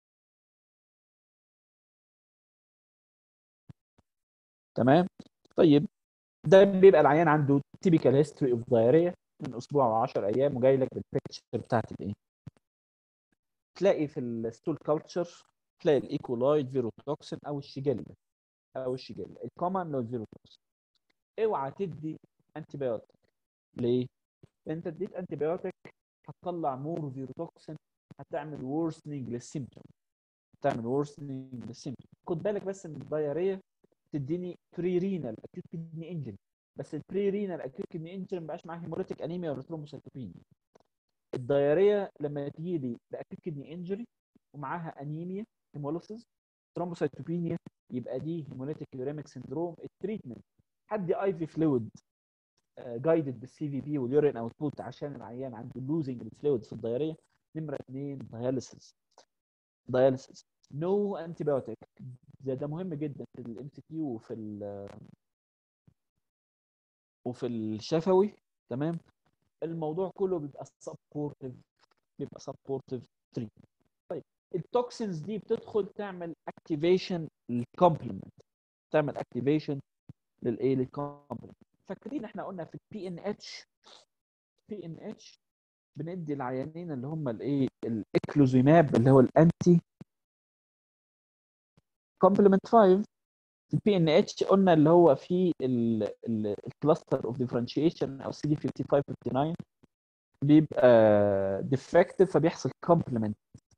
S1: تمام طيب ده بيبقى العيان عنده تيبيكال هيستوري اوف دايريا من اسبوع او 10 ايام وجاي لك بالبيكتشر بتاعت الايه تلاقي في الستول كلتشر تلاقي الايكولايد فيروتوكسين او الشيجيلا او الشيجيلا الكومن لو الفيروتوكسين اوعى تدي انتي بايوتيك ليه؟ لان انت اديت انتي بايوتيك هتطلع مور فيروتوكسين هتعمل وورسنينج للسيمتوم هتعمل وورسنينج للسيمتوم خد بالك بس ان الدايريه تديني بري رينال اكيوت كدني انجري بس البري رينال اكيوت كدني انجري ما بقاش معاه هيموليتيك انيميا ولا ثرومبوسايتوبينيا الدايريه لما تجي لي باكيوت كدني انجري ومعاها انيميا هيموليسيس ثرومبوسايتوبينيا يبقى دي هيموليتيك يوريميك سندروم التريتمنت حد اي في فلويد جايدد بالسي في بي واليورين اوتبوت عشان العيان عنده لوزنج الفلويد في الدايريه نمره اثنين داياليسيس داياليسيس نو انتي بايوتيك ده ده مهم جدا في الام سي كيو وفي ال وفي الشفوي تمام الموضوع كله بيبقى سبورتيف بيبقى سبورتيف تريتمنت طيب التوكسينز دي بتدخل تعمل اكتيفيشن للكومبلمنت تعمل اكتيفيشن للايه للكومبلمنت فاكرين احنا قلنا في البي ان اتش بي ان اتش بندي العيانين اللي هم الايه الاكلوزيماب اللي هو الانتي كومبلمنت 5 البي ان اتش قلنا اللي هو في الكلاستر اوف ديفرنشيشن او سي دي 55 59 بيبقى ديفكتيف فبيحصل كومبلمنت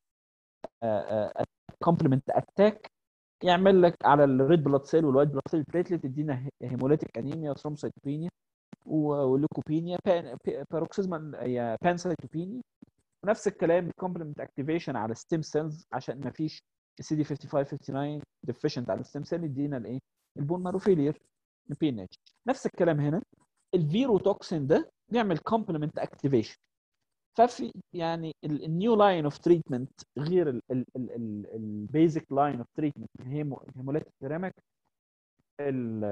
S1: كومبلمنت اتاك يعمل لك على الريد بلاد سيل والوايت بلاد سيل بليتلت يدينا هيموليتيك انيميا وثرومبوسايتوبينيا وليكوبينيا باروكسيزما بانسايتوبينيا ونفس الكلام الكومبلمنت اكتيفيشن على ستيم سيلز عشان ما فيش السي دي 55 59 ديفيشنت على الستيم سيل يدينا الايه البون مارو فيلير بي ان اتش نفس الكلام هنا الفيروتوكسين ده نعمل كومبلمنت اكتيفيشن ففي يعني النيو لاين اوف تريتمنت غير البيزك لاين اوف تريتمنت الهيموليتيك سيراميك ال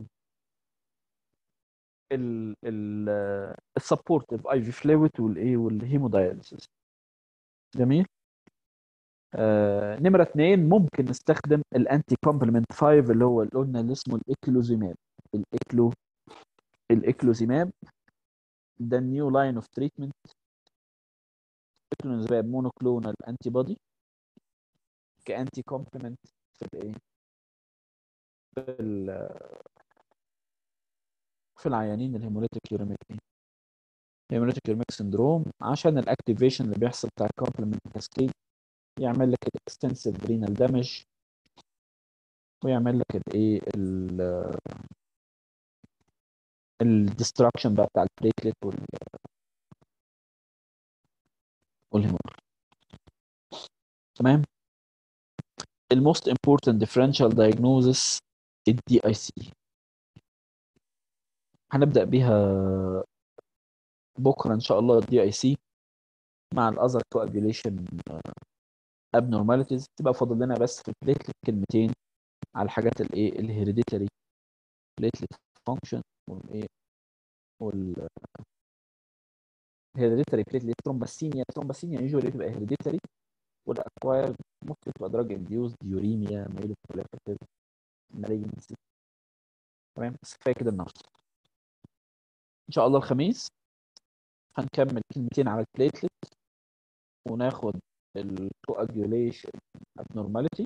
S1: ال ال السبورتيف اي في فلويد والايه والهيموداياليسيس جميل آه نمره اثنين ممكن نستخدم الانتي كومبلمنت 5 اللي هو اللي قلنا اللي اسمه الايكلوزيماب الايكلو الايكلوزيماب ده النيو لاين اوف تريتمنت الايكلوزيماب مونوكلونال انتي بودي كانتي كومبلمنت في الايه في ال في العيانين الهيموليتيك يوريميك هيموليتيك يوريميك سندروم عشان الاكتيفيشن اللي بيحصل بتاع الكومبلمنت كاسكيد يعمل لك الاكستنسيف رينال دامج ويعمل لك الايه الديستراكشن بقى بتاع البليتلت وال والهيمور تمام الموست امبورتنت ديفرنشال diagnosis الدي اي سي هنبدأ بيها بكرة إن شاء الله الدي اي سي مع الأذر coagulation abnormalities تبقى فاضل لنا بس في البليتلت كلمتين على الحاجات الايه الهيريديتري بليتلت فانكشن والايه وال هيريديتري بليتلت ترومباسينيا ترومباسينيا يوجوالي تبقى هيريديتري والاكوايرد ممكن تبقى دراج انديوز ديوريميا ميلوبرولاكتيف مالجنسي تمام بس كفايه كده النهارده ان شاء الله الخميس هنكمل كلمتين على البليتلت وناخد الكواجوليشن abnormality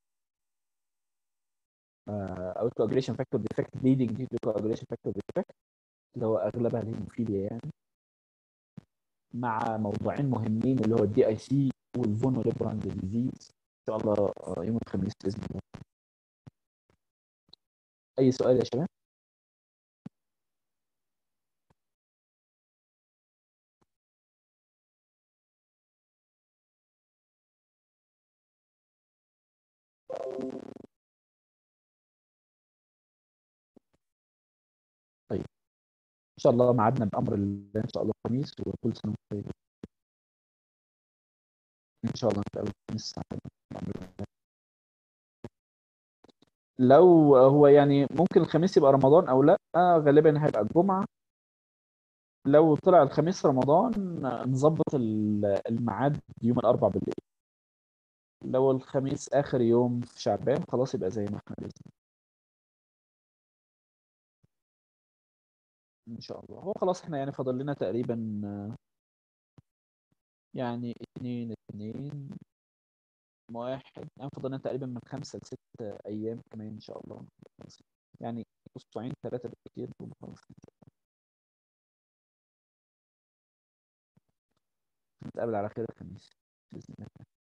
S1: او الكواجوليشن فاكتور ديفكت بليدنج دي كواجوليشن فاكتور ديفكت اللي هو اغلبها الهيموفيليا يعني مع موضوعين مهمين اللي هو الدي اي سي والفونو ليبراند ديزيز ان شاء الله يوم الخميس باذن الله اي سؤال يا شباب طيب ان شاء الله ميعادنا بامر الله ان شاء الله الخميس وكل سنه وانتم طيبين ان شاء الله نتقابل الخميس الساعه 8 بأمر الله. لو هو يعني ممكن الخميس يبقى رمضان او لا آه غالبا هيبقى الجمعه لو طلع الخميس رمضان نظبط الميعاد يوم الاربعاء بالليل لو الخميس اخر يوم في شعبان خلاص يبقى زي ما احنا باذن الله ان شاء الله هو خلاص احنا يعني فاضل لنا تقريبا يعني اتنين اتنين واحد يعني فاضل لنا تقريبا من خمسة لست ايام كمان ان شاء الله يعني اسبوعين ثلاثة بالكتير وخلاص نتقابل على خير الخميس بإذن الله